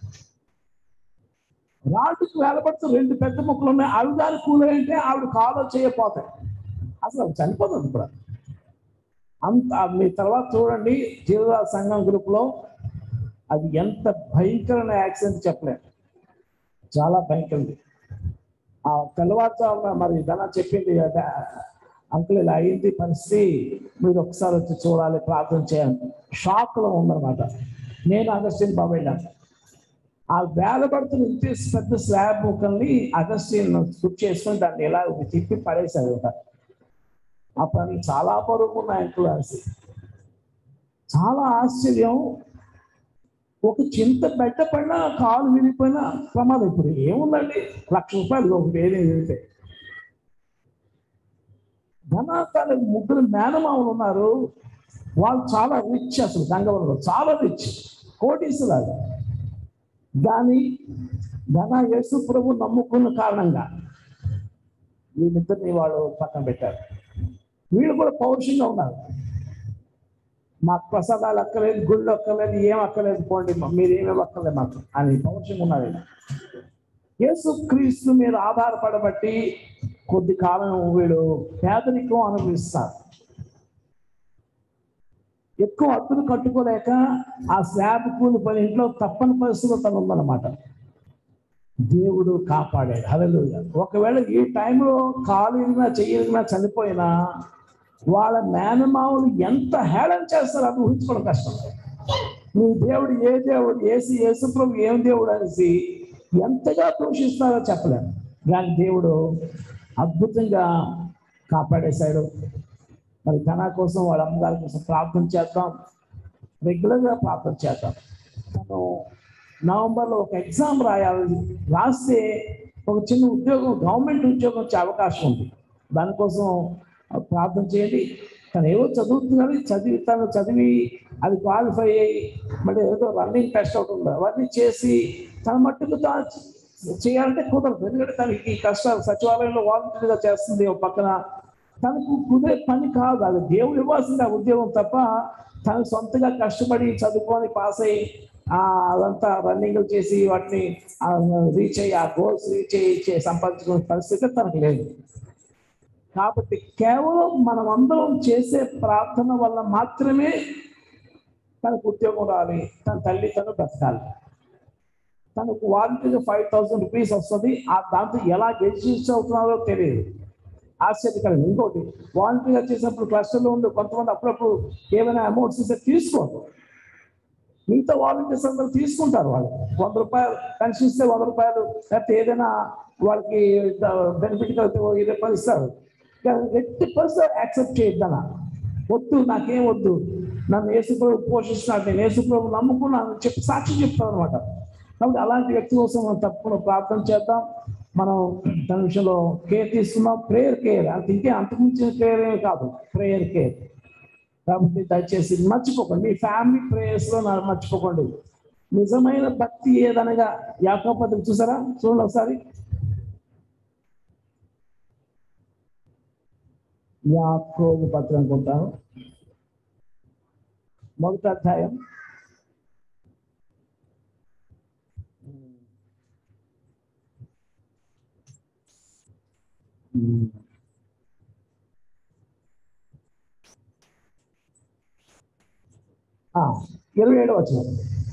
రాడ్డుకు వేలబడుతూ రెండు పెద్ద మొక్కలు ఉన్నాయి అవి దాని కూలంటే ఆవిడ కాలో చేయపోతాయి అసలు అవి చనిపోతుంది ఇప్పుడు అంత మీ తర్వాత చూడండి జీవరాజ సంఘం గ్రూప్లో అది ఎంత భయంకరమైన యాక్సిడెంట్ చెప్పలేదు చాలా భయంకరంది ఆ తెల్లవారుజామున మరి ధన చెప్పింది కదా అంకుల్ ఇలా అయింది పరిస్థితి మీరు ఒకసారి వచ్చి చూడాలి ప్రార్థన చేయాలి షాక్లో ఉందన్నమాట నేను అగస్టిన్ బాబు వెళ్ళాను ఆ వేలబడుతున్న ఇంటి పెద్ద స్లాబ్ ముక్కల్ని అగస్టిన్ కుక్ చేసుకొని దాన్ని ఎలా తిప్పి పడేశారు అప్పుడు అది చాలా పరుగు ఉన్నాయి అంకుల్ అనేసి చాలా ఆశ్చర్యం ఒక చింత బెట్ట పడినా కాలు విరిగిపోయినా ప్రమాదం ఇప్పుడు ఏముందండి లక్ష రూపాయలు ఒకటి ఏది విరిగితే ధన తన ముగ్గురు మేనమామలు ఉన్నారు వాళ్ళు చాలా రిచ్ అసలు గంగవరంలో చాలా రిచ్ కోటీసులాగా దాని ధన యేసు ప్రభు నమ్ముకున్న కారణంగా వీళ్ళిద్దరిని వాళ్ళు పక్కన పెట్టారు వీళ్ళు కూడా పౌరుషంగా ఉన్నారు మాకు ప్రసాదాలు అక్కలేదు గుళ్ళు అక్కలేదు ఏం అక్కలేదు పోండి మీరు ఏమేమి అక్కలేదు మాకు అని పౌరుషంగా ఉన్నారు వీళ్ళు. యేసు క్రీస్తు మీద ఆధారపడబట్టి కొద్ది కాలం వీడు పేదరికం అనుభవిస్తారు ఎక్కువ అప్పులు కట్టుకోలేక ఆ స్లాబ్ కూలి పని ఇంట్లో తప్పని పరిస్థితిలో తను ఉందన్నమాట దేవుడు కాపాడాడు హల్లెలూయా ఒకవేళ ఈ టైంలో కాలు ఇరిగినా చెయ్యి ఇరిగినా చనిపోయినా వాళ్ళ మేనమావులు ఎంత హేళన చేస్తారో అది ఊహించుకోవడం కష్టం నీ దేవుడు ఏ దేవుడు ఏసు యేసు ప్రభు ఏం దేవుడు అనేసి ఎంతగా దూషిస్తారో చెప్పలేము కానీ దేవుడు అద్భుతంగా కాపాడేశాడు మరి ధన కోసం వాళ్ళ అమ్మగారి కోసం ప్రార్థన చేద్దాం రెగ్యులర్గా ప్రార్థన చేద్దాం తను నవంబర్లో ఒక ఎగ్జామ్ రాయాలి రాస్తే ఒక చిన్న ఉద్యోగం గవర్నమెంట్ ఉద్యోగం వచ్చే అవకాశం ఉంది దానికోసం ప్రార్థన చేయండి తను ఏవో చదువుతున్నది చదివి తను చదివి అది క్వాలిఫై అయ్యి మళ్ళీ ఏదో రన్నింగ్ టెస్ట్ ఒకటి ఉంది అవన్నీ చేసి తన మట్టుకు తాను చేయాలంటే కుదరదు ఎందుకంటే తనకి ఈ కష్టాలు సచివాలయంలో వాలంటీర్గా చేస్తుంది ఒక పక్కన తనకు కుదిరే పని కాదు అది దేవుడు ఇవ్వాల్సింది ఆ ఉద్యోగం తప్ప తను సొంతగా కష్టపడి చదువుకొని పాస్ అయ్యి ఆ అదంతా రన్నింగ్ చేసి వాటిని రీచ్ అయ్యి ఆ గోల్స్ రీచ్ అయ్యి చే- సంపాదించుకునే పరిస్థితి తనకు లేదు కాబట్టి కేవలం మనం అందరం చేసే ప్రార్థన వల్ల మాత్రమే తనకు ఉద్యోగం రావాలి తన తల్లి తను బ్రతకాలి తనకు వారంటీగా ఫైవ్ థౌసండ్ రూపీస్ వస్తుంది ఆ దాంతో ఎలా గెలిచి అవుతున్నారో తెలియదు ఆశ్చర్యకరం ఇంకోటి వాలంటీర్గా చేసినప్పుడు క్లస్టర్లో ఉండే కొంతమంది అప్పుడప్పుడు ఏమైనా అమౌంట్స్ ఇస్తే తీసుకోరు మిగతా వాలంటీర్స్ అందరూ తీసుకుంటారు వాళ్ళు వంద రూపాయలు పెన్షన్ ఇస్తే వంద రూపాయలు లేకపోతే ఏదైనా వాళ్ళకి బెనిఫిట్ కలిపితే ఓ ఇరవై రూపాయలు ఇస్తారు కానీ ఎట్టి పరిస్థితి యాక్సెప్ట్ చేయొద్దన వద్దు నాకేం వద్దు నన్ను యేసుప్రభు పోషిస్తున్నాడు నేను యేసుప్రభు నమ్ముకున్నాను చెప్పి సాక్షి చెప్తాను అనమాట కాబట్టి అలాంటి వ్యక్తి కోసం మనం తప్పకుండా ప్రార్థన చేద్దాం మనం తన విషయంలో కేర్ తీసుకున్నాం ప్రేయర్ కేర్ అంత ఇంకే అంతకుమించిన కేర్ ఏమి కాదు ప్రేయర్ కేర్ కాబట్టి దయచేసి మర్చిపోకండి మీ ఫ్యామిలీ ప్రేయర్స్ లో నా- మర్చిపోకండి నిజమైన భక్తి ఏదనగా యాకోపత్రిక చూసారా చూడండి ఒకసారి యాకోబు పత్రం అనుకుంటాను మొదటి అధ్యాయం ఆ, ఇరవై ఏడు వచ్చిన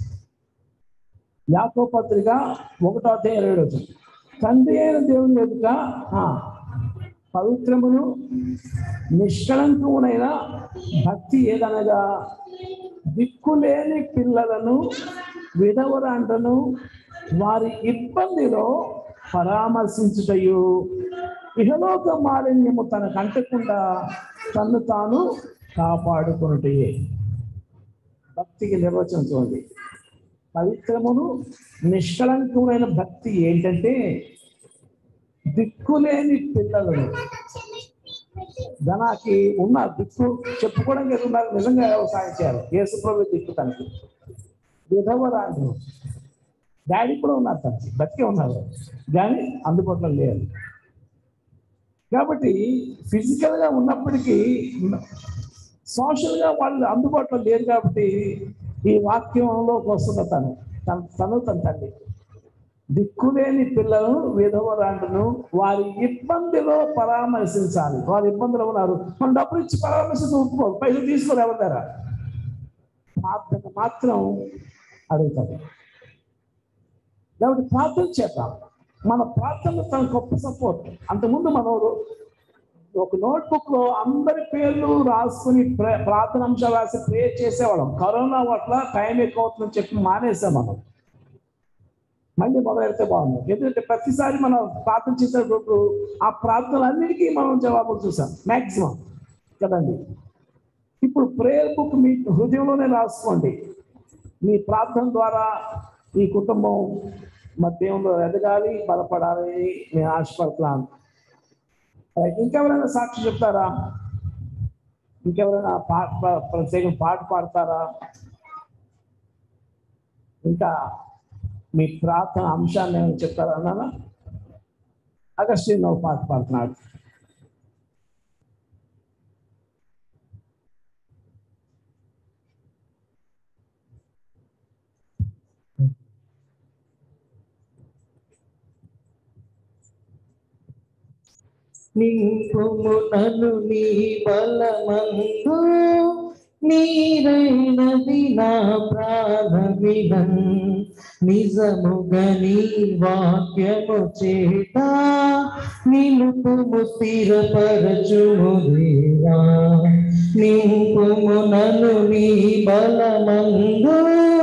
యాకో పత్రిక ఒకటో అధ్యాయం ఇరవై ఏడు వచ్చిన తండ్రి అయిన దేవుని ఎదుట ఆ, పవిత్రమును నిష్కళంకమునైన భక్తి ఏదనగా దిక్కులేని పిల్లలను విధవరాంటను వారి ఇబ్బందిలో పరామర్శించుటయు ఇహలోక మాలిన్యము తన కంటకుండా తను తాను కాపాడుకున్నటయే భక్తికి నిర్వచనం చూడండి పవిత్రమును నిష్కళంకమైన భక్తి ఏంటంటే దిక్కులేని పిల్లలను ధనాకి ఉన్న దిక్కు చెప్పుకోవడానికి ఉన్నారు నిజంగా వ్యవసాయం చేయాలి యేసుప్రభు దిక్కు తనకి విధవరాలు డాడీ కూడా ఉన్నారు తనకి బతికే ఉన్నారు కానీ అందుబాటులో లేరు కాబట్టి ఫిజికల్ గా ఉన్నప్పటికీ సోషల్ గా వాళ్ళు అందుబాటులో లేరు కాబట్టి ఈ వాక్యంలోకి వస్తున్న తను తన తను తన తండ్రి దిక్కులేని పిల్లలను విధవరాండును వారి ఇబ్బందిలో పరామర్శించాలి వారి ఇబ్బందులు ఉన్నారు మనం డబ్బులు ఇచ్చి పరామర్శించి ఒప్పుకోరు పైసలు తీసుకోరు ఎవరి దగ్గర ప్రార్థన మాత్రం అడుగుతారు కాబట్టి ప్రార్థన చేద్దాం మన ప్రార్థన తన గొప్ప సపోర్ట్ అంతకుముందు మనం ఒక నోట్బుక్ లో అందరి పేర్లు రాసుకుని ప్ర- ప్రార్థన అంశాలు రాసి ప్రే చేసేవాళ్ళం కరోనా వల్ల టైం ఎక్కువ అవుతుందని చెప్పి మానేసాం మనం మళ్ళీ మొదలెడితే బాగుంది ఎందుకంటే ప్రతిసారి మనం ప్రార్థన చేసేటప్పుడు ఆ ప్రార్థనలన్నిటికీ మనం జవాబులు చూసాం మాక్సిమం కదండి ఇప్పుడు ప్రేయర్ బుక్ మీ హృదయంలోనే రాసుకోండి మీ ప్రార్థన ద్వారా ఈ కుటుంబం మా దేవుళ్ళు ఎదగాలి బలపడాలి నేను ఆశపడుతున్నాను రైట్. ఇంకెవరైనా సాక్షి చెప్తారా ఇంకెవరైనా పాట పా- ప్రత్యేక పాట పాడతారా ఇంకా మీ ప్రార్థన అంశాన్ని ఏమైనా చెప్తారా అన్నానా అగస్టిన్ ఒక పాట పాడుతున్నాడు నింపుము నన్ను నీ బలమందు నీరైనది నా ప్రాణమిదం నిజముగా నీ వాక్యము చేత నిలుపుము స్థిరపరచుము దేవా నింపుము నన్ను నీ బలమందు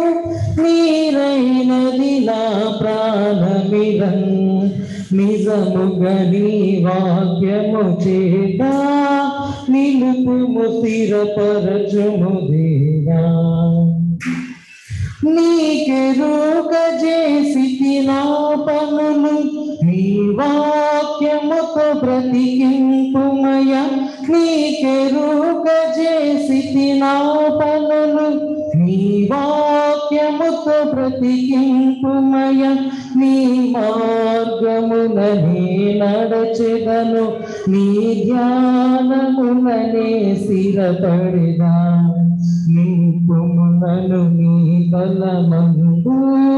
నీరైనది నా ప్రాణమిదం నిజముగా నీ వాక్యము చేత నిలుపుము స్థిరపరచుము దేవా నీకెరుక చేసి నా పనులు నీ వాక్యముతో బ్రతికింపుమయ నీకెరుక చేసి నా పనులు నీ వాక్యముతో బ్రతికింపుమయ నీ మార్గముననే నడచెదను నీ ధ్యానముననే స్థిరపడిదా నింపుమునను నీ బలమందు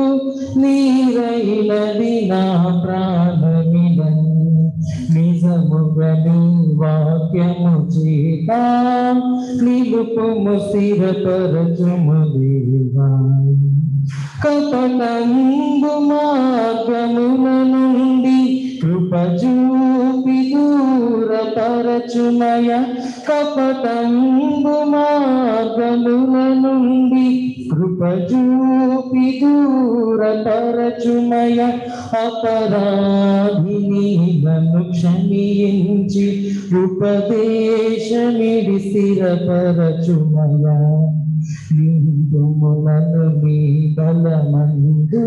నీరైనది నా ప్రాణమిదం నిజముగా నీ వాక్యము చేత నిలుపుము స్థిరపరచుము దేవా కపటంబు మార్గముల నుండి కృపజూపి దూరపరచుమయ కపటంబు మార్గముల నుండి కృపజూపి దూరపరచుమయ అపరాధిని నన్ను క్షమించి ఉపదేశమిడి స్థిరపరచుమయ నీదుములను నీ బలమందు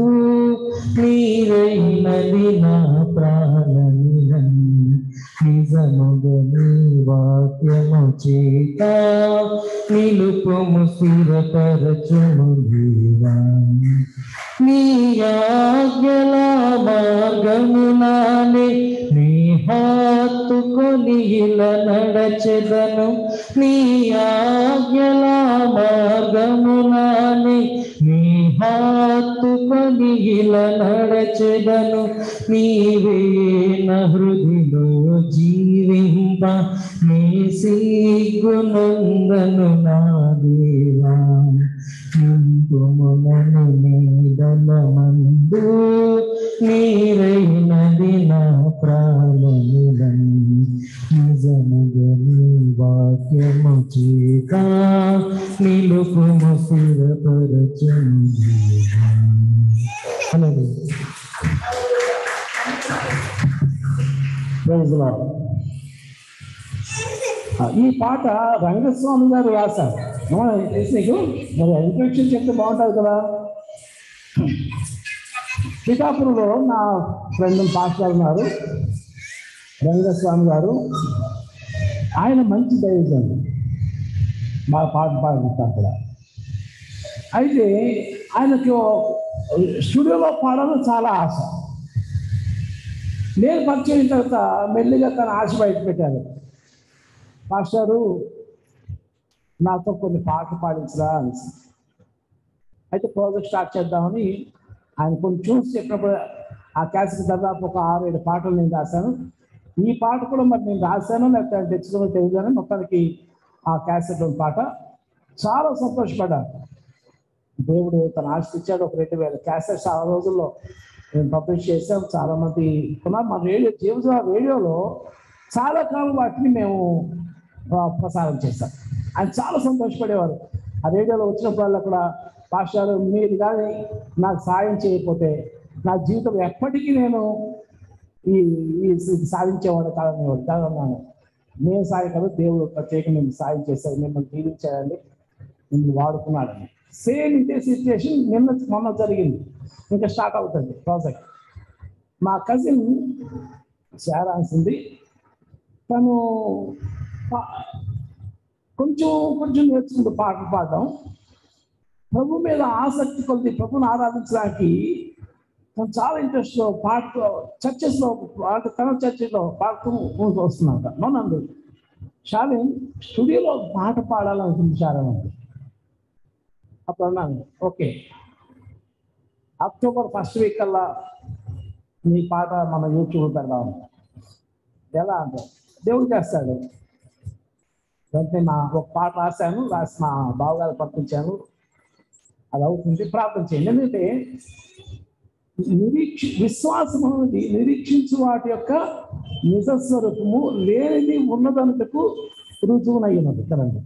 నీరైనది నా ప్రాణమిలం నిజముగా నీ వాక్యము చేత నిలుపుము స్థిరపరచుము దేవా నీ ఆజ్ఞల మార్గమునానే నీ హాత్మ హత్తుకొని ఇలా నడచెదను నీ ఆజ్ఞల మార్గమునాని నీ హత్తుకొని ఇలా నడచెదను నీవే నా హృదిలో జీవింప నీ సిగ్గునందను నా దేవా నింపుములను నీడలమందు నీరైనది నా ప్రాణములను నిజముగా నీ వాక్యము చేత నిలుపుము స్థిరపరచును దేవా. హల్లెలూయా. Praise the Lord. ఆ, ఈ పాట రంగస్వామి గారు రాశారు ఏమన్నా తెలుసు నీకు మరి ఇంట్రొడక్షన్ చెప్తే బాగుంటుంది కదా పిఠాపురంలో నా ఫ్రెండ్ పాస్టర్ ఉన్నారు రంగస్వామి గారు ఆయన మంచి దైవజన్ బాగా పాట పాడుతారు కూడా అయితే ఆయనకు స్టూడియోలో పాడాలని చాలా ఆశ నేను పరిచయం అయిన తర్వాత మెల్లిగా తన ఆశ బయట పెట్టారు మాస్టారు నాతో కొన్ని పాటలు పాడించరా అని అయితే ప్రాజెక్ట్ స్టార్ట్ చేద్దామని ఆయన కొన్ని చూసి చెప్పినప్పుడు ఆ క్యాసెట్ దాదాపు ఒక ఆరు ఏడు పాటలు నేను రాశాను ఈ పాట కూడా మరి నేను రాశాను లేకపోతే ఆయన తెచ్చుకుని తెలియదు అని మొత్తానికి ఆ క్యాసెట్ పాట చాలా సంతోషపడ్డాను దేవుడు తన ఆస్తి ఇచ్చాడు ఒక రెండు వేల క్యాసెట్స్ ఆ రోజుల్లో నేను పబ్లిష్ చేసాం చాలా మంది కొన్నారు మా రేడియో జీవజ రేడియోలో చాలా కాలం వాటిని మేము ఆ, ప్రసారం చేశాం ఆయన చాలా సంతోషపడేవారు ఆ రేడియోలో వచ్చినప్పుడల్లా కూడా పాస్టర్ మీరు కానీ నాకు సాయం చేయకపోతే నా జీవితం ఎప్పటికీ నేను ఈ ఈ సాధించేవాడు కాదనేవాడు కాదన్నాను నేను సాయం కాదు దేవుడు ప్రత్యేకంగా నేను సాయం చేశాడు మిమ్మల్ని దీవించాడండి నిన్ను వాడుకున్నాడని సేమ్ ఇదే సిచ్యుయేషన్ నిన్న మొన్న జరిగింది ఇంకా స్టార్ట్ అవుతుంది ప్రాజెక్ట్ మా కజిన్ చేరాల్సింది తను పా- కొంచెం కొంచెం నేర్చుకుంటూ పాటలు పాడడం ప్రభు మీద ఆసక్తి కొద్ది ప్రభుని ఆరాధించడానికి తను చాలా ఇంట్రెస్ట్ పాడుతూ చర్చెస్లో అంటే తన చర్చిలో పాడుతూ వస్తున్నాక నోనండి షాలిన్ స్టూడియోలో పాట పాడాలనుకుంది షాలిన్ అండి అప్పుడు అన్నాను ఓకే అక్టోబర్ ఫస్ట్ వీక్ కల్లా నీ పాట మన యూట్యూబ్ పెడదాం ఎలా అంటే దేవుడు చేస్తాడు వెంటనే నా ఒక పాట రాశాను రాసి మా బావగారు పంపించాను అది అవుతుంది ప్రార్థన చేయండి ఎందుకంటే నిరీక్ష విశ్వాసం అనేది నిరీక్షించు వాటి యొక్క నిజస్వరూపము లేనిది ఉన్నదనుటకు రుజువునయ్యున్నది కదండి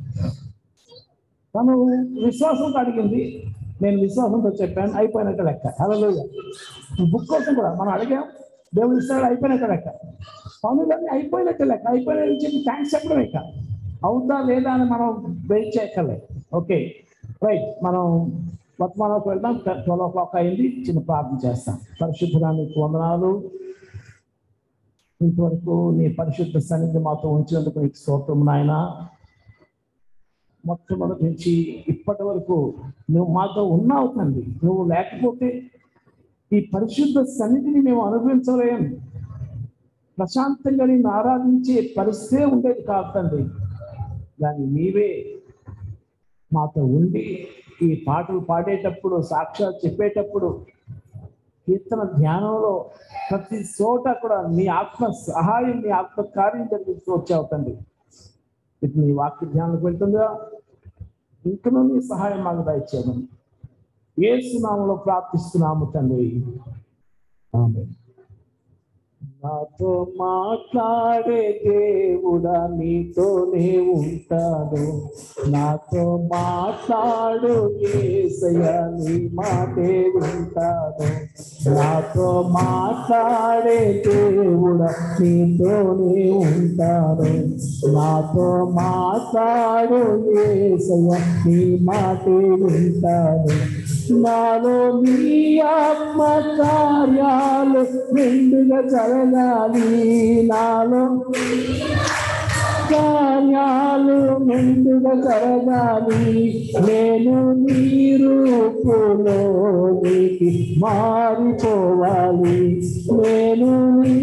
తను విశ్వాసంతో అడిగింది నేను విశ్వాసంతో చెప్పాను అయిపోయినట్టు లెక్క అలా బుక్ కోసం కూడా మనం అడిగాం దేవుడు ఇస్తాడు అయిపోయినట్టు లెక్క పనులన్నీ అయిపోయినట్టు లెక్క అయిపోయినట్టు చెప్పి థ్యాంక్స్ చెప్పడం ఇక అవుతా లేదా అని మనం వెయిట్ చేయక్కర్లే ఓకే రైట్ మనం వర్తమానంలోకి వెళ్దాం ట్వెల్వ్ ఓ క్లాక్ అయింది చిన్న ప్రార్థన చేస్తాం పరిశుద్ధడానికి వందనాలు ఇంతవరకు నీ పరిశుద్ధ సన్నిధి మాతో ఉంచినందుకు నీకు స్తోత్రం నాయన మొట్టమొదటి నుంచి ఇప్పటి వరకు నువ్వు మాతో ఉన్నావు తండ్రి నువ్వు లేకపోతే ఈ పరిశుద్ధ సన్నిధిని మేము అనుభవించలేం ప్రశాంతంగా నేను ఆరాధించే పరిస్థితే ఉండేది కాదు తండ్రి దాన్ని నీవే మాతో ఉండి ఈ పాటలు పాడేటప్పుడు సాక్ష్యాలు చెప్పేటప్పుడు కీర్తన ధ్యానంలో ప్రతి చోట కూడా నీ ఆత్మ సహాయం నీ ఆత్మ కార్యం జరిగిస్తూ వచ్చావు తండ్రి ఇప్పుడు నీ వాక్య ధ్యానంలోకి వెళ్తుందా ఇంకనూ నీ సహాయం మాకు దయచేయమని ఏ సునామలో ప్రార్థిస్తున్నాము తండ్రి ఆమె నాతో మాట్లాడే దేవుడా నీతోనే ఉంటాడు నాతో మాట్లాడు ఏసయ్య నీ మాటే వింటాడు నాతో మాట్లాడే దేవుడా నీతోనే ఉంటాడు నాతో మాట్లాడు ఏసయ్య నీ మాటే వింటాడు నాలో నీ ఆత్మ కార్యాలు నిండుగా జరగాలి నాలో కార్యాలు నిండుగా జరగాలి నేను నీ రూప రూపులోనికి మారిపోవాలి నేను నీ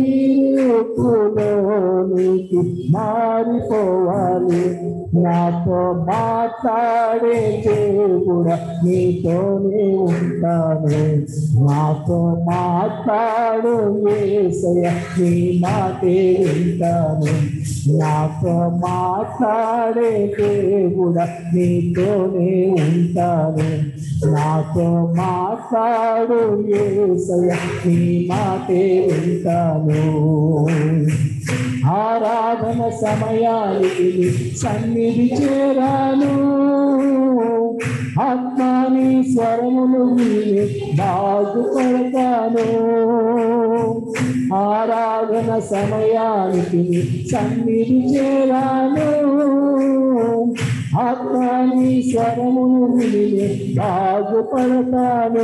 రూపులోనికి మారిపోవాలి నాతో మాట్లాడే దేవుడా నీతోనే ఉంటాను నాతో మాట్లాడు ఏసయ్య నీ మాటే వింటాను నాతో మాట్లాడే దేవుడా నీతోనే ఉంటాను నాతో మాట్లాడు ఏసయ్య నీ మాటే వింటాను ఆరాధన సమయానికి నీ సన్నిధి చేరాను ఆత్మాని స్వరములు విని బాగుపడతాను ఆరాధన సమయానికి నీ సన్నిధి చేరాను ఆత్మాని స్వరములు విని బాగుపడతాను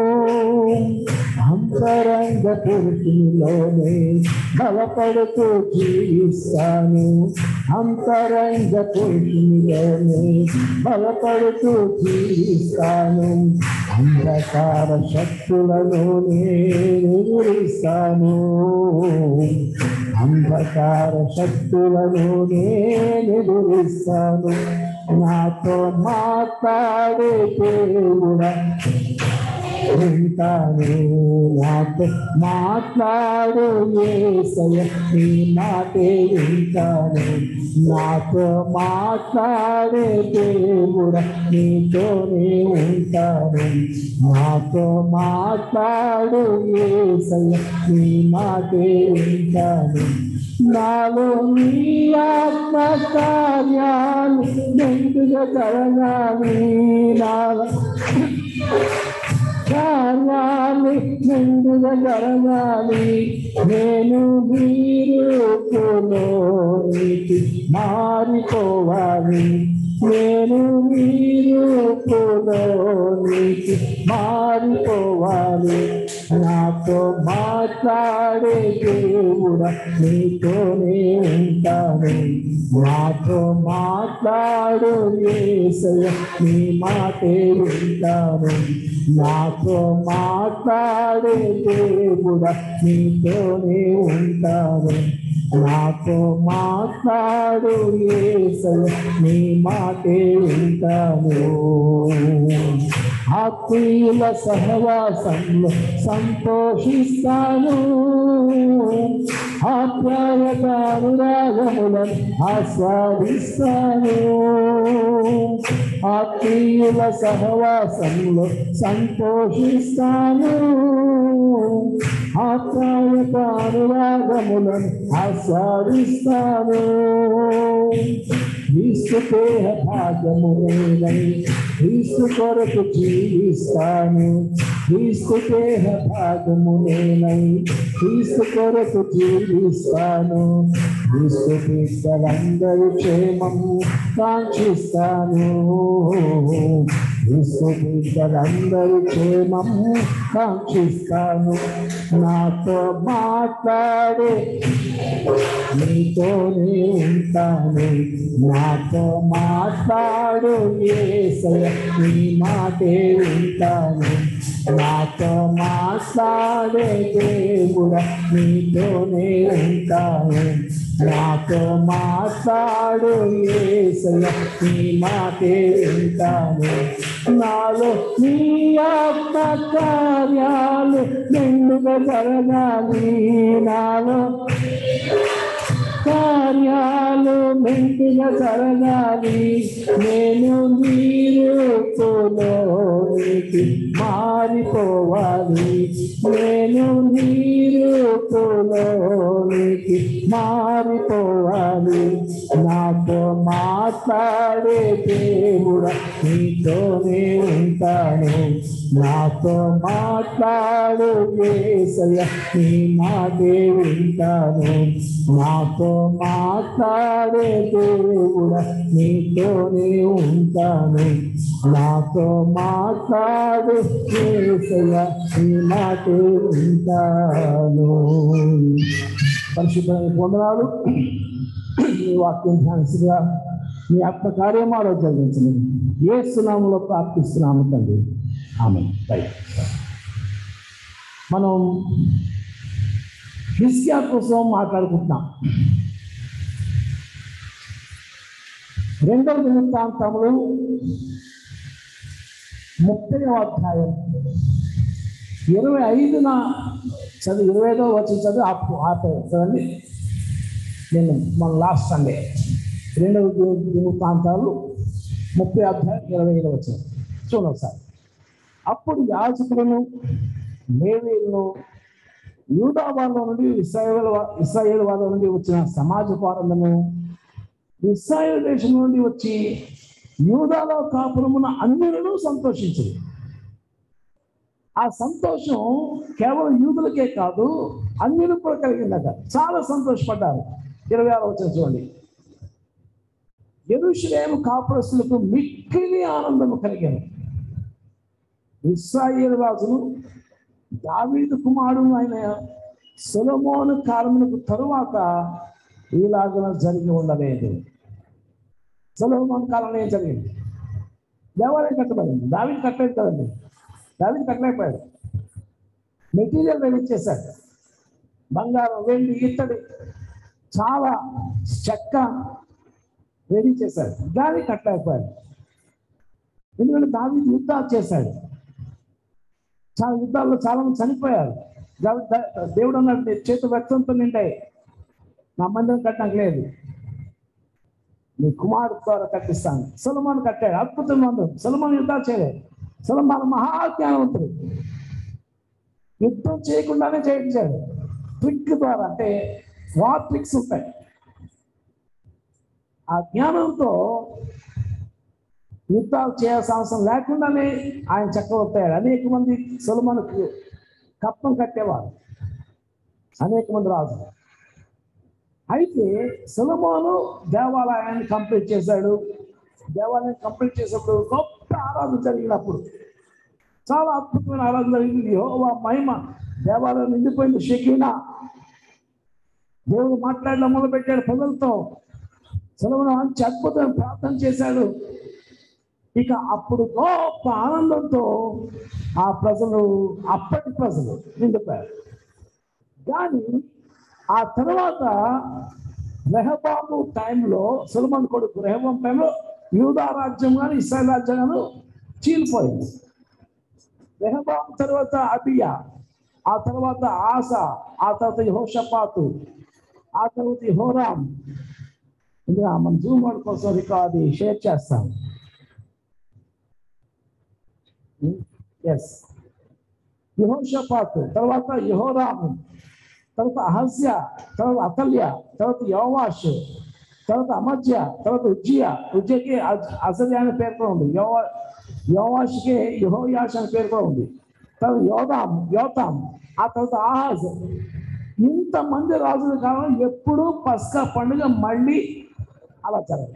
అంతరంగ పురుషులోనే బలపడుతూ జీవిస్తాను అంతరంగ పురుషులోనే బలపడుతూ జీవిస్తాను అంధకార శక్తులలోనే ఎదురిస్తాను అంధకార శక్తులలోనే ఎదురిస్తాను నాతో మాట్లాడే దేవుడా ఉంటాను నాతో మాట్లాడు ఏసయ నీ మాటే వింటాను నాతో మాట్లాడే దేవుడా నీతోనే ఉంటాను నాతో మాట్లాడు ఏసయ నీ మాటే వింటాను నాలో నీ ఆత్మ కార్యాలు మెండుగా జరగాలి నాలో కార్యాలు మెండుగా జరగాలి నేను వీరులోనికి మారిపోవాలి నేను వీరులోనికి మారిపోవాలి నాతో మాట్లాడే దేవుడా నీతోనే ఉంటాను నాతో మాట్లాడు ఏసయ నీ మాటే వింటాను నాతో మాట్లాడే దేవుడా నీతోనే ఉంటాను నాతో మాట్లాడు ఏసయ నీ మాటే వింటాను ఆత్మీయుల సహవాసంలో సంతోషిస్తాను ఆప్యాయత అనురాగములను ఆస్వాదిస్తాను ఆత్మీయుల సహవాసంలో సంతోషిస్తాను ఆప్యాయత అనురాగములను ఆస్వాదిస్తాను క్రీస్తు దేహ భాగమునై క్రీస్తు కొరకు జీవిస్తాను క్రీస్తు దేహ భాగమునేనై క్రీస్తు కొరకు జీవిస్తాను క్రీస్తు బిడ్డలందరి క్షేమము కాంక్షిస్తాను క్రీస్తు బిడ్డలందరి క్షేమము కాంక్షిస్తాను నాతో మాట్లాడే నీతోనే ఉంటాను నాతో మాట్లాడు ఏసయ నీ మాటే ఉంటాను నాతో మాట్లాడే దేవుడా నీతోనే ఉంటాను నాతో మాట్లాడు ఏసయ నీ మాటే ఉంటాను నాలో నీ ఆత్మ కార్యాలు నిండుగా జరగాలి నాలో కార్యాలు మెంటుగా జరగాలి నేను నీరులోనికి మారిపోవాలి నేను నీరులోనికి మారిపోవాలి నాతో మాట్లాడే దేవుడా నీతోనే ఉంటాను నాతో మాట్లాడు ఏసయ్య నీ మాటే వింటాను నాతో మాట్లాడే దేవుడా నీతోనే ఉంటాను నాతో మాట్లాడు ఏసయ్య నీ మాటే వింటాను పరిశుద్ధమైన వందనాలు ఈ వాక్యం ధ్యానిస్తుగా మీ ఆత్మ కార్యమాలో జరిగించండి ఏ సునాములో ప్రార్థిస్తున్నాము తండ్రి ఆమె మనం హిస్కియా కోసం మాట్లాడుకుంటున్నాం రెండవ దినవృత్తాంతములు ముప్పై అధ్యాయం ఇరవై ఐదున చదువు ఇరవై ఐదో వచ్చిన చదువు ఆపు ఆపే చదండి నేను మన లాస్ట్ సండే రెండవ దిన- దినవృత్తాంతాలు ముప్పై అధ్యాయం ఇరవై ఐదు వచ్చిన చూడండి సార్ అప్పుడు యాజకులను లేవీలను యూదా వాళ్ళ నుండి ఇస్రాయేల్ వా- ఇస్రాయేల్ వాళ్ళ నుండి వచ్చిన సమాజ పాలనను ఇస్రాయేల్ దేశం నుండి వచ్చి యూదాలో కాపురమున అన్యులను సంతోషించింది ఆ సంతోషం కేవలం యూదులకే కాదు అన్యులకు కూడా కలిగిందట చాలా సంతోషపడ్డారు ఇరవై ఆరు వచ్చిన చూడండి ఎరుషులేము కాపురస్తులకు మిక్కిలి ఆనందము కలిగింది ఇస్రాయేల్ రాజును దావీదు కుమారుడు అయిన సొలమోను కాలమునకు తరువాత ఇలాగన జరిగి ఉండలేదు సొలమోన్ కాలంలో ఏం జరిగింది దేవాలయం కట్టబడింది దావీదు కట్టలేదు కదండి దావీదు కట్టలేకపోయాడు మెటీరియల్ రెడీ చేశాడు బంగారం వెండి ఇత్తడి చాలా చెక్క రెడీ చేశాడు దాన్ని కట్టలేకపోయాడు ఎందుకంటే దావీదు యుద్ధాలు చేశాడు చాలా యుద్ధాల్లో చాలా మంది చనిపోయారు కాబట్టి ద- దేవుడు అన్నాడు "నీ చేతి రక్తంతో నిండాయి నా మందిరం కట్టడానికి లేదు నీ కుమారుడు ద్వారా కట్టిస్తాను సులమాన్ కట్టాడు అద్భుతం మందు సులమాన్ యుద్ధాలు చేయలేదు సులమాన్ మహాజ్ఞానవంతుడు యుద్ధం చేయకుండానే చేయించాడు ట్రిక్ ద్వారా అంటే వార్ ట్రిక్స్ ఉంటాయి ఆ జ్ఞానంతో యుద్ధాలు చేయాల్సిన అవసరం లేకుండానే ఆయన చక్రవర్తి అనేక మంది సులమనకు కప్పం కట్టేవారు అనేక మంది రాజులు అయితే సులమోను దేవాలయాన్ని కంప్లీట్ చేశాడు దేవాలయం కంప్లీట్ చేసినప్పుడు గొప్ప ఆరాధన జరిగినప్పుడు చాలా అద్భుతమైన ఆరాధన జరిగింది యెహోవా మహిమ దేవాలయం నిండిపోయింది షకీనా దేవుడు మాట్లాడడం మొదలు పెట్టాడు ప్రజలతో సులభన మంచి అద్భుతమైన ప్రార్థన చేశాడు ఇక అప్పుడు గొప్ప ఆనందంతో ఆ ప్రజలు అప్పటి ప్రజలు నిండిపోయారు కానీ ఆ తర్వాత రెహబాము టైంలో సులమన్ కొడుకు రెహబాం టైంలో యూదా రాజ్యం కానీ ఇస్రాయల్ రాజ్యం గాను చీలిపోయింది రెహబాం తర్వాత అబియా ఆ తర్వాత ఆస ఆ తర్వాత యహోషపాతు ఆ తర్వాత యహోరాం ఇంకా మన జూమ్ వర్డ్ కోసం రికార్డ్ షేర్ చేస్తాం ఎస్ యహోషపాతు తర్వాత యహోరాము తర్వాత అహస్య తర్వాత అతల్య తర్వాత యోవాష్ తర్వాత అమధ్య తర్వాత ఉజ్జియా ఉజ్జకి అసల్య అనే పేరు కూడా ఉంది యోవా యోవాష్కి యహోయాష్ అనే పేరు కూడా ఉంది తర్వాత యోదాం యోతాం ఆ తర్వాత ఆహాజ్ ఇంతమంది రాజుల కాలం ఎప్పుడూ పస్కా పండుగ మళ్ళీ అలా జరగలేదు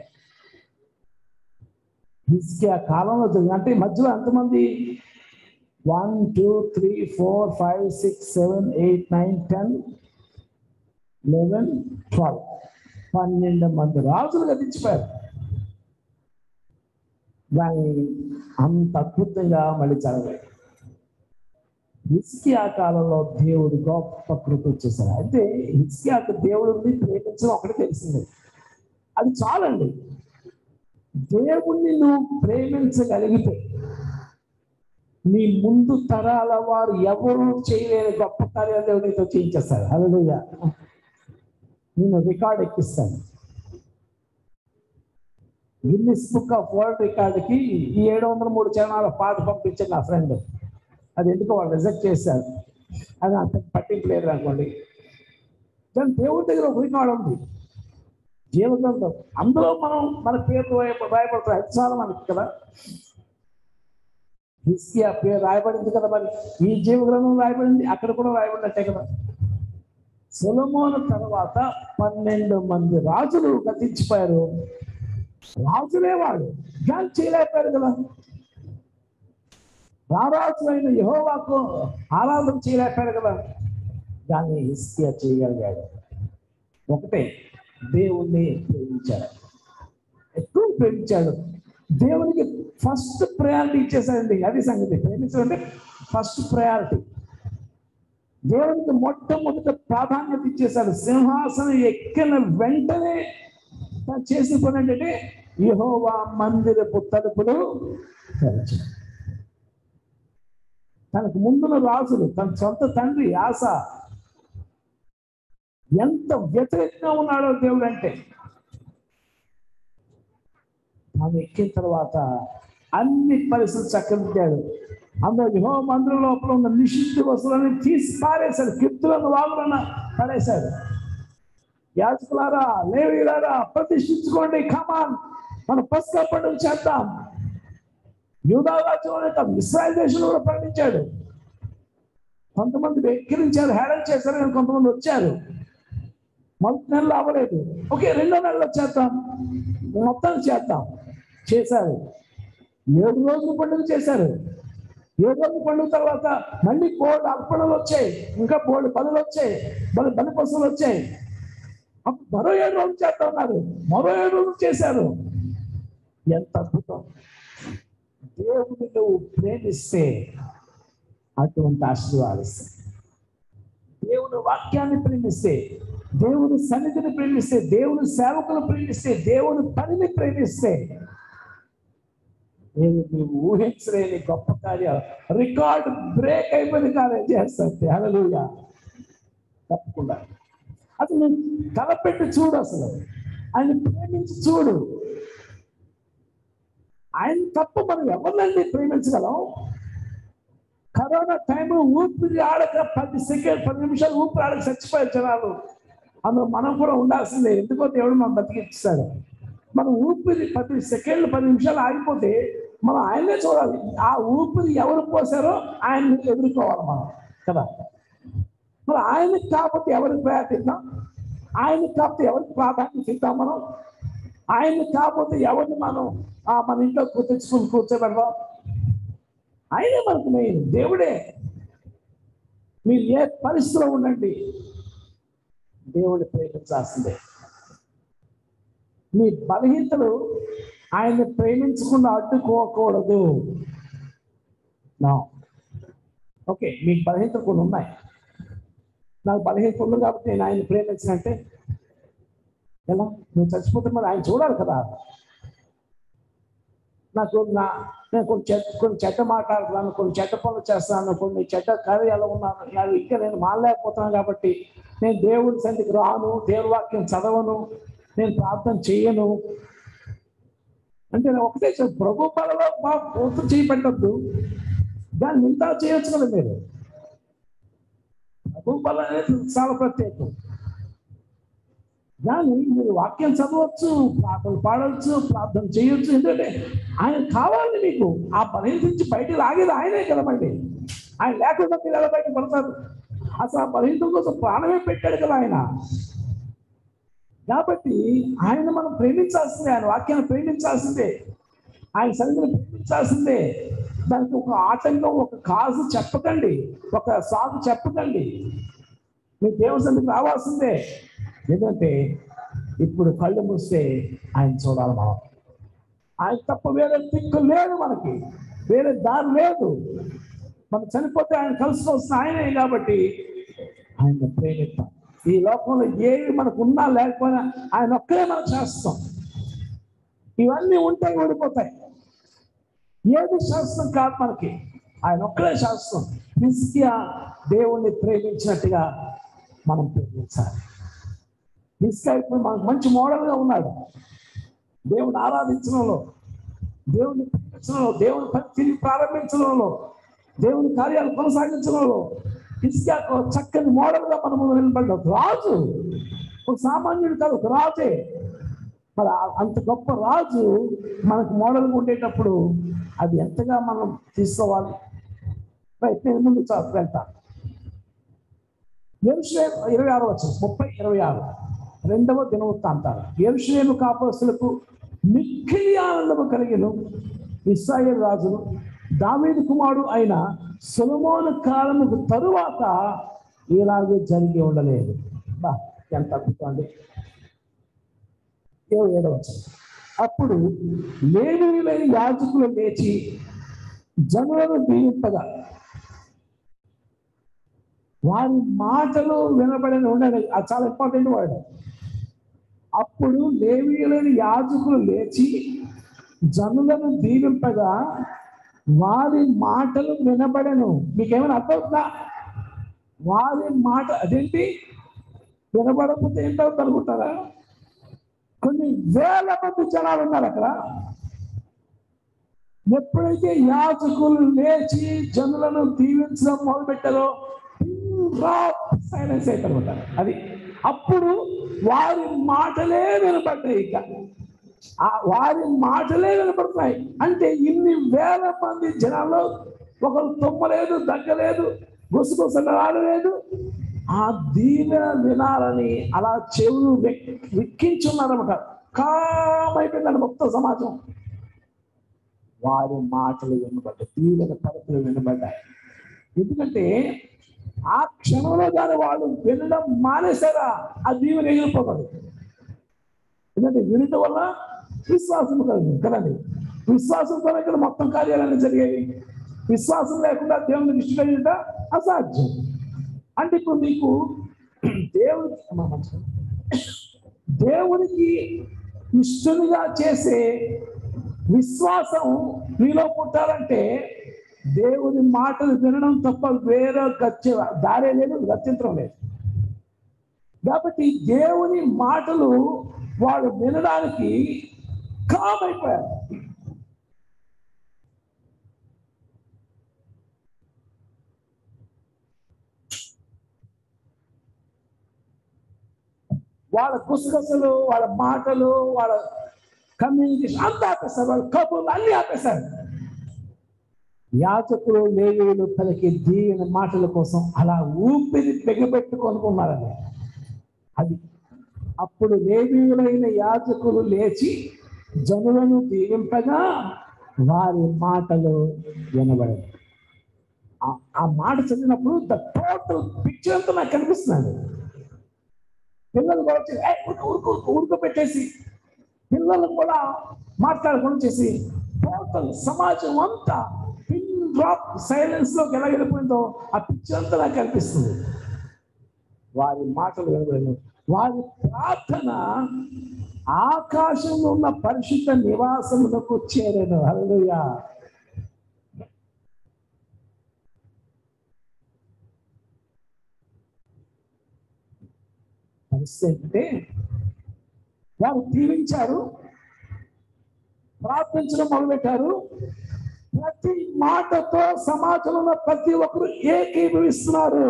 హిజ్కియా కాలంలో జరిగింది అంటే ఈ మధ్యలో ఎంతమంది one two three four five six seven eight nine ten eleven twelve పన్నెండు మంది రాజులు గతించిపోయారు దాన్ని అంత అద్భుతంగా మళ్ళీ జరగలేదు హిస్కియా కాలంలో దేవుడు గొప్ప కృప చేశారు అయితే హిస్కియాకు దేవుడిని ప్రేమించడం ఒకటి తెలిసింది అది చాలండి దేవుణ్ణి నువ్వు ప్రేమించగలిగితే నీ ముందు తరాల వారు ఎవరు చేయలేని గొప్ప కార్యాలు దేవుడు నీతో చేయించేస్తాడు హల్లెలూయా నేను రికార్డ్ ఎక్కిస్తాను గిన్నిస్ బుక్ ఆఫ్ వరల్డ్ రికార్డుకి ఈ ఏడు వందల మూడు చరణాల పాట పంపించారు నా ఫ్రెండ్ అది ఎందుకో వాళ్ళు రిజెక్ట్ చేశారు అది అంత పట్టింపు లేదు అనుకోండి దాని దేవుడి దగ్గర ఒక రికార్డ్ ఉంది జీవగ్రంథం అందులో మనం మన పేరు రాయబడుతుంది అది చాలా మనకి కదా హిస్కియా పేరు రాయబడింది కదా మరి ఈ జీవగ్రంథం రాయబడింది అక్కడ కూడా రాయబడినట్టే కదా సొలమోను తర్వాత పన్నెండు మంది రాజులు గతించిపోయారు రాజులే వాడు కానీ చేయలేకపోయారు కదా రారాజులైన యహోవాకు ఆరాధన చేయలేకపోయారు కదా దాన్ని హిస్కియా చేయగలిగాడు ఒకటే దేవుణ్ణి ప్రేమించాడు ఎక్కువ ప్రేమించాడు దేవునికి ఫస్ట్ ప్రయారిటీ ఇచ్చేసాడండి అది సంగతి ప్రేమించడం అంటే ఫస్ట్ ప్రయారిటీ దేవునికి మొట్టమొదట ప్రాధాన్యత ఇచ్చేశాడు సింహాసనం ఎక్కిన వెంటనే తను చేసిన పని ఏంటంటే యెహోవా మందిరపు తలుపులు తెరచు తనకు ముందున్న రాజులు తన సొంత తండ్రి ఆశ ఎంత వ్యతిరేకంగా ఉన్నాడో దేవుడు అంటే తాను ఎక్కిన తర్వాత అన్ని పరిస్థితులు చక్కదిద్దాడు అందులో యహో మందిరం లోపల ఉన్న నిషిద్ధ వస్తువులని తీసి పారేశాడు కిప్తులను వాగులన్న పడేశాడు యాజకులారా లేవీలారా ప్రతిష్ఠించుకోండి కమాన్ మన పసుక పండుగ చేద్దాం యూదా రాజ్యంలోనే కాదు ఇస్రాయల్ దేశంలో కూడా ప్రకటించాడు కొంతమంది వెక్కిరించారు హేళన చేశారు కానీ కొంతమంది వచ్చారు మొదటి నెలలో అవ్వలేదు ఓకే రెండో నెలలో చేద్దాం మొత్తం చేద్దాం చేశారు ఏడు రోజులు పండుగ చేశారు ఏడు రోజుల పండుగ తర్వాత మళ్ళీ బోర్డు అర్పణలు వచ్చాయి ఇంకా బోర్డు బలులు వచ్చాయి బలి బలి పశువులు వచ్చాయి అప్పుడు మరో ఏడు రోజులు చేస్తా ఉన్నారు మరో ఏడు రోజులు చేశారు ఎంత అద్భుతం దేవుడిని నువ్వు ప్రేమిస్తే అటువంటి ఆశీర్వాదిస్తాయి దేవుని వాక్యాన్ని ప్రేమిస్తే దేవుని సన్నిధిని ప్రేమిస్తే దేవుని సేవకులు ప్రేమిస్తే దేవుని పనిని ప్రేమిస్తే నేను నీవు ఊహించలేని గొప్ప కార్యాలు రికార్డ్ బ్రేక్ అయిపోయిన కార్యం చేస్తాను హల్లెలూయా తప్పకుండా అసలు నేను తలపెట్టి చూడు అసలు ఆయన ప్రేమించి చూడు ఆయన తప్ప మనం ఎవరినండి ప్రేమించగలం కరోనా టైంలో ఊపిరి ఆడక పది సెకండ్ పది నిమిషాలు ఊపిరి ఆడక చచ్చిపోయారు జనాలు అందులో మనం కూడా ఉండాల్సిందే ఎందుకో దేవుడు మనం బతికిస్తాడు మనం ఊపిరి పది సెకండ్లు పది నిమిషాలు ఆగిపోతే మనం ఆయనే చూడాలి ఆ ఊపిరి ఎవరు పోసారో ఆయన్ని ఎదుర్కోవాలి మనం కదా మరి ఆయనకి కాకపోతే ఎవరికి ప్రయారిటీ ఇద్దాం ఆయనకి కాకపోతే ఎవరికి ప్రాధాన్యత ఇద్దాం మనం ఆయనకి కాకపోతే ఎవరిని మనం ఆ మన ఇంట్లో కూర్చొచ్చుకుని కూర్చోబెడదాం ఆయనే మనకు మెయిన్ దేవుడే మీరు ఏ పరిస్థితిలో ఉండండి దేవుడిని ప్రేమించాల్సిందే మీ బలహీనతలు ఆయన్ని ప్రేమించకుండా అడ్డుకోకూడదు నా ఓకే మీకు బలహీనతలు కొన్ని ఉన్నాయి నాకు బలహీనత ఉంది కాబట్టి నేను ఆయన ప్రేమించినంటే ఎలా నువ్వు చచ్చిపోతే మరి ఆయన చూడాలి కదా నాకు నా నేను కొన్ని చెత్త కొన్ని చెడ్డ మాట్లాడుతున్నాను కొన్ని చెడ్డ పనులు చేస్తున్నాను కొన్ని చెడ్డ కార్యాలు ఉన్నాను నాకు ఇంకా నేను మానలేకపోతున్నాను కాబట్టి నేను దేవుడి సంధికి రాను దేవుడి వాక్యం చదవను నేను ప్రార్థన చేయను అంటే నేను ఒకటే చెప్పు, ప్రభు బలలో మా పూర్తి చేయబడ్డద్దు దాన్ని మిగతా చేయొచ్చు కదా మీరు ప్రభు బలం అనేది చాలా ప్రత్యేకం దాన్ని మీరు వాక్యం చదవచ్చు పాటలు పాడవచ్చు ప్రార్థన చేయొచ్చు ఎందుకంటే ఆయన కావాలి మీకు ఆ బలహీన నుంచి బయటికి లాగేది ఆయనే కదా మళ్ళీ ఆయన లేకుండా మీరు ఎలా బయట పడతారు అసలు ఆ బలహీనత కోసం ప్రాణమే పెట్టాడు కదా ఆయన కాబట్టి ఆయన మనం ప్రేమించాల్సిందే ఆయన వాక్యాన్ని ప్రేమించాల్సిందే ఆయన సన్నిధిని ప్రేమించాల్సిందే దానికి ఒక ఆటంకం ఒక కాజు చెప్పకండి ఒక సాగు చెప్పకండి మీ దేవుని సన్నిధికి రావాల్సిందే ఎందుకంటే ఇప్పుడు కళ్ళు మూస్తే ఆయన చూడాలి మనం ఆయన తప్ప వేరే దిక్కు లేదు మనకి వేరే దారి లేదు మనం చనిపోతే ఆయన కలిసి వస్తున్న ఆయనే కాబట్టి ఆయన ప్రేమిద్దాం ఈ లోకంలో ఏవి మనకు ఉన్నా లేకపోయినా ఆయన ఒక్కరే మనం చేస్తాం ఇవన్నీ ఉంటే ఓడిపోతాయి ఏది శాస్త్రం కాదు మనకి ఆయన ఒక్కరే శాస్త్రం హిస్కియా దేవుణ్ణి ప్రేమించినట్టుగా మనం ప్రేమించాలి హిస్కియా ఇప్పుడు మనకు మంచి మోడల్గా ఉన్నాడు దేవుని ఆరాధించడంలో దేవుని ప్రేమించడంలో దేవుని పని తిరిగి ప్రారంభించడంలో దేవుని కార్యాలు కొనసాగించడంలో హిస్కియా ఒక చక్కని మోడల్గా మనం ముందు నిలబడ్డాం రాజు ఒక సామాన్యుడు కాదు ఒక రాజే మరి ఆ- అంత గొప్ప రాజు మనకు మోడల్గా ఉండేటప్పుడు అది ఎంతగా మనం తీసుకోవాలి రైట్ నేను ముందు చా- వెళ్తాను ఎరుషలేం ఇరవై ఆరు వచ్చి ముప్పై ఇరవై ఆరు రెండవ దినవృత్తాంతాలు ఎరుషలేము కాపస్తులకు మిక్కిలి ఆనందము కలిగిన ఇస్రాయేల్ రాజును దావీదు కుమారుడు అయిన సొలమోను కాలముకు తరువాత ఇలాగే జరిగి ఉండలేదు బా ఎంత అద్భుతం అండి ఇరవై ఏడవ వచనం. అప్పుడు లేవీలైన యాజకులు లేచి జనులను దీవింపగా వారి మాటలు వినబడిన ఉండాలి అది చాలా ఇంపార్టెంట్ వర్డ్ అప్పుడు లేవీయులైన యాజకులు లేచి జనులను దీవింపగా వారి మాటలు వినబడను మీకేమైనా అర్థమవుతుందా వారి మాట అదేంటి వినబడకపోతే ఏంటవుతుంది అనుకుంటారా కొన్ని వేల మంది జనాలు ఉన్నారు అక్కడ ఎప్పుడైతే యాజకులు లేచి జనులను దీవించడం మొదలుపెట్టారో సైలెన్స్ అయిపోతారు అది అప్పుడు వారి మాటలే వినపడ్డాయి ఇక ఆ వారి మాటలే వినపడుతున్నాయి అంటే ఇన్ని వేల మంది జనాల్లో ఒకరు తుమ్మలేదు దగ్గలేదు గుసగుసలు రాలేదు ఆ దీవెన వినాలని అలా చెవులు వెక్కించున్నారన్నమాట కామైపోయిందండి మొత్తం సమాజం వారి మాటలు వినబడ్డాయి దీవెన పలుకులు వినబడ్డాయి ఎందుకంటే ఆ క్షణంలో దాని వాళ్ళు వినడం మానేశారా ఆ దీవెన ఎగిరిపోతుంది ఎందుకంటే వినటం వల్ల విశ్వాసం కలుగుతుంది కదండి విశ్వాసంతో ఇక్కడ మొత్తం కార్యాలన్నీ జరిగేవి విశ్వాసం లేకుండా దేవుని దృష్టి కలిగిట అసాధ్యం అంటే ఇప్పుడు మీకు దేవుడికి అమ్మా మంచిగా. దేవునికి ఇష్టనిగా చేసే విశ్వాసం మీలో పుట్టాలంటే దేవుని మాటలు వినడం తప్ప వేరే గచ్చ దారే లేదు గత్యంతరం లేదు కాబట్టి దేవుని మాటలు వాళ్ళు వినడానికి కామైపోయారు వాళ్ళ గుసగుసలు వాళ్ళ మాటలు వాళ్ళ కమ్యూనికేషన్ అంతా ఆపేస్తారు వాళ్ళ కబుర్లు అన్ని ఆపేశారు యాచకులు లేవీలు పలికి దీవెన మాటల కోసం అలా ఊపిరి పెగబెట్టుకొనుకున్నారని అది అప్పుడు లేవీయులైన యాజకులు లేచి జనులను దీవింపగా వారి మాటలు వినబడి ఆ మాట చదివినప్పుడు ద టోటల్ పిక్చర్ అంతా నాకు కనిపిస్తున్నాడు పిల్లలు కూడా వచ్చి "ఏయ్, ఉరుకు ఉరుకు ఉరుకు ఉరుకు పెట్టేసి పిల్లలు కూడా మాట్లాడకుండా చేసి టోటల్ సమాజం అంతా పిన్ డ్రాప్ సైలెన్స్ లోకి ఎలా వెళ్ళిపోయిందో ఆ పిక్చర్ అంతా నాకు కనిపిస్తుంది వారి మాటలు వినబడను వారి ప్రార్థన ఆకాశంలో ఉన్న పరిశుద్ధ నివాసములకు చేరను హల్లెలూయా పరిస్థితి ఏంటంటే వారు దీవించారు ప్రార్థించడం మొదలుపెట్టారు ప్రతి మాటతో సమాజంలో ఉన్న ప్రతి ఒక్కరు ఏకీభవిస్తున్నారు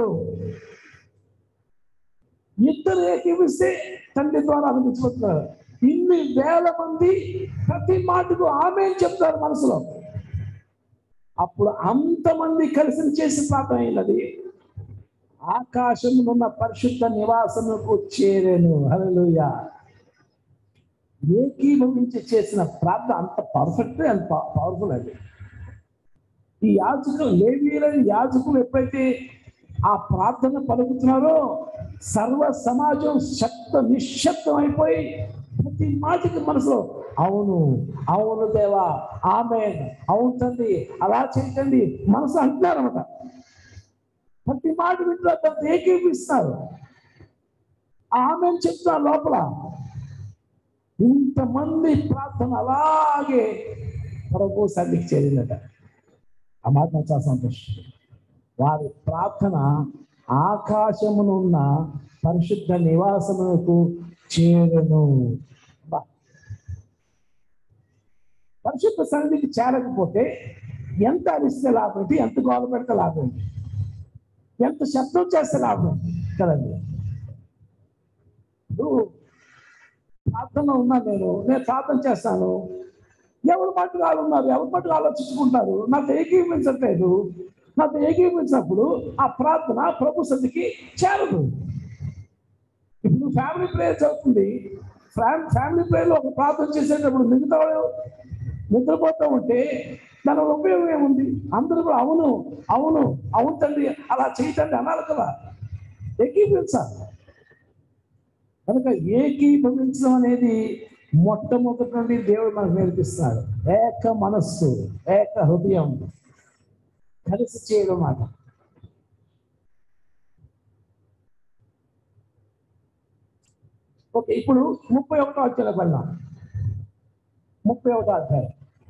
ఇద్దరు ఏకీభవిస్తే తండ్రి ద్వారా అనిపించబోతున్నారు ఇన్ని వేల మంది ప్రతి మాటకు ఆమె చెప్తారు మనసులో అప్పుడు అంతమంది కలిసి చేసి ప్రార్థన అయినది ఆకాశమునున్న పరిశుద్ధ నివాసముకు చేరేను హల్లెలూయా ఏకీభవించి చేసిన ప్రార్థన అంత పర్ఫెక్ట్ అండ్ పవర్ఫుల్ అది ఈ యాజకులు లేవీలని యాజకులు ఎప్పుడైతే ఆ ప్రార్థన పలుకుతున్నారో సర్వ సమాజం శక్త నిశ్శబ్దం అయిపోయి ప్రతి మాటకి మనసులో అవును అవును దేవా ఆమె అవును తండ్రి అలా చేయకండి మనసు అంటున్నారన్నమాట ప్రతి మాట వింటున్నారు కొంత ఏకీపిస్తారు ఆమె చెప్తున్నారు లోపల ఇంతమంది ప్రార్థన అలాగే ప్రభు సన్నిధికి చేరిందట ఆ మాట నాకు చాలా సంతోషం వారి ప్రార్థన ఆకాశమునున్న పరిశుద్ధ నివాసమునకు చేరను బా. పరిశుద్ధ సన్నిధికి చేరకపోతే ఎంత అరిస్తే లాభం ఏంటి ఎంత గోల పెడితే లాభం ఏంటి ఎంత శబ్దం చేస్తే లాభం కదండి ఇప్పుడు ప్రార్థన ఉన్నా నేను నేను ప్రార్థన చేస్తాను ఎవరి మట్టుకు వాళ్ళు ఉన్నారు ఎవరి మట్టుకు ఆలోచించుకుంటారు నాకు ఏకీభవించట్లేదు నాకు ఏకీభవించినప్పుడు ఆ ప్రార్థన ప్రభు సన్నిధికి చేరదు ఇప్పుడు ఫ్యామిలీ ప్రేయర్ జరుగుతుంది ఫ్యామ్- ఫ్యామిలీ ప్రేయర్లో ఒక ప్రార్థన చేసేటప్పుడు మిగతా వాళ్ళు నిద్రపోతూ ఉంటే దాని ఉపయోగం ఏముంది అందరూ కూడా అవును అవును అవును తండ్రి అలా చేయటండి అనాలి కదా ఏకీభవించాలి కనుక ఏకీభవించడం అనేది మొట్టమొదటి నుండి దేవుడు మనకు నేర్పిస్తున్నాడు ఏక మనస్సు ఏక హృదయం కలిసి చేయడం మాట ఓకే ఇప్పుడు ముప్పై ఒకటో అధ్యాయంలోకి వెళ్దాం ముప్పై ఒకటో అధ్యాయం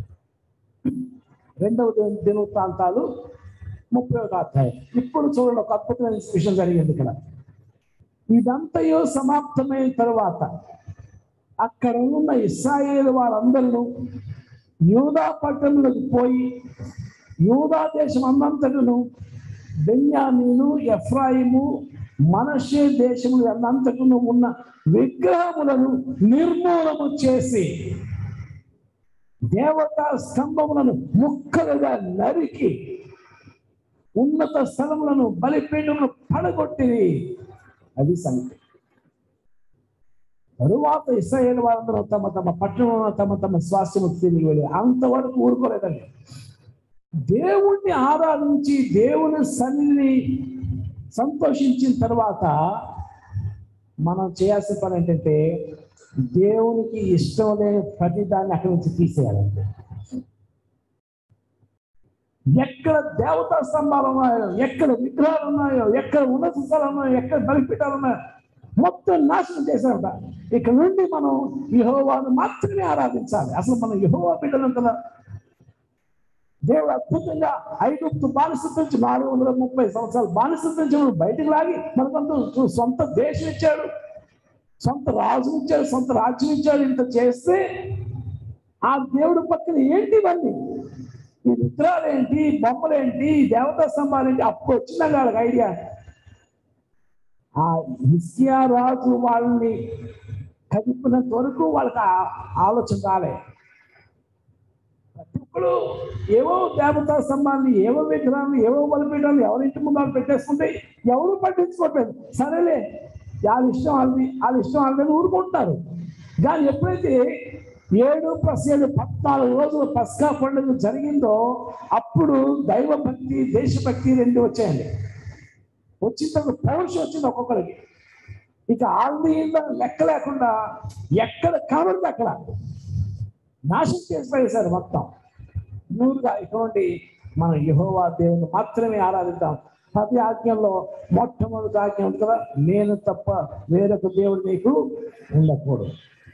రెండవ దిన- దినవృత్తాంతాలు ముప్పై ఒకటో అధ్యాయం ఇప్పుడు చూడండి ఒక అద్భుతమైన విషయం జరిగింది ఇక్కడ ఇదంతయో సమాప్తమైన తరువాత అక్కడ ఉన్న ఇస్రాయేల్ వారందరూ యూదా పట్టణంలోకి పోయి యూదా దేశం అన్నంతటను బెన్యామీను ఎఫ్రాయిము మనషే దేశములు అన్నంతటను ఉన్న విగ్రహములను నిర్మూలము చేసి దేవతా స్తంభములను ముక్కలుగా నరికి ఉన్నత స్థలములను బలిపీఠములను పడగొట్టిరి అది సంగతి తరువాత ఇస్రాయేల్ వారందరూ తమ తమ పట్టణంలో తమ తమ స్వాస్థ్యము తిరిగి వెళ్ళి అంతవరకు ఊరుకోలేదండి దేవుణ్ణి ఆరాధించి దేవుని సన్నిధిని సంతోషించిన తర్వాత మనం చేయాల్సిన పని ఏంటంటే దేవునికి ఇష్టం లేని ప్రతి దాన్ని అక్కడి నుంచి తీసేయాలంటే ఎక్కడ దేవతా స్తంభాలు ఉన్నాయో ఎక్కడ విగ్రహాలు ఉన్నాయో ఎక్కడ ఉన్నత స్థలాలు ఉన్నాయో ఎక్కడ బలిపీఠాలు ఉన్నాయో మొత్తం నాశనం చేశారట ఇక్కడ నుండి మనం యహోవాను మాత్రమే ఆరాధించాలి అసలు మనం యహోవా బిడ్డలు కదా దేవుడు అద్భుతంగా ఐగుప్తు బానిసత్వం నుంచి నాలుగు వందల ముప్పై సంవత్సరాలు బానిసత్వం నుంచి మనం బయటకు లాగి మనకంటూ సొంత దేశం ఇచ్చాడు సొంత రాజు ఇచ్చాడు సొంత రాజ్యం ఇచ్చాడు ఇంత చేస్తే ఆ దేవుడు పక్కన ఏంటి ఇవన్నీ ఈ విగ్రహాలు ఏంటి బొమ్మలు ఏంటి దేవతా స్తంభాలు ఏంటి అప్పుడు వచ్చిందా వాళ్ళకి ఐడియా ఆ హిస్కియా రాజు వాళ్ళని కదిపినంత వరకు వాళ్ళకి ఆ ఆలోచన రాలే ప్రతి ఒక్కరు ఏవో దేవతా స్తంభాన్ని ఏవో విగ్రహాలు ఏవో బలిపీఠాలు ఎవరింటి ముందు వాళ్ళు పెట్టేసుకుంటే ఎవరు పట్టించుకోవట్లేదు సరేలే వాళ్ళ ఇష్టం వాళ్ళది వాళ్ళ ఇష్టం వాళ్ళని ఊరుకుంటారు కానీ ఎప్పుడైతే ఏడు ప్లస్ ఏడు పద్నాలుగు రోజులు పస్కా పండుగ జరిగిందో అప్పుడు దైవభక్తి దేశభక్తి రెండు వచ్చాయండి వచ్చిన తర్వాత పౌరుషం వచ్చింది ఒక్కొక్కరికి ఇక ఆల్ది లెక్క లేకుండా ఎక్కడ కనబడితే అక్కడ నాశనం చేసి పడేశారు మొత్తం నూరుగా ఇటువంటి మనం యహోవా దేవుని మాత్రమే ఆరాధిద్దాం ప్రతి ఆజ్ఞల్లో మొట్టమొదటి ఆజ్ఞ ఉంది కదా నేను తప్ప వేరొక దేవుడు నీకు ఉండకూడదు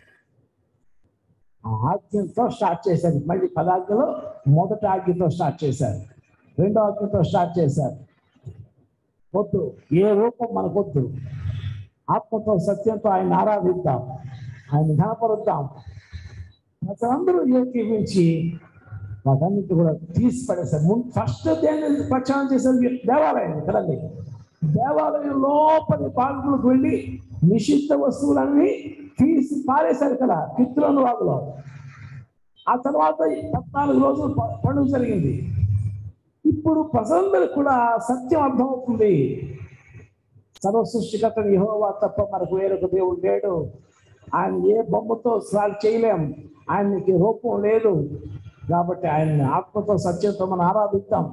ఆ ఆజ్ఞతో స్టార్ట్ చేశారు మళ్ళీ పదాజ్ఞలో మొదటి ఆజ్ఞతో స్టార్ట్ చేశారు రెండో ఆజ్ఞతో స్టార్ట్ చేశారు వద్దు ఏ రూపం మనకొద్దు ఆత్మతో సత్యంతో ఆయన ఆరాధిద్దాం ఆయన ఘనపరుద్దాం ప్రజలందరూ ఏకీవించి వాటన్నిటి కూడా తీసి పడేశారు ముందు ఫస్ట్ దేన్ని ప్రచారం చేసేది దేవాలయం కదండి దేవాలయం లోపలి భాగంలోకి వెళ్ళి నిషిద్ధ వస్తువులన్నీ తీసి పారేశారు కదా కిత్తులను వాగులో ఆ తర్వాత ఈ పద్నాలుగు రోజులు ప- పండుగ జరిగింది ఇప్పుడు ప్రజలందరూ కూడా సత్యం అర్థమవుతుంది సర్వ సృష్టికర్త యెహోవా తప్ప మనకు వేరొక దేవుడు లేడు ఆయన ఏ బొమ్మతో సాల్వ్ చేయలేం ఆయనకి రూపం లేదు కాబట్టి ఆయన్ని ఆత్మతో సత్యంతో మనం ఆరాధిద్దాం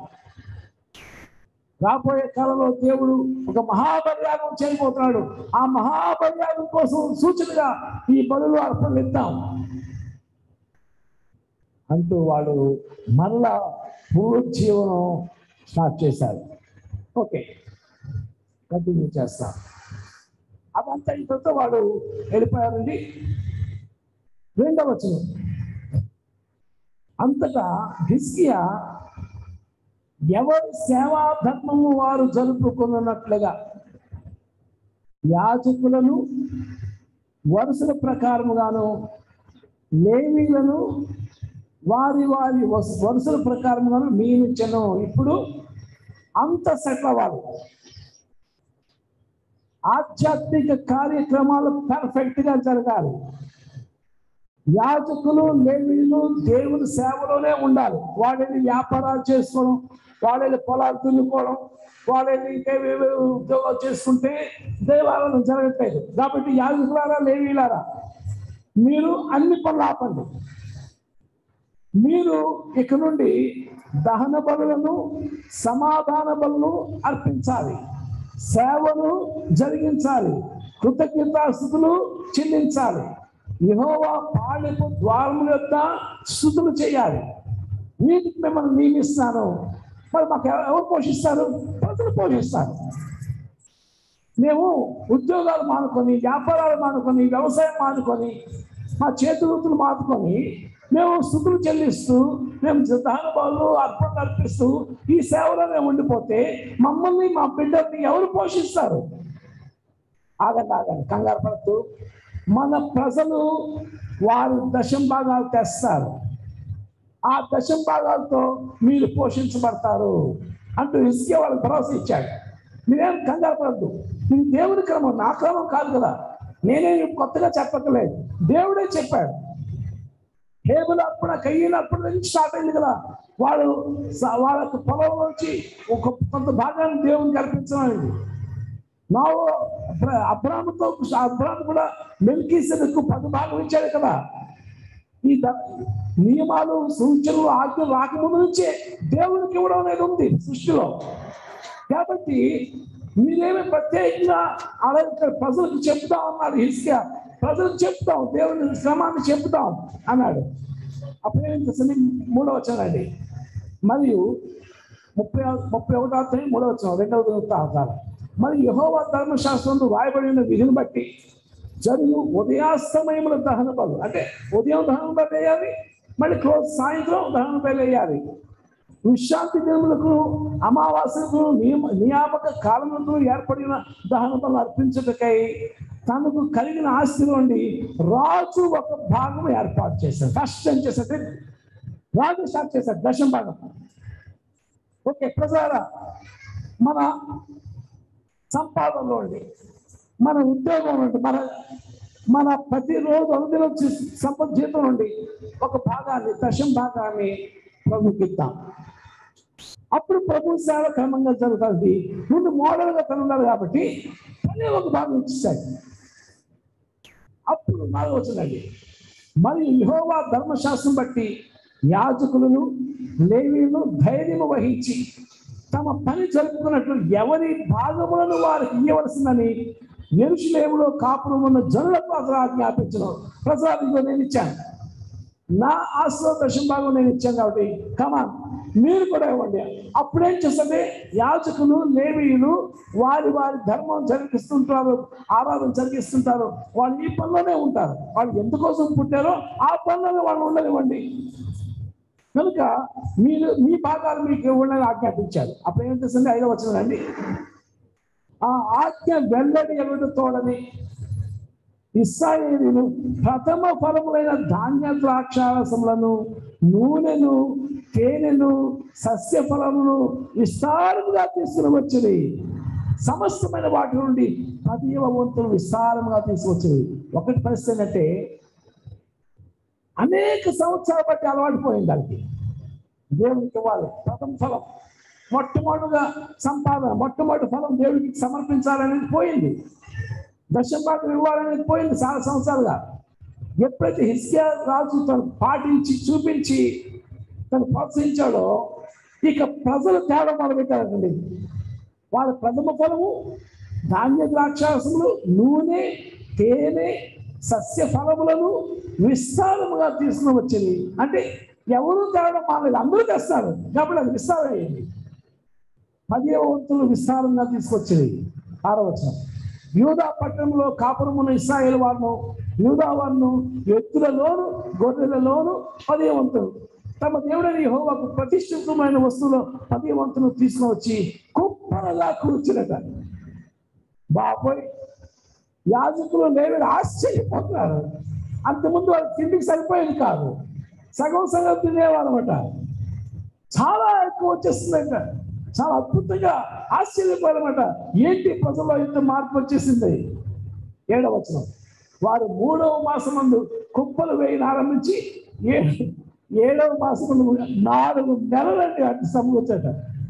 రాబోయే కాలంలో దేవుడు ఒక మహాబలియాగం చేయబోతున్నాడు ఆ మహాబలియాగం కోసం సూచనగా ఈ బలులు అర్పణలు ఇద్దాం అంటూ వాడు మరలా పునరుజ్జీవనం స్టార్ట్ చేశారు ఓకే కంటిన్యూ చేస్తాం అదంతా అయిన తర్వాత వాడు వెళ్ళిపోయారండి రెండవ వచనం అంతటా హిస్కియా ఎవరి సేవా ధర్మము వారు జరుపుకున్నట్లుగా యాజకులను వరుసల ప్రకారముగాను లేవీలను వారి వారి వస్- వరుసల ప్రకారముగాను నియమించను ఇప్పుడు అంత సెటిల్ అవ్వాలి ఆధ్యాత్మిక కార్యక్రమాలు పర్ఫెక్ట్ గా జరగాలి యాజకులు లేవీలు దేవుని సేవలోనే ఉండాలి వాళ్ళని వ్యాపారాలు చేసుకోవడం వాళ్ళని పొలాలు దున్నుకోవడం వాళ్ళని ఇంకేవేవో ఉద్యోగాలు చేసుకుంటే దేవాలయం జరగట్లేదు కాబట్టి యాజకులారా లేవీలారా మీరు అన్ని పనులు ఆపండి మీరు ఇక నుండి దహన బలులను సమాధాన బలులను అర్పించాలి సేవను జరిగించాలి కృతజ్ఞతాస్థుతులు చెల్లించాలి యెహోవా పాలెపు ద్వారముల యొక్క స్థుతులు చేయాలి వీటికి మిమ్మల్ని నియమిస్తున్నాను మరి మాకు ఎవ- ఎవరు పోషిస్తారు ప్రజలు పోషిస్తారు మేము ఉద్యోగాలు మానుకొని వ్యాపారాలు మానుకొని వ్యవసాయం మానుకొని మా చేతి వృత్తులు మానుకొని మేము స్థుతులు చెల్లిస్తూ మేము దహనబాలు అర్పణ అర్పిస్తూ ఈ సేవలో మేము ఉండిపోతే మమ్మల్ని మా బిడ్డల్ని ఎవరు పోషిస్తారు ఆగండి ఆగండి కంగారు పడుతూ మన ప్రజలు వారు దశం భాగాలు తెస్తారు ఆ దశం భాగాలతో మీరు పోషించబడతారు అంటూ ఇసుకే వాళ్ళకి భరోసా ఇచ్చాడు మీరేం కంగారు పడద్దు ఇది దేవుని క్రమం నా క్రమం కాదు కదా నేనే కొత్తగా చెప్పక్కలేదు దేవుడే చెప్పాడు టేబుల్ అప్పుడు కయ్యలు అప్పటి నుంచి స్టార్ట్ అయింది కదా వాడు స- వాళ్ళకు పొలం నుంచి ఒక కొంత భాగాన్ని దేవునికి అర్పించమైంది నా అబ్రాముతో అబ్రాము కూడా మెల్కీసెదకు పది భాగం ఇచ్చాడు కదా ఈ ద- నియమాలు సూచనలు ఆజ్ఞలు రాకముందు నుంచే దేవునికి ఇవ్వడం అనేది ఉంది సృష్టిలో కాబట్టి మీరేమి ప్రత్యేకంగా అలా ఇక్కడ ప్రజలకు చెప్తాం అన్నాడు హిస్కియా ప్రజలకు చెప్తాం దేవుని క్రమాన్ని చెప్తాం అన్నాడు అప్పుడు ఏం చేస్తుంది మూడవ వచ్చానండి మరియు ముప్పై ముప్పై ఒకటో అధ్యాయం మూడవ వచ్చిన రెండవ అవతారం మరి యహోవా ధర్మశాస్త్రంలో రాయబడిన విధిని బట్టి జరుగు ఉదయాస్తమయముల దహన బలు అంటే ఉదయం దహన బలు వేయాలి మళ్ళీ క్లోజ్ సాయంత్రం దహన బలు వేయాలి విశ్రాంతి దినములకు అమావాస్యకు నియమ నియామక కాలములకు ఏర్పడిన దహన బలు అర్పించుటకై తనకు కలిగిన ఆస్తి నుండి రాజు ఒక భాగం ఏర్పాటు చేశాడు ఫస్ట్ ఏం చేశాడు రాజు స్టార్ట్ చేశాడు దశం భాగం ఓకే ప్రజారా మన సంపాదనలో ఉండి మన ఉద్యోగం నుండి మన మన ప్రతిరోజు అనుదినం చే- సంపద జీతం నుండి ఒక భాగాన్ని దశం భాగాన్ని ప్రభుకి ఇద్దాం అప్పుడు ప్రభు సేవ క్రమంగా జరుగుతుంది ముందు మోడల్గా తను ఉన్నారు కాబట్టి తనే ఒక భాగం ఇచ్చేసాడు అప్పుడు నాలుగు వచ్చిందండి మరియు యెహోవా ధర్మశాస్త్రం బట్టి యాజకులను లేవీలను ధైర్యము వహించి తమ పని జరుపుకున్నట్లు ఎవరి భాగములను వారికి ఇవ్వవలసిందని ఎరుషులేములో కాపురం ఉన్న జనులకు అసలు ఆజ్ఞాపించను ప్రసాదిలో నేను ఇచ్చాను నా ఆశ్రమ దశం భాగం నేను ఇచ్చాను కాబట్టి కమాన్ మీరు కూడా ఇవ్వండి అప్పుడేం చేస్తుంది యాజకులు లేవీయులు వారి వారి ధర్మం జరిగిస్తుంటారు ఆరాధన జరిగిస్తుంటారు వాళ్ళు ఈ పనిలోనే ఉంటారు వాళ్ళు ఎందుకోసం పుట్టారో ఆ పనిలోనే వాళ్ళు ఉండనివ్వండి కనుక మీరు మీ భాగాలు మీకు ఇవ్వండి ఆజ్ఞాపించారు అప్పుడు ఏం చేస్తుంది ఐదో వచ్చిందండి ఆ ఆజ్ఞ వెల్లడి ఎవరు తోడని ఇస్రాయేలీలు ప్రథమ ఫలములైన ధాన్య ద్రాక్షారసములను నూనెను తేనెను సస్య ఫలమును విస్తారముగా తీసుకుని వచ్చింది సమస్తమైన వాటి నుండి పదివ వంతులు విస్తారముగా తీసుకొచ్చింది ఒకటి పరిస్థితి ఏంటంటే అనేక సంవత్సరాల బట్టి అలవాటు పోయింది దానికి దేవునికి ఇవ్వాలి ప్రథమ ఫలం మొట్టమొదటిగా సంపాదన మొట్టమొదటి ఫలం దేవుడికి సమర్పించాలనేది పోయింది దశభాగం ఇవ్వాలనేది పోయింది చాలా సంవత్సరాలుగా ఎప్పుడైతే హిస్కియా రాజు తను పాటించి చూపించి తను ప్రోత్సహించాడో ఇక ప్రజలు తేడా మొదలుపెట్టారండి వాళ్ళ ప్రథమ ఫలము ధాన్య ద్రాక్షారసములు నూనె తేనె సస్య ఫలములను విస్తారముగా తీసుకుని వచ్చింది అంటే ఎవరు తేవడం మానేది అందరూ తెస్తారు కాబట్టి అది విస్తారం అయ్యింది పదిహేవ వంతులు విస్తారంగా తీసుకొచ్చింది ఆరో వచనం యూదా పట్టణంలో కాపురమున్న ఇస్రాయేల్ వారిను యూదా వారిను ఎత్తులలోను గొర్రెలలోను పదిహేవ వంతులు తమ దేవుడని యెహోవాకు ప్రతిష్ఠితమైన వస్తువులో పదిహేవ వంతులు తీసుకుని వచ్చి కుప్పనగా కూర్చునట బాబోయ్ యాజకులు లేవని ఆశ్చర్యపోతున్నారు అంతకుముందు వాళ్ళ తిండికి సరిపోయేది కాదు సగం సగం తినేవారు అనమాట చాలా ఎక్కువ వచ్చేస్తుందంట చాలా అద్భుతంగా ఆశ్చర్యపోయారన్నమాట ఏంటి ప్రజల్లో ఇంత మార్పు వచ్చేసింది ఏడవ వచనం వారు మూడవ మాసం మందు కుప్పలు వేయని ఆరంభించి ఏ ఏడవ మాసం మందు నాలుగు నెలలండి అటు సమకూర్చట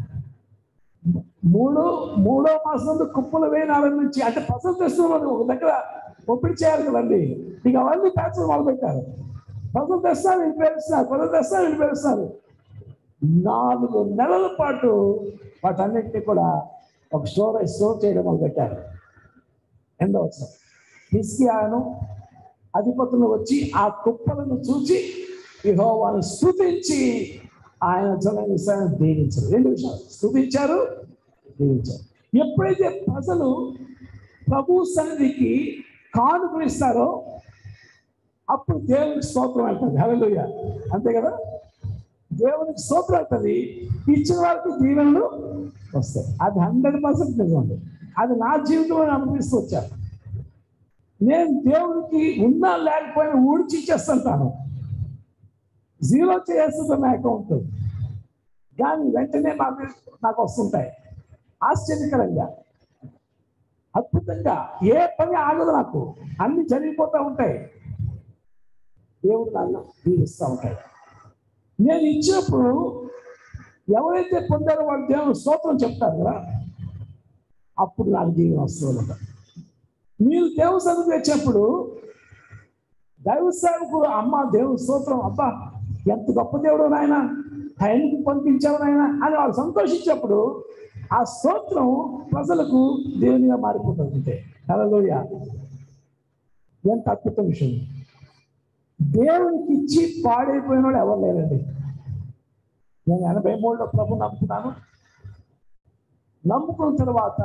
మూడు మూడో మాసం మందు కుప్పలు వేయని ఆరంభించి అంటే ప్రజలు తెస్తున్నారు ఒక దగ్గర ఒప్పిడి చేయాలి కదండి ఇక అవన్నీ ప్యాచ్లు మొదలు పెట్టారు ప్రజలు తెస్తారు వీళ్ళు పేరుస్తారు ప్రజలు తెస్తారు వీళ్ళు పేరుస్తారు నాలుగు నెలల పాటు వాటన్నిటిని కూడా ఒక స్టోరేజ్ స్టోర్ చేయడం మొదలు పెట్టారు ఎంతో వచ్చిన హిస్కియాను అధిపతులు వచ్చి ఆ కుప్పలను చూచి యెహోవాను స్తుతించి ఆయన జనాన్ని ఇస్రాయేలును దీవించారు రెండు విషయాలు స్తుతించారు దీవించారు ఎప్పుడైతే ప్రజలు ప్రభు సన్నిధికి కానుకలు ఇస్తారో అప్పుడు దేవునికి స్తోత్రం అవుతుంది హల్లెలూయా అంతే కదా దేవునికి స్తోత్రం అవుతుంది ఇచ్చిన వారికి దీవెనలు వస్తాయి అది హండ్రెడ్ పర్సెంట్ నిజం అది నా జీవితంలో నేను అనుభవిస్తూ వచ్చాను నేను దేవునికి ఉన్నా లేకపోయినా ఊడ్చి ఇచ్చేస్తుంటాను జీరో చేస్తుంది నా అకౌంట్ కానీ వెంటనే నాకు నాకు వస్తుంటాయి ఆశ్చర్యకరంగా అద్భుతంగా ఏ పని ఆగదు నాకు అన్ని జరిగిపోతూ ఉంటాయి దేవుడు నన్ను దీవిస్తూ ఉంటాయి నేను ఇచ్చినప్పుడు ఎవరైతే పొందారో వాళ్ళు దేవుని స్తోత్రం చెప్తారు కదా అప్పుడు నాకు దీవెన వస్తుంది మీరు దేవుని సన్నిధి వచ్చినప్పుడు దైవ సేవకుడు అమ్మ దేవుని స్తోత్రం అబ్బా ఎంత గొప్ప దేవుడు నాయన టైంకి పంపించావు నాయన అని వాళ్ళు సంతోషించినప్పుడు ఆ స్తోత్రం ప్రజలకు దేవునిగా మారిపోతుంది అంతే హల్లెలూయా ఎంత అద్భుత విషయం దేవునికి ఇచ్చి పాడైపోయిన వాడు ఎవరు లేరండి నేను ఎనభై మూడులో ప్రభు నమ్ముకున్నాను నమ్ముకున్న తర్వాత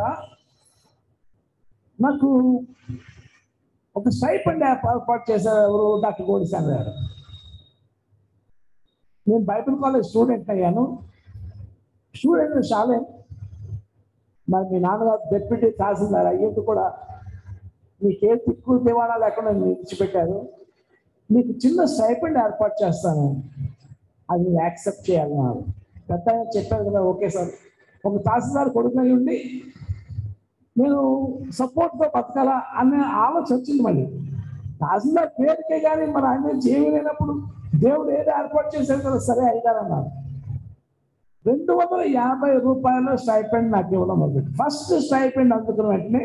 నాకు ఒక స్టైపండ్ ఏర్పాటు చేశారు ఎవరు డాక్టర్ గోడిసాన్ గారు నేను బైబిల్ కాలేజ్ స్టూడెంట్ అయ్యాను స్టూడెంట్ షాలే మరి మీ నాన్నగారు డెప్యూటీ తహసీల్దార్ అయ్యేది కూడా మీకే తిక్కు దివాణా లేకుండా మీరు విడిచిపెట్టారు మీకు చిన్న స్టైపెండ్ ఏర్పాటు చేస్తాను అది మీరు యాక్సెప్ట్ చేయాలన్నారు పెద్ద ఆయన చెప్పారు కదా ఓకే సార్ ఒక తహసీల్దార్ కొడుకు అయి ఉండి నేను సపోర్ట్తో బతకాలా అనే ఆలోచన వచ్చింది మళ్ళీ తహసీల్దార్ పేరుకే కానీ మన ఆయన నుంచి ఏమీ లేనప్పుడు దేవుడు ఏది ఏర్పాటు చేశారు కదా సరే అయ్యారన్నారు రెండు వందల యాభై రూపాయల స్టైపెండ్ నాకు ఇవ్వడం మొదలుపెట్టి ఫస్ట్ స్టైపెండ్ అందుకున్న వెంటనే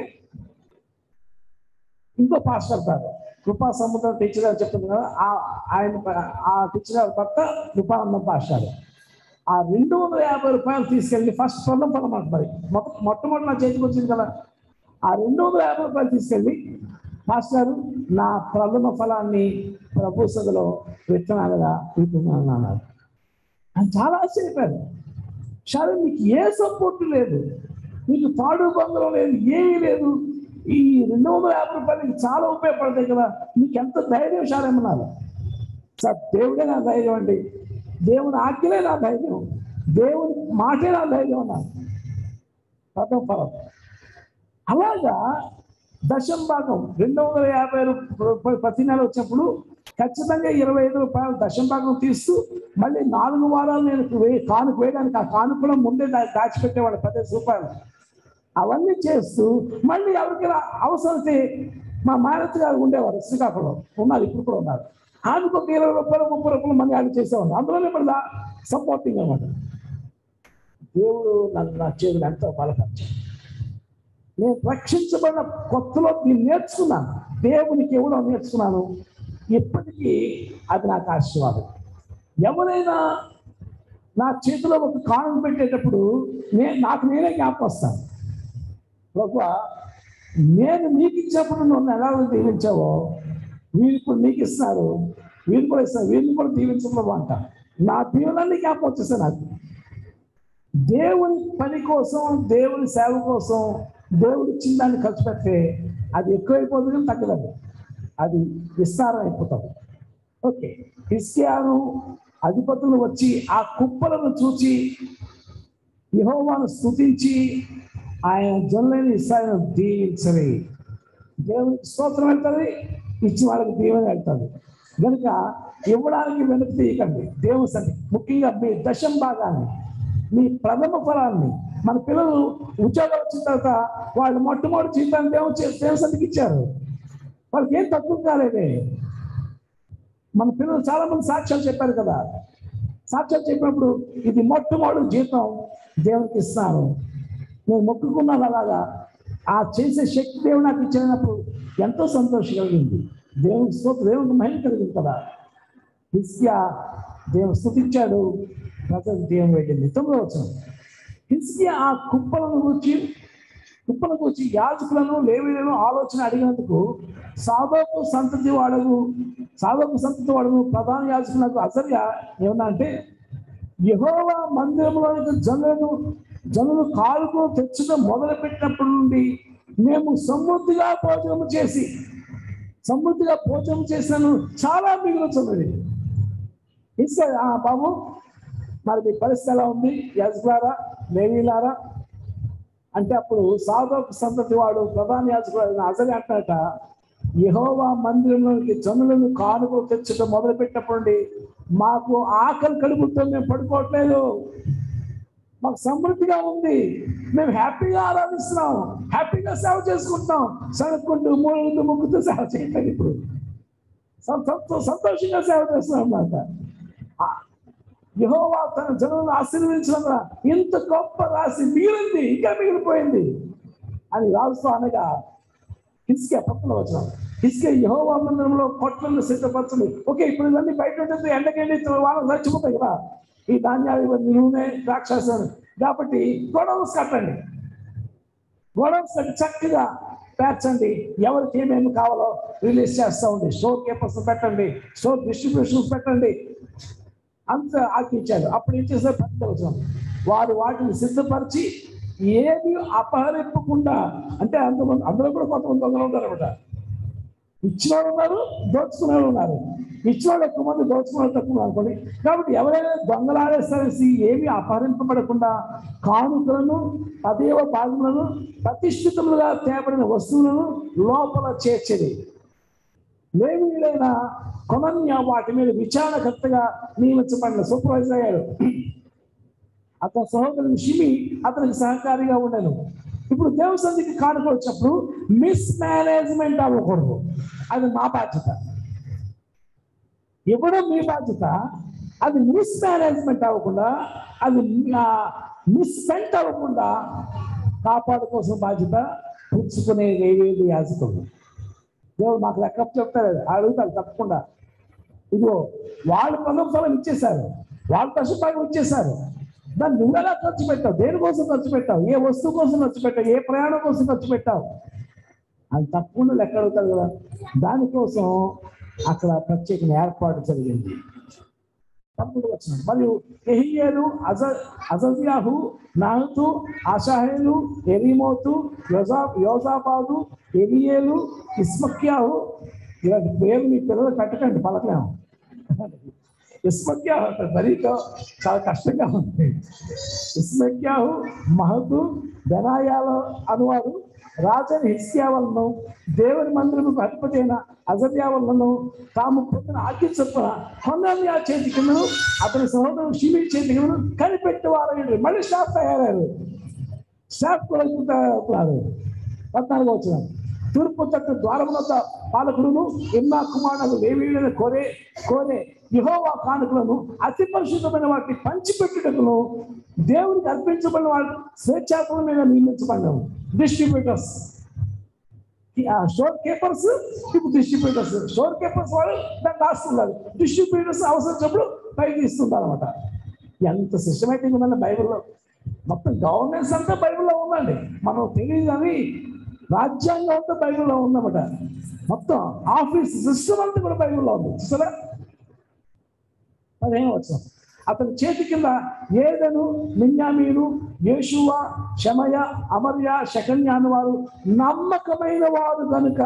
ఇంకో పాస్టర్ గారు కృపా సముద్రం టీచర్ గారు చెప్తుంది కదా ఆ- ఆయన ఆ టీచర్ గారు భర్త కృపానందం పాస్టర్ ఆ రెండు వందల యాభై రూపాయలు తీసుకెళ్ళి ఫస్ట్ పొలం పొలం అంట మరి మొట్ట మొట్టమొదటి నా చేతికి వచ్చింది కదా ఆ రెండు వందల యాభై రూపాయలు తీసుకెళ్ళి పాస్టర్ నా ప్రథమ ఫలాన్ని ప్రభు సభలో విత్తనాలుగా ఇస్తున్నాను అన్నారు ఆయన చాలా ఆశ్చర్యపోయారు సరే నీకు ఏ సపోర్ట్ లేదు నీకు తాడు బంధం లేదు ఏమీ లేదు ఈ రెండు వందల యాభై రూపాయలు నీకు చాలా ఉపయోగపడతాయి కదా నీకు ఎంత ధైర్యం సారేమన్నారు సార్ దేవుడే నా ధైర్యం అండి దేవుని ఆజ్ఞలే నా ధైర్యం దేవుని మాటే నా ధైర్యం అన్నారు ప్రథమ ఫలం అలాగా దశం భాగం రెండు వందల యాభై రూపాయలు ప్రతి నెల వచ్చినప్పుడు ఖచ్చితంగా ఇరవై ఐదు రూపాయలు దశం భాగం తీస్తూ మళ్ళీ నాలుగు వారాలు నేను వే- కానుక వేయడానికి ఆ కానుక కూడా ముందే దా- దాచిపెట్టేవాడు పదిహేను రూపాయలు అవన్నీ చేస్తూ మళ్ళీ ఎవరికైనా అవసరమైతే మా మేనత్ గారు ఉండేవారు శ్రీకాకుళం ఉన్నారు ఇప్పుడు కూడా ఉన్నారు ఆమెకు ఒక ఇరవై రూపాయలు ముప్పై రూపాయలు మళ్ళీ అది చేసేవాడు అందులోనే మళ్ళీ సపోర్టింగ్ అనమాట దేవుడు నన్ను నా చేతులు ఎంతో బలపరిచాడు నేను రక్షించబడిన కొత్తలో నేను నేర్చుకున్నాను దేవునికి ఇవ్వడం నేర్చుకున్నాను ఇప్పటికీ అది నాకు ఆశీర్వాదం ఎవరైనా నా చేతిలో ఒక కాణం పెట్టేటప్పుడు నేను నాకు నేనే జ్ఞాపకం వస్తాను ప్రభు నేను నీకు ఇచ్చినప్పుడు నన్ను ఎలా దీవించావో వీళ్ళు ఇప్పుడు నీకు ఇస్తున్నారు వీళ్ళు కూడా ఇస్తారు వీళ్ళని కూడా దీవించడం అంట నా దీవెనల్ని జ్ఞాపకం వచ్చేస్తాయి నాకు దేవుని పని కోసం దేవుని సేవ కోసం దేవుడు ఇచ్చిన దాన్ని ఖర్చు పెడితే అది ఎక్కువైపోతుంది కానీ తగ్గదు అది విస్తారం అయిపోతుంది ఓకే హిస్కియాను అధిపతులు వచ్చి ఆ కుప్పలను చూచి యెహోవాను స్తుతించి ఆయన జనులైన ఇస్రాయలను దీవించని దేవునికి స్తోత్రం వెళ్తుంది ఇచ్చిన వాళ్ళకి దీవెన వెళ్తుంది కనుక ఇవ్వడానికి వెనుక తీయకండి దేవుని సంది ముఖ్యంగా మీ దశం భాగాన్ని మీ ప్రథమ ఫలాన్ని మన పిల్లలు ఉద్యోగాలు వచ్చిన తర్వాత వాళ్ళు మొట్టమొదటి జీతాన్ని దేవుని చే- దేవుని సందికి ఇచ్చారు వాళ్ళకి ఏం తక్కువ కాలేదే మన పిల్లలు చాలా మంది సాక్ష్యాలు చెప్పారు కదా సాక్ష్యాలు చెప్పినప్పుడు ఇది మొట్టమొదటి జీతం దేవునికి ఇస్తాను నేను మొక్కుకున్నాను అలాగా ఆ చేసే శక్తి దేవుడు నాకు ఇచ్చినప్పుడు ఎంతో సంతోషం కలిగింది దేవునికి స్తోత్రం దేవునికి మహిమ కలిగింది కదా హిస్కియా దేవుడు స్థుతించాడు ప్రజలు దేవుని వెళ్ళింది తొమ్మిదో వచ్చిన హిస్కియా ఆ కుప్పలను గురించి కుప్పలకు వచ్చి యాజకులను లేవీలను ఆలోచన అడిగినందుకు సాధోకు సంతతి వాడగు సాధోకు సంతతి వాడగు ప్రధాన యాజకులకు అసర్య ఏమన్నా అంటే యహోవా మందిరంలోనికి జనులను జనులు కాలుకు తెచ్చడం మొదలు పెట్టినప్పటి నుండి మేము సమృద్ధిగా భోజనం చేసి సమృద్ధిగా భోజనం చేసినాను చాలా మిగులుతున్నది ఇస్తే ఆ బాబు మరి మీ పరిస్థితి ఎలా ఉంది యాజకులారా లేవీలారా అంటే అప్పుడు సాధోకు సంతతి వాడు ప్రధాన యాజకుడు అసలు అంటాట యహోవా మందిరంలోకి జనులను కానుకలు తెచ్చడం మొదలు పెట్టినప్పటి నుండి మాకు ఆకలి కలుగుతో మేము పడుకోవట్లేదు మాకు సమృద్ధిగా ఉంది మేము హ్యాపీగా ఆరాధిస్తున్నాం హ్యాపీగా సేవ చేసుకుంటున్నాం సనుక్కుంటూ మూడు ముగ్గుతూ సేవ చేయట్లేదు ఇప్పుడు సంతో- సంతోషంగా సేవ చేస్తున్నాం అన్నమాట యహోవా తన జనులను ఆశీర్వదించడం వల్ల ఇంత గొప్ప రాసి మిగిలింది ఇంకా మిగిలిపోయింది అని రాజుతో అనగా హిస్కే పక్కన వచ్చిన హిస్కే యహోవా మందిరంలో కొట్లను సిద్ధపరచండి ఓకే ఇప్పుడు ఇవన్నీ బయట ఉంటుంది ఎండకెళ్ళి వాళ్ళు చచ్చిపోతాయి కదా ఈ ధాన్యాలు ఇవన్నీ నూనె ద్రాక్షాసనం కాబట్టి గొడవస్ కట్టండి గొడవస్ కట్టి చక్కగా పేర్చండి ఎవరికి ఏమేమి కావాలో రిలీజ్ చేస్తూ ఉంది స్టోర్ కేపర్స్ పెట్టండి స్టోర్ డిస్ట్రిబ్యూషన్స్ పెట్టండి అంత ఆకించాడు అప్పుడు ఏం చేశారు పట్టుకోవచ్చు వారు వాటిని సిద్ధపరిచి ఏది అపహరింపకుండా అంటే అంతమంది అందులో కూడా కొంతమంది దొంగలు ఉంటారు అనమాట ఇచ్చిన వాళ్ళు ఉన్నారు దోచుకునే వాళ్ళు ఉన్నారు ఇచ్చిన వాళ్ళు ఎక్కువ మంది దోచుకునే వాళ్ళు తక్కువ ఉన్నారు అనుకోండి కాబట్టి ఎవరైనా దొంగలాడేసేసి ఏమి అపహరింపబడకుండా కానుకలను అదేవ భాగములను ప్రతిష్ఠితములుగా తేబడిన వస్తువులను లోపల చేర్చేది లేవీలైన కొనన్య వాటి మీద విచారణకర్తగా నియమించబడిన సూపర్వైజర్ అయ్యాడు అతని సహోదరుడు షిమి అతనికి సహకారిగా ఉండను ఇప్పుడు దేవసంధికి కానుక వచ్చినప్పుడు మిస్ మేనేజ్మెంట్ అవ్వకూడదు అది మా బాధ్యత ఇవ్వడం మీ బాధ్యత అది మిస్ మేనేజ్మెంట్ అవ్వకుండా అది మిస్పెంట్ అవ్వకుండా కాపాడుకోసం బాధ్యత పుచ్చుకునే వేవేది యాజకులు దేవుడు మాకు లెక్క చెప్తారు అడుగుతారు తప్పకుండా ఇదిగో వాళ్ళు ప్రథమ ఫలం ఇచ్చేశారు వాళ్ళు పశుపాయం ఇచ్చేశారు దాన్ని నువ్వు ఎలా ఖర్చు పెట్టావు దేనికోసం ఖర్చు పెట్టావు ఏ వస్తువు కోసం ఖర్చు పెట్టావు ఏ ప్రయాణం కోసం ఖర్చు పెట్టావు అది తప్పకుండా లెక్క అడుగుతారు కదా దానికోసం అక్కడ ప్రత్యేకమైన ఏర్పాటు జరిగింది తప్పుడు వచ్చిన మరియు ఎహియేలు అజ అజజ్యాహు నాహతు ఆషాహేలు ఎరిమోతు యోజా యోజాబాదు ఎలియేలు ఇస్మక్యాహు ఇలాంటి పేరు మీ పిల్లలు కట్టకండి పలకలేము ఇస్మక్యాహు అంటే మరీ క- చాలా కష్టంగా ఉంది ఇస్మక్యాహు మహతు బెనాయాల అనువారు రాజని హిస్కియా వలను దేవుని మందిరముకు అధిపతి అయిన అజర్యా వలను తాము పొందిన ఆజ్ఞ చొప్పున కొన్నమ్య చేతి కిందను అతని సహోదరుడు షిమి చేతి కిందను కనిపెట్టేవారు మళ్ళీ స్టాఫ్ తయారయ్యారు స్టాఫ్ కూడా అవుతున్నారు పద్నాలుగు వచ్చిన తూర్పు తట్టు ద్వారం వద్ద పాలకుడును ఇన్నా కుమారుడు లేవీయులను కోరే కోరే యహోవా కానుకలను అతి పరిశుద్ధమైన వాటిని పంచిపెట్టుటకును దేవునికి అర్పించబడిన వాటి స్వేచ్ఛాపన మీద నియమించబడ్డాము డిస్ట్రిబ్యూటర్స్ స్టోర్ కీపర్స్ ఇప్పుడు డిస్ట్రిబ్యూటర్స్ స్టోర్ కీపర్స్ వాళ్ళు దాన్ని రాస్తున్నారు డిస్ట్రిబ్యూటర్స్ అవసరం పైకి ఇస్తుంటారు అనమాట ఎంత సిస్టమేటిక్ ఉందండి బైబిల్లో మొత్తం గవర్నెన్స్ అంతా బైబిల్లో ఉందండి మనం తెలియదు కానీ రాజ్యాంగం అంతా బైబిల్లో ఉందన్నమాట మొత్తం ఆఫీస్ సిస్టమ్ అంతా కూడా బైబిల్లో ఉంది చూసారా పదిహేను వచ్చిన అతని చేతి కింద ఏదను మిన్యామీను యేషువ శమయ అమర్య శకన్య అను వారు నమ్మకమైన వారు కనుక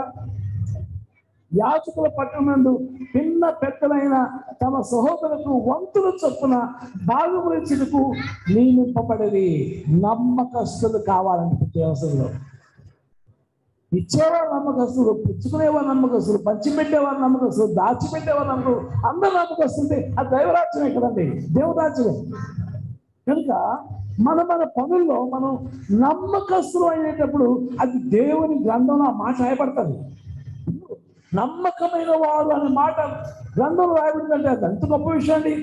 యాచకుల పట్టణందు పిన్న పెద్దలైన తమ సహోదరులకు వంతుల చొప్పున బాగుపరిచుటకు నియమింపబడేది నమ్మకస్తులు కావాలంటే ప్రతి అవసరంలో ఇచ్చేవారు నమ్మకస్తులు పుచ్చుకునేవారు నమ్మకస్తులు పంచిపెట్టేవారు నమ్మకస్తులు దాచిపెట్టేవారు నమ్మకం అందరు నమ్మకస్తుంటే అది దైవరాజ్యమే కదండి దేవురాజ్యమే కనుక మన మన పనుల్లో మనం నమ్మకస్తులు అయ్యేటప్పుడు అది దేవుని గ్రంథంలో ఆ మాట రాయబడుతుంది నమ్మకమైన వారు అనే మాట గ్రంథంలో రాయబడిందంటే అది ఎంత గొప్ప విషయం అండి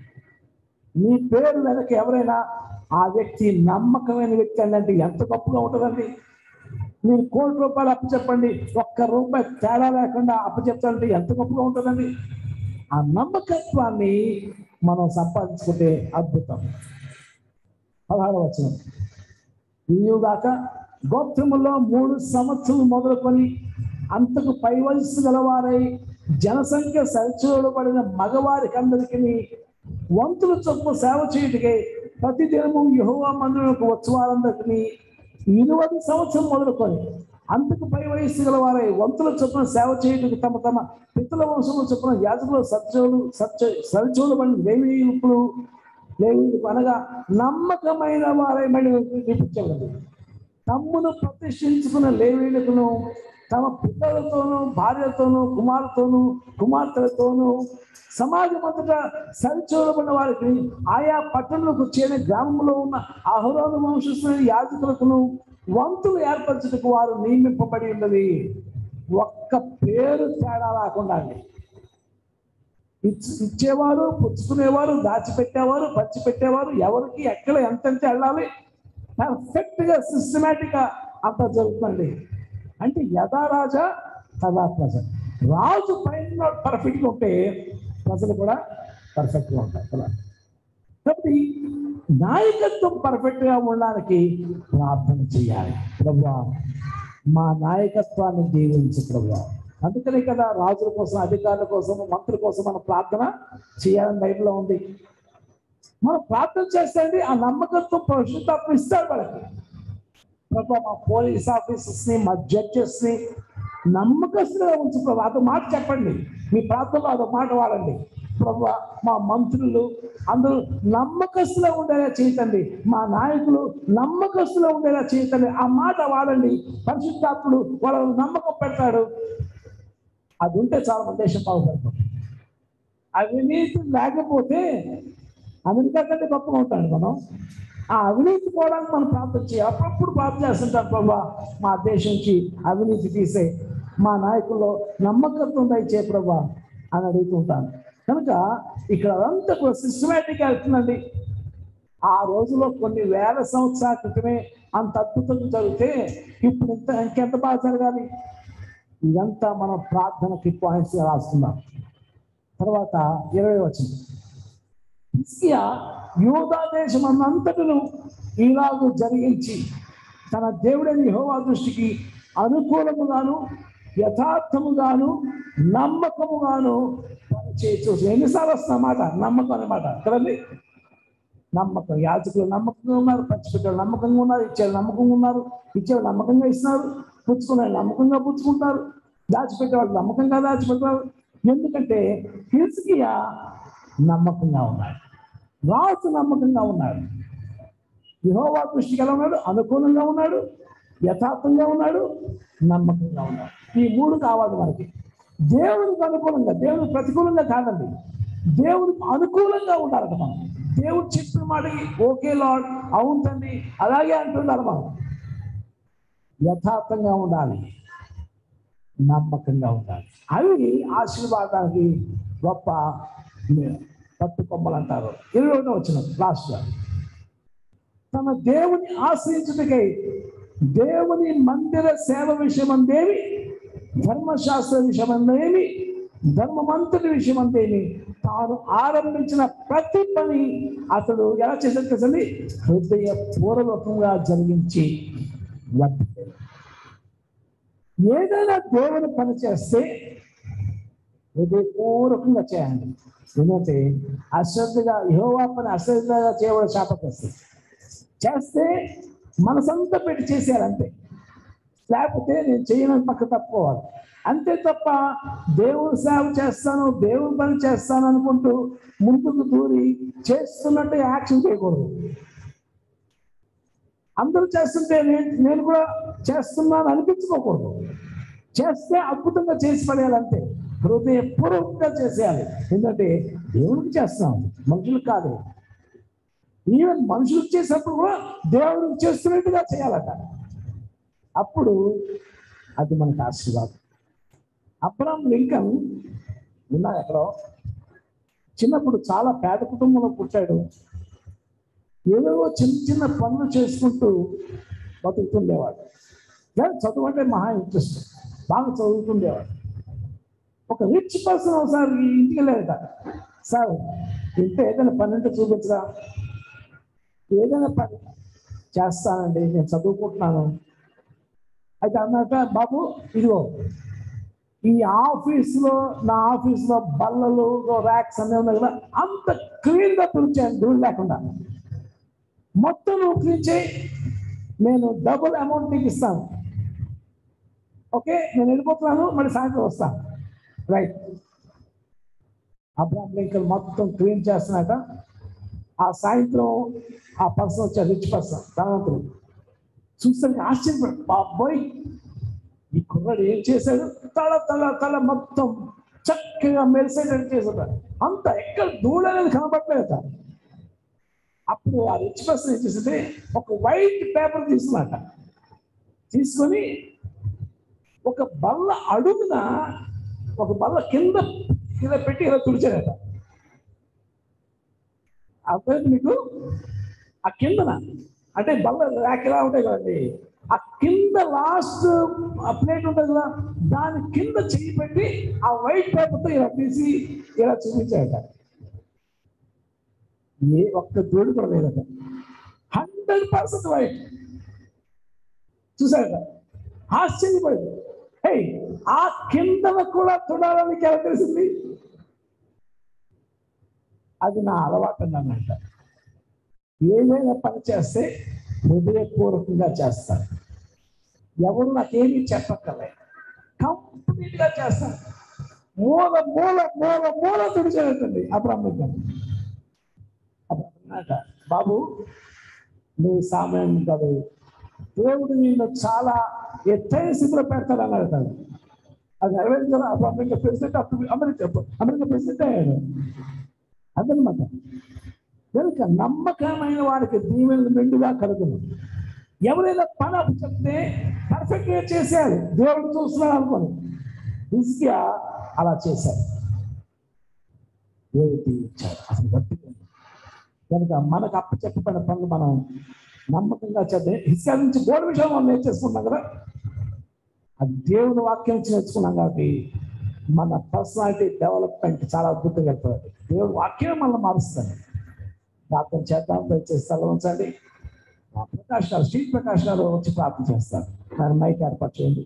మీ పేరు వెనక ఎవరైనా ఆ వ్యక్తి నమ్మకమైన వ్యక్తి అంటే ఎంత గొప్పగా ఉంటుందండి మీరు కోటి రూపాయలు అప్పచెప్పండి ఒక్క రూపాయి తేడా లేకుండా అప్పచెప్తారంటే ఎంత గొప్పగా ఉంటుందండి ఆ నమ్మకత్వాన్ని మనం సంపాదించుకుంటే అద్భుతం పదహారు వచ్చిన దాకా గోత్రములో మూడు సంవత్సరాలు మొదలుకొని అంతకు పై వయస్సు గలవారై జనసంఖ్య సరిచూడబడిన మగవారికి అందరికీ వంతుల చొప్పున సేవ చేయుటకై ప్రతి దినము యహోవా మందిరకు వచ్చేవారందరికీ ఇరవై సంవత్సరం మొదలుకొని అంతకు పై వయస్సు గలవారై వంతుల చొప్పున సేవ చేయుటకు తమ తమ పితల వంశముల చొప్పున యాజకులు సత్యోలు సత్య సరిచూడబడిన లేవీయులు లేవీయులకు అనగా నమ్మకమైన వారై మళ్ళీ చూపించగలదు తమ్మును ప్రతిష్ఠించుకున్న లేవీయులకును తమ పిల్లలతోనూ భార్యలతోనూ కుమారులతోనూ కుమార్తెలతోనూ సమాజం అంతటా సరిచూడబడిన వారికి ఆయా పట్టణంలోకి చేరిన గ్రామంలో ఉన్న అహరోను వంశస్థుల యాజకులకును వంతులు ఏర్పరచుటకు వారు నియమింపబడి ఉన్నది ఒక్క పేరు తేడా రాకుండా అండి ఇచ్- ఇచ్చేవారు పుచ్చుకునేవారు దాచిపెట్టేవారు పంచిపెట్టేవారు ఎవరికి ఎక్కడ ఎంతెంత వెళ్ళాలి పర్ఫెక్ట్ గా సిస్టమేటిక్ గా అంతా జరుగుతుంది అంటే యథా రాజా తదా ప్రజ రాజు పైన పర్ఫెక్ట్ గా ఉంటే ప్రజలు కూడా పర్ఫెక్ట్ గా ఉంటారు కదా కాబట్టి నాయకత్వం పర్ఫెక్ట్ గా ఉండడానికి ప్రార్థన చేయాలి ప్రభా మా నాయకత్వాన్ని దీవించు ప్రభా అందుకనే కదా రాజుల కోసం అధికారుల కోసం మంత్రుల కోసం మన ప్రార్థన చేయాలని బైబిల్లో ఉంది మనం ప్రార్థన చేస్తే ఆ నమ్మకత్వం పరిశుద్ధాత్మ ఇస్తాడు వాళ్ళకి ప్రభా మా పోలీస్ ఆఫీసర్స్ ని మా జడ్జెస్ ని నమ్మకస్తులుగా ఉంచు ప్రభా అదొక మాట చెప్పండి మీ ప్రాంతంలో అదొక మాట వాడండి ప్రభా మా మంత్రులు అందరూ నమ్మకస్తులుగా ఉండేలా చేయతండి మా నాయకులు నమ్మకస్తులుగా ఉండేలా చేయతండి ఆ మాట వాడండి పరిశుద్ధాత్ముడు వాళ్ళని నమ్మకం పెడతాడు అది ఉంటే చాలా మన దేశం బాగుపడుతుంది అవినీతి లేకపోతే అమెరికా కంటే గొప్పగా ఉంటాడు మనం ఆ అవినీతి పోవడానికి మనం ప్రార్థన చేయాలి అప్పుడప్పుడు ప్రార్థన చేస్తుంటాం ప్రభా మా దేశం నుంచి అవినీతి తీసే మా నాయకుల్లో నమ్మకత్వం దయచే ప్రభా అని అడుగుతుంటాను కనుక ఇక్కడ అదంతా కూడా సిస్టమేటిక్ వెళ్తుందండి ఆ రోజులో కొన్ని వేల సంవత్సరాల క్రితమే అంత అద్భుతంగా జరిగితే ఇప్పుడు ఇంత ఇంకెంత బాగా జరగాలి ఇదంతా మనం ప్రార్థనకి పాయింట్స్ రాస్తున్నాం తర్వాత ఇరవై వచ్చింది హిస్కియా యూదా దేశం అంతటను ఇలాగూ జరిగించి తన దేవుడైన యెహోవా దృష్టికి అనుకూలముగాను యథార్థముగాను నమ్మకముగాను పనిచేయచ్చు ఎన్నిసార్లు వస్తున్న మాట నమ్మకం అన్నమాట కదండి నమ్మకం యాజకులు నమ్మకంగా ఉన్నారు పంచిపెట్టారు నమ్మకంగా ఉన్నారు ఇచ్చేవాళ్ళు నమ్మకంగా ఉన్నారు ఇచ్చేవాళ్ళు నమ్మకంగా ఇస్తున్నారు పుచ్చుకునే నమ్మకంగా పుచ్చుకుంటారు దాచిపెట్టేవాళ్ళు నమ్మకంగా దాచిపెట్టారు ఎందుకంటే హిల్స్కియా నమ్మకంగా ఉన్నాడు రాజు నమ్మకంగా ఉన్నాడు యహోవా దృష్టికి ఎలా ఉన్నాడు అనుకూలంగా ఉన్నాడు యథార్థంగా ఉన్నాడు నమ్మకంగా ఉన్నాడు ఈ మూడు కావాలి మనకి దేవునికి అనుకూలంగా దేవునికి ప్రతికూలంగా కాదండి దేవునికి అనుకూలంగా ఉండాలి మనం దేవుడు చెప్పిన మాటకి ఓకే లాడ్ అవును తండ్రి అలాగే అంటున్నారు మనం యథార్థంగా ఉండాలి నమ్మకంగా ఉండాలి అవి ఆశీర్వాదానికి గొప్ప పట్టు కొమ్మలు అంటారు ఇరవై ఒకటో వచ్చిన లాస్ట్ తన దేవుని ఆశ్రయించుటకై దేవుని మందిర సేవ విషయమందేమి ధర్మశాస్త్ర విషయమందేమి ధర్మమంతుడి విషయమందేమి తాను ఆరంభించిన ప్రతి పని అతడు ఎలా చేశాడు కదండి హృదయ పూర్వకంగా జరిగించి వర్తించాడు. ఏదైనా దేవుని పని చేస్తే హృదయపూర్వకంగా చేయండి ఎందుకంటే అశ్రద్ధగా యహోవా పని అశ్రద్ధగా చేయబడే శాపకొస్తుంది చేస్తే మనసంతా పెట్టి చేసేయాలి అంతే లేకపోతే నేను చేయనని పక్క తప్పుకోవాలి అంతే తప్ప దేవుని సేవ చేస్తాను దేవుని పని చేస్తాను అనుకుంటూ ముందుకు దూరి చేస్తున్నట్టు యాక్షన్ చేయకూడదు అందరూ చేస్తుంటే నేను నేను కూడా చేస్తున్నాను అనిపించుకోకూడదు చేస్తే అద్భుతంగా చేసి పడేయాలంతే హృదయపూర్వకంగా చేసేయాలి ఎందుకంటే దేవునికి చేస్తాం మనుషులకు కాదు ఈవెన్ మనుషులకు చేసినప్పుడు కూడా దేవుడికి చేస్తున్నట్టుగా చేయాలట అప్పుడు అది మనకు ఆశీర్వాదం అబ్రాం లింకన్ ఉన్నా ఎక్కడో చిన్నప్పుడు చాలా పేద కుటుంబంలో పుట్టాడు ఏవేవో చిన్న చిన్న పనులు చేసుకుంటూ బతుకుతుండేవాడు కానీ చదువు అంటే మహా ఇంట్రెస్ట్ బాగా చదువుతుండేవాడు ఒక రిచ్ పర్సన్ ఒకసారి ఇంటికి వెళ్ళాడట సార్ ఇంట్లో ఏదైనా పని ఉంటే చూపించరా ఏదైనా పని చేస్తానండి నేను చదువుకుంటున్నాను అయితే అన్నట్ట బాబు ఇదిగో ఈ ఆఫీస్లో నా ఆఫీస్లో బల్లలు ర్యాక్స్ అన్నీ ఉన్నాయి కదా అంత క్లీన్గా తుడిచాను ధూళి లేకుండా మొత్తం నువ్వు క్లీన్ చేయి నేను డబుల్ అమౌంట్ నీకు ఇస్తాను ఓకే నేను వెళ్ళిపోతున్నాను మళ్ళీ సాయంత్రం వస్తాను రైట్ అబ్రాహం లింకన్ మొత్తం క్లీన్ చేస్తున్నట ఆ సాయంత్రం ఆ పర్సన్ వచ్చారు రిచ్ పర్సన్ ధనవంతుడు చూస్తానికి ఆశ్చర్యపడు బాబోయ్ ఈ కుర్రాడు ఏం చేశాడు తల తల తల మొత్తం చక్కగా మెరిసేటట్టు చేశాడు అంత ఎక్కడ ధూళి అనేది కనబడలేదు అప్పుడు ఆ రిచ్ పర్సన్ ఏం చేసింది ఒక వైట్ పేపర్ తీసుకున్నట తీసుకొని ఒక బల్ల అడుగున ఒక బల్ల కింద కింద పెట్టి ఇలా తుడిచాడట అర్థమైంది మీకు ఆ కిందన అంటే బల్ల ర్యాక్ ఎలా ఉంటాయి కదండి ఆ కింద లాస్ట్ ఆ ప్లేట్ ఉంటుంది కదా దాని కింద చెయ్యి పెట్టి ఆ వైట్ పేపర్తో ఇలా తీసి ఇలా చూపించాడట ఏ ఒక్క దోడు కూడా లేదట హండ్రెడ్ పర్సెంట్ వైట్ చూసాడట ఆశ్చర్యపోయింది హే ఆ కిందన కూడా చూడాలని ఎలా తెలిసింది అది నా అలవాటు అన్నమాట ఏమైనా పని చేస్తే హృదయపూర్వకంగా చేస్తాను ఎవరు నాకేమీ చెప్పక్కర్లే కంప్లీట్ గా చేస్తాను మూల మూల మూల మూల తుడిచేటండి అబ్రహ్మం అప్పుడు అన్నాట బాబు నువ్వు సామాన్యం కాదు దేవుడు నిన్ను చాలా ఎత్తైన స్థితిలో పెడతాడు అన్నాడు తను. అది నెరవేర్చారు అప్పుడు అమెరికా ప్రెసిడెంట్ అప్పుడు అమెరికా అమెరికా ప్రెసిడెంట్ అయ్యాడు అదనమాట కనుక నమ్మకమైన వాడికి దీవెనలు మెండుగా కలుగును ఎవరైనా పని అప్పు చెప్తే పర్ఫెక్ట్ గా చేసేయాలి దేవుడు చూస్తున్నాడు అనుకోని హిజ్కియా అలా చేశాడు దేవుడు దీవించాడు అసలు గట్టిగా ఉంది. కనుక మనకు అప్పు చెప్పబడిన పనులు మనం నమ్మకంగా చేద్దాం హిస్కియా నుంచి గోడ విషయం మనం నేర్చేసుకున్నాం కదా అది దేవుని వాక్యం నుంచి నేర్చుకున్నాం కాబట్టి మన పర్సనాలిటీ డెవలప్మెంట్ చాలా అద్భుతంగా వెళ్తుంది దేవుడు వాక్యం మనల్ని మారుస్తుంది ప్రార్థన చేద్దాం దయచేసి స్థలం ఉంచండి ఆ ప్రకాష్ గారు శ్రీ ప్రకాష్ గారు వచ్చి ప్రార్థన చేస్తారు దాని మైక్ ఏర్పాటు చేయండి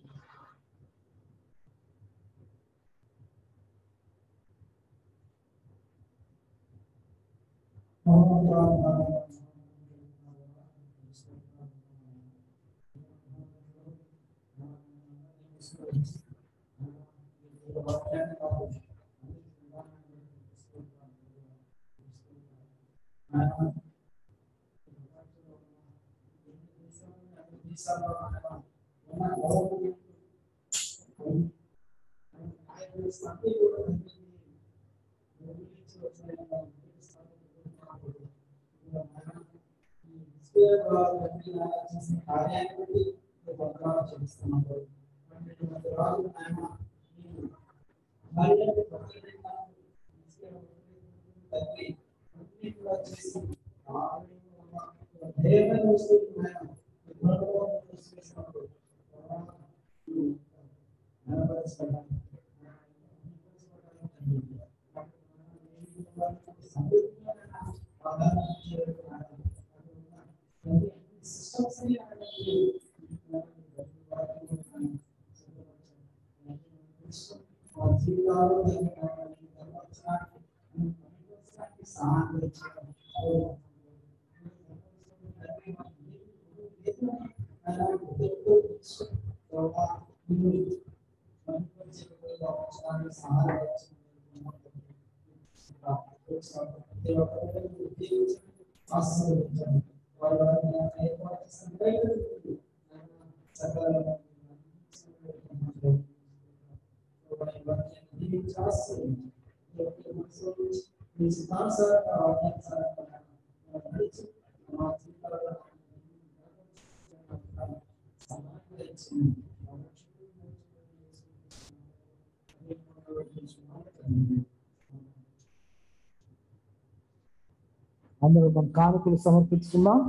అందరూ మన కానుకలు సమర్పించుకుందాం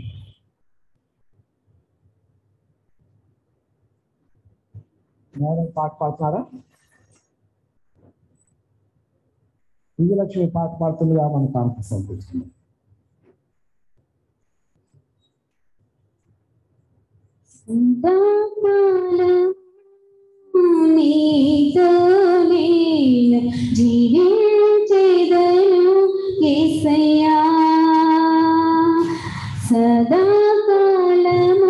మేడం పాట పాడుతున్నారా విజయలక్ష్మి పాట పాడుతుందిగా మన కానుక సమర్పించుకుందాం సదాకాలం నీతో నేను జీవించేదను యేసయ్యా సదాకాలము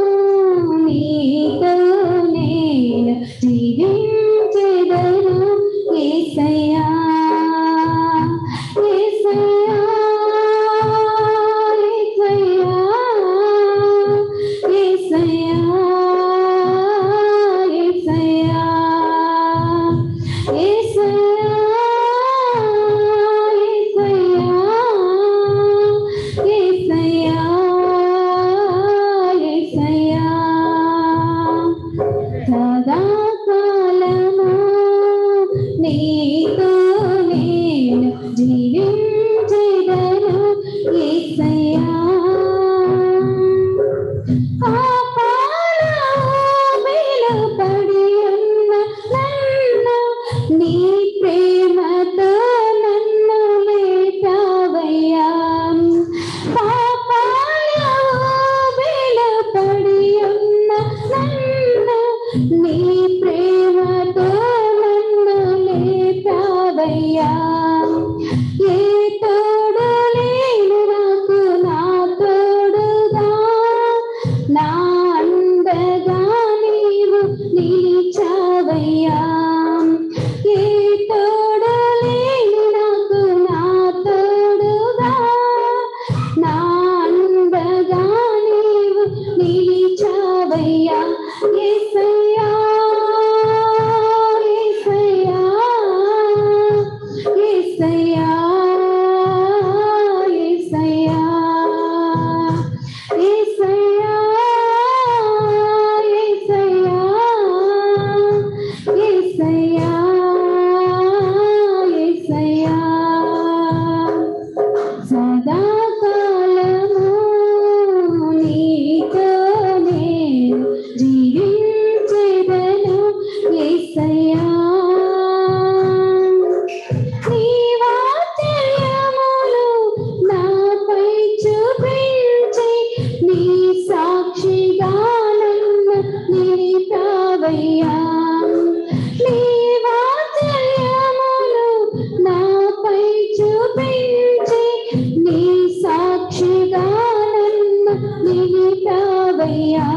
నీతో నేను జీవించేదను యేసయ్యా యేసయ్యా యేసయ్యా యేసయ్యా యేసయ్యా యేసయ్యా యేసయ్యా యేసయ్యా సదాకాలము నీతో నేను జీవించెదను యేసయ్యా పాపాలలో పడి ఉన్న నన్ను నీ ప్రేమతో నన్ను లేపావయ్యా పాపాలలో పడి ఉన్న నన్ను నీ ప్రేమతో నన్ను లేపావయ్యా ఏ తోడు లేని నాకు నా తోడుగా నా అండగా నీవు నిలిచావయ్యా ఏ తోడు లేని నాకు నా తోడుగా నా అండగా నీవు నిలిచావయ్యా యేసయ్యా యేసయ్యా యేసయ్యా యేసయ్యా యేసయ్యా యేసయ్యా యేసయ్యా యేసయ్యా సదాకాలము నీతో నేను జీవించెదను యేసయ్యా నీ వాత్సల్యములు నాపై చూపించి నీ సాక్షిగా నన్ను నిలిపావయ్యా నీ వాత్సల్యములు నాపై చూపించి నీ సాక్షిగా నన్ను నిలిపావయ్యా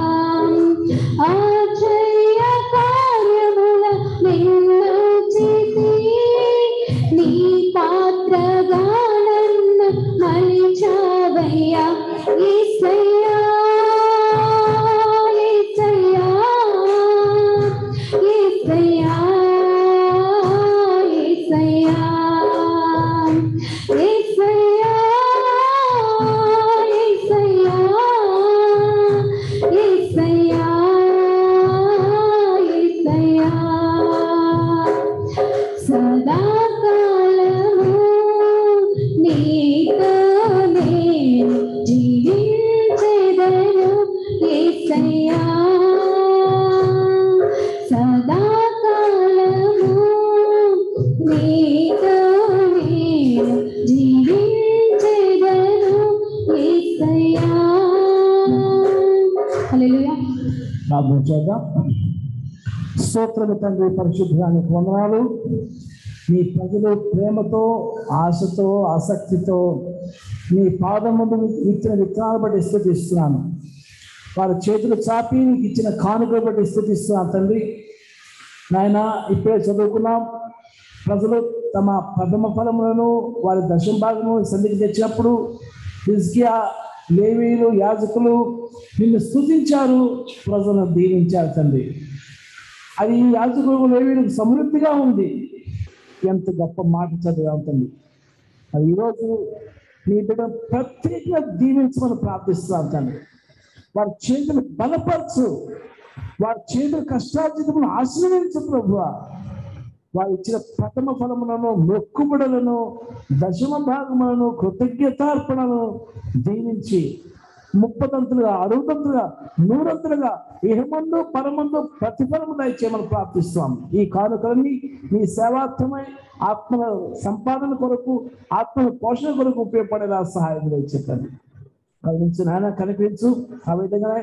ఆశ్చర్య కార్యముల నిన్ను చేసి నీ పాత్రగా నన్ను మలిచావయ్యా ఈసయ్యా ఈసయ్యా ఈసయ్యా ఈసయ్యా ఈసయ్యా ఈసయ్యా ఈసయ్యా ఈసయ్యా సదాకాలము నీతో నేను జీవించెదను యేసయ్యా సదాకాలము నీతో నేను జీవించెదను యేసయ్యా హల్లెలూయా ప్రార్థన చేద్దాం స్తోత్రము తండ్రి పరిశుద్ధానికి వందనాలు మీ ప్రజలు ప్రేమతో ఆశతో ఆసక్తితో మీ పాదం ముందు ఇచ్చిన విత్తనాలు బట్టి స్థుతిస్తున్నాను వారి చేతులు చాపి నీకు ఇచ్చిన కానుకలు బట్టి స్థుతిస్తున్నాను తండ్రి నాయన ఇప్పుడే చదువుకున్నాం ప్రజలు తమ ప్రథమ ఫలములను వారి దశమ భాగము సంధికి తెచ్చినప్పుడు హిజ్కియా లేవీలు యాజకులు నిన్ను స్థుతించారు ప్రజలను దీవించారు తండ్రి అది ఈ యాజకులకు లేవీలకు సమృద్ధిగా ఉంది ఎంత గొప్ప మాట చదివాం తండ్రి అది ఈరోజు మీ బిడ్డ ప్రత్యేకంగా దీవించమని ప్రార్థిస్తున్నాం తండ్రి వారి చేతులు బలపరచు వారి చేతుల కష్టార్జితమును ఆశీర్వదించు ప్రభువా వారు ఇచ్చిన ప్రథమ ఫలములను మొక్కుబడులను దశమ భాగములను కృతజ్ఞతార్పణలను దీవించి ముప్పదంతులుగా అరుదంతులుగా నూరంతులుగా ఇహమందు పరమందు ప్రతిఫలము దయచేయమని ప్రార్థిస్తాం ఈ కానుకలన్నీ మీ సేవార్థమై ఆత్మల సంపాదన కొరకు ఆత్మల పోషణ కొరకు ఉపయోగపడేలా సహాయం దయచేతండి కనిపించు నాయన కనిపించు ఆ విధంగా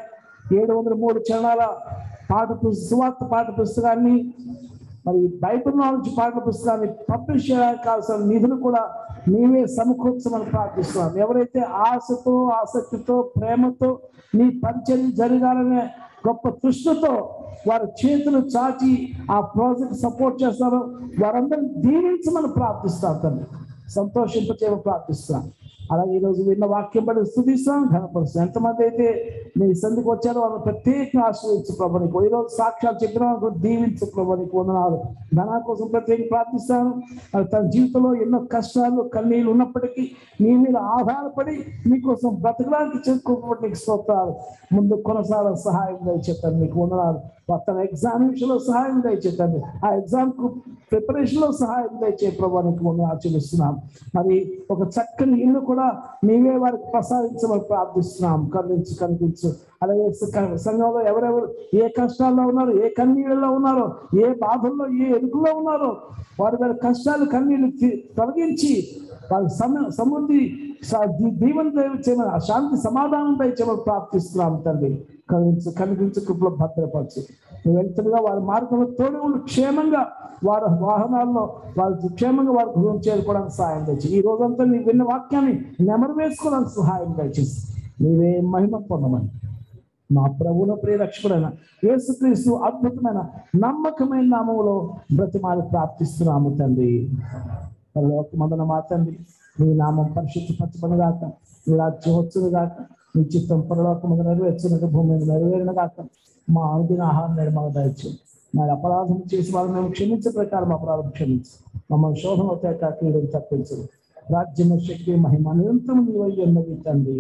ఏడు వందల మూడు చరణాల పాఠ పుస్తక సువార్త పాఠ పుస్తకాన్ని మరి బైబిల్ నుంచి పాఠ్య పుస్తకాన్ని పబ్లిష్ చేయడానికి కావాల్సిన నిధులు కూడా నీవే సమకూర్చమని ప్రార్థిస్తున్నాం ఎవరైతే ఆశతో ఆసక్తితో ప్రేమతో నీ పరిచయం జరగాలనే గొప్ప తృష్టితో వారి చేతులు చాచి ఆ ప్రాజెక్ట్ సపోర్ట్ చేస్తారో వారందరిని దీవించమని ప్రార్థిస్తాం తండ్రి సంతోషింపచేయమని ప్రార్థిస్తున్నాం అలాగే ఈరోజు విన్న వాక్యం బట్టి స్థుతిస్తాం ఘనపరుస్తాం ఎంతమంది అయితే నీ సంధికి వచ్చారో వాళ్ళని ప్రత్యేకంగా ఆశ్రయించు ప్రభు నీకు ఈరోజు సాక్ష్యాలు చెప్పిన వాళ్ళకు దీవించు ప్రభు నీకు వందనాలు ధనా కోసం ప్రత్యేక ప్రార్థిస్తాను అది తన జీవితంలో ఎన్నో కష్టాలు కన్నీళ్ళు ఉన్నప్పటికీ నీ మీద ఆధారపడి నీకోసం బ్రతకడానికి చేసుకోకపోతే నీకు స్తోత్రాలు ముందు కొనసాగ సహాయం దయచేస్తాను నీకు వందనాలు తన ఎగ్జామినేషన్ లో సహాయం దయచేతండి ఆ ఎగ్జామ్ కు ప్రిపరేషన్ లో సహాయం దయచే ప్రభావ నీకు వందనాలు ఆచరిస్తున్నాం మరి ఒక చక్కని ఇల్లు కూడా నీవే వారికి ప్రసాదించమని ప్రార్థిస్తున్నాం కరుణించు కనిపించు అలాగే స- సంఘంలో ఎవరెవరు ఏ కష్టాల్లో ఉన్నారో ఏ కన్నీళ్ళలో ఉన్నారో ఏ బాధల్లో ఏ ఎరుకులో ఉన్నారో వారి వారి కష్టాలు కన్నీళ్లు తి- తొలగించి వారి సమ సమృద్ధి స- దీ- దీవెన దయచేయమని ఆ శాంతి సమాధానం దయచేయమని ప్రార్థిస్తున్నాం తండ్రి కనిపించు కనిపించు కృపలో భద్రపరచు నువ్వు వెళ్తుండగా వారి మార్గంలో తోడు ఉండి క్షేమంగా వారి వాహనాల్లో వారి క్షేమంగా వారి గృహం చేరుకోవడానికి సహాయం దయచేసి ఈ రోజంతా నీ విన్న వాక్యాన్ని నెమరు వేసుకోవడానికి సహాయం దయచేసి నీవే మహిమ పొందమని మా ప్రభువుల ప్రియరక్షకుడైన యేసుక్రీస్తు అద్భుతమైన నమ్మకమైన నామములో బ్రతిమాలి ప్రార్థిస్తున్నాము తండ్రి పరలోకమందున మా తండ్రి నీ నామం పరిశుద్ధపరచబడి గాక నీ రాజ్యం వచ్చును గాక నీ చిత్తం పరలోకమందు నెరవేర్చునట్టు భూమి మీద నెరవేరిన గాక మా అనుదిన ఆహారం నేడు మాకు దయచు నా అపరాధం చేసి వాళ్ళని మేము క్షమించే ప్రకారం అపరాధం క్షమించు మమ్మల్ని శోధన అవుతాయి కీడును తప్పించు రాజ్యము శక్తి మహిమ నిరంతరం నీవై ఉన్నది తండ్రి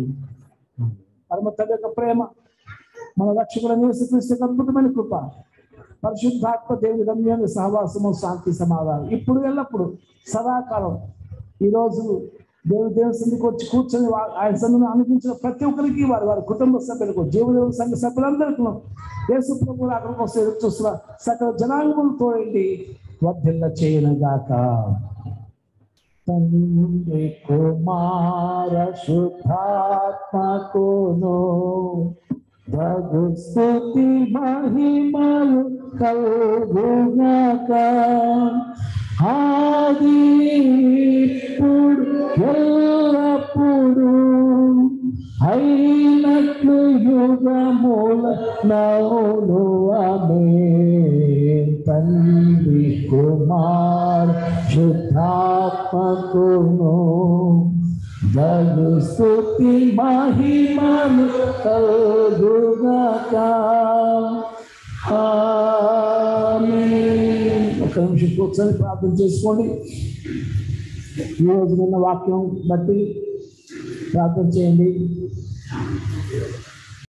పరమ తండ్రి యొక్క ప్రేమ మన రక్షకుడు యేసుక్రీస్తు అద్భుతమైన కృప పరిశుద్ధాత్మ దేవి రమ్యాన్ని సహవాసము శాంతి సమాధానం ఇప్పుడు ఎల్లప్పుడు సదాకాలం ఈరోజు దేవుని దేవుని సన్నిధికి వచ్చి కూర్చొని వా- ఆయన సన్నిధిని అనిపించిన ప్రతి ఒక్కరికి వారి వారి కుటుంబ సభ్యులకు జీవదేవుని సంఘ సభ్యులందరికీ యేసు ప్రభు అక్కడ కోసం ఎదురు చూస్తున్న సకల జనాంగములు తోడండి వర్ధిల్ల చేయను గాక తండ్రి కుమార శుద్ధాత్మకును భగు స్థుతి మహిమలు కలుగుగాక ఆది ఇప్పుడు ఎల్లప్పుడు అయినట్లు యుగముల నౌలు ఆమె తండ్రి కుమార్ శుద్ధాత్మకును దగు స్థుతి మహిమను కలుగుగాక ఆమేన్. ఒక నిమిషం కూర్చొని ప్రార్థన చేసుకోండి ఈ రోజు నిన్న వాక్యం బట్టి ప్రార్థన చేయండి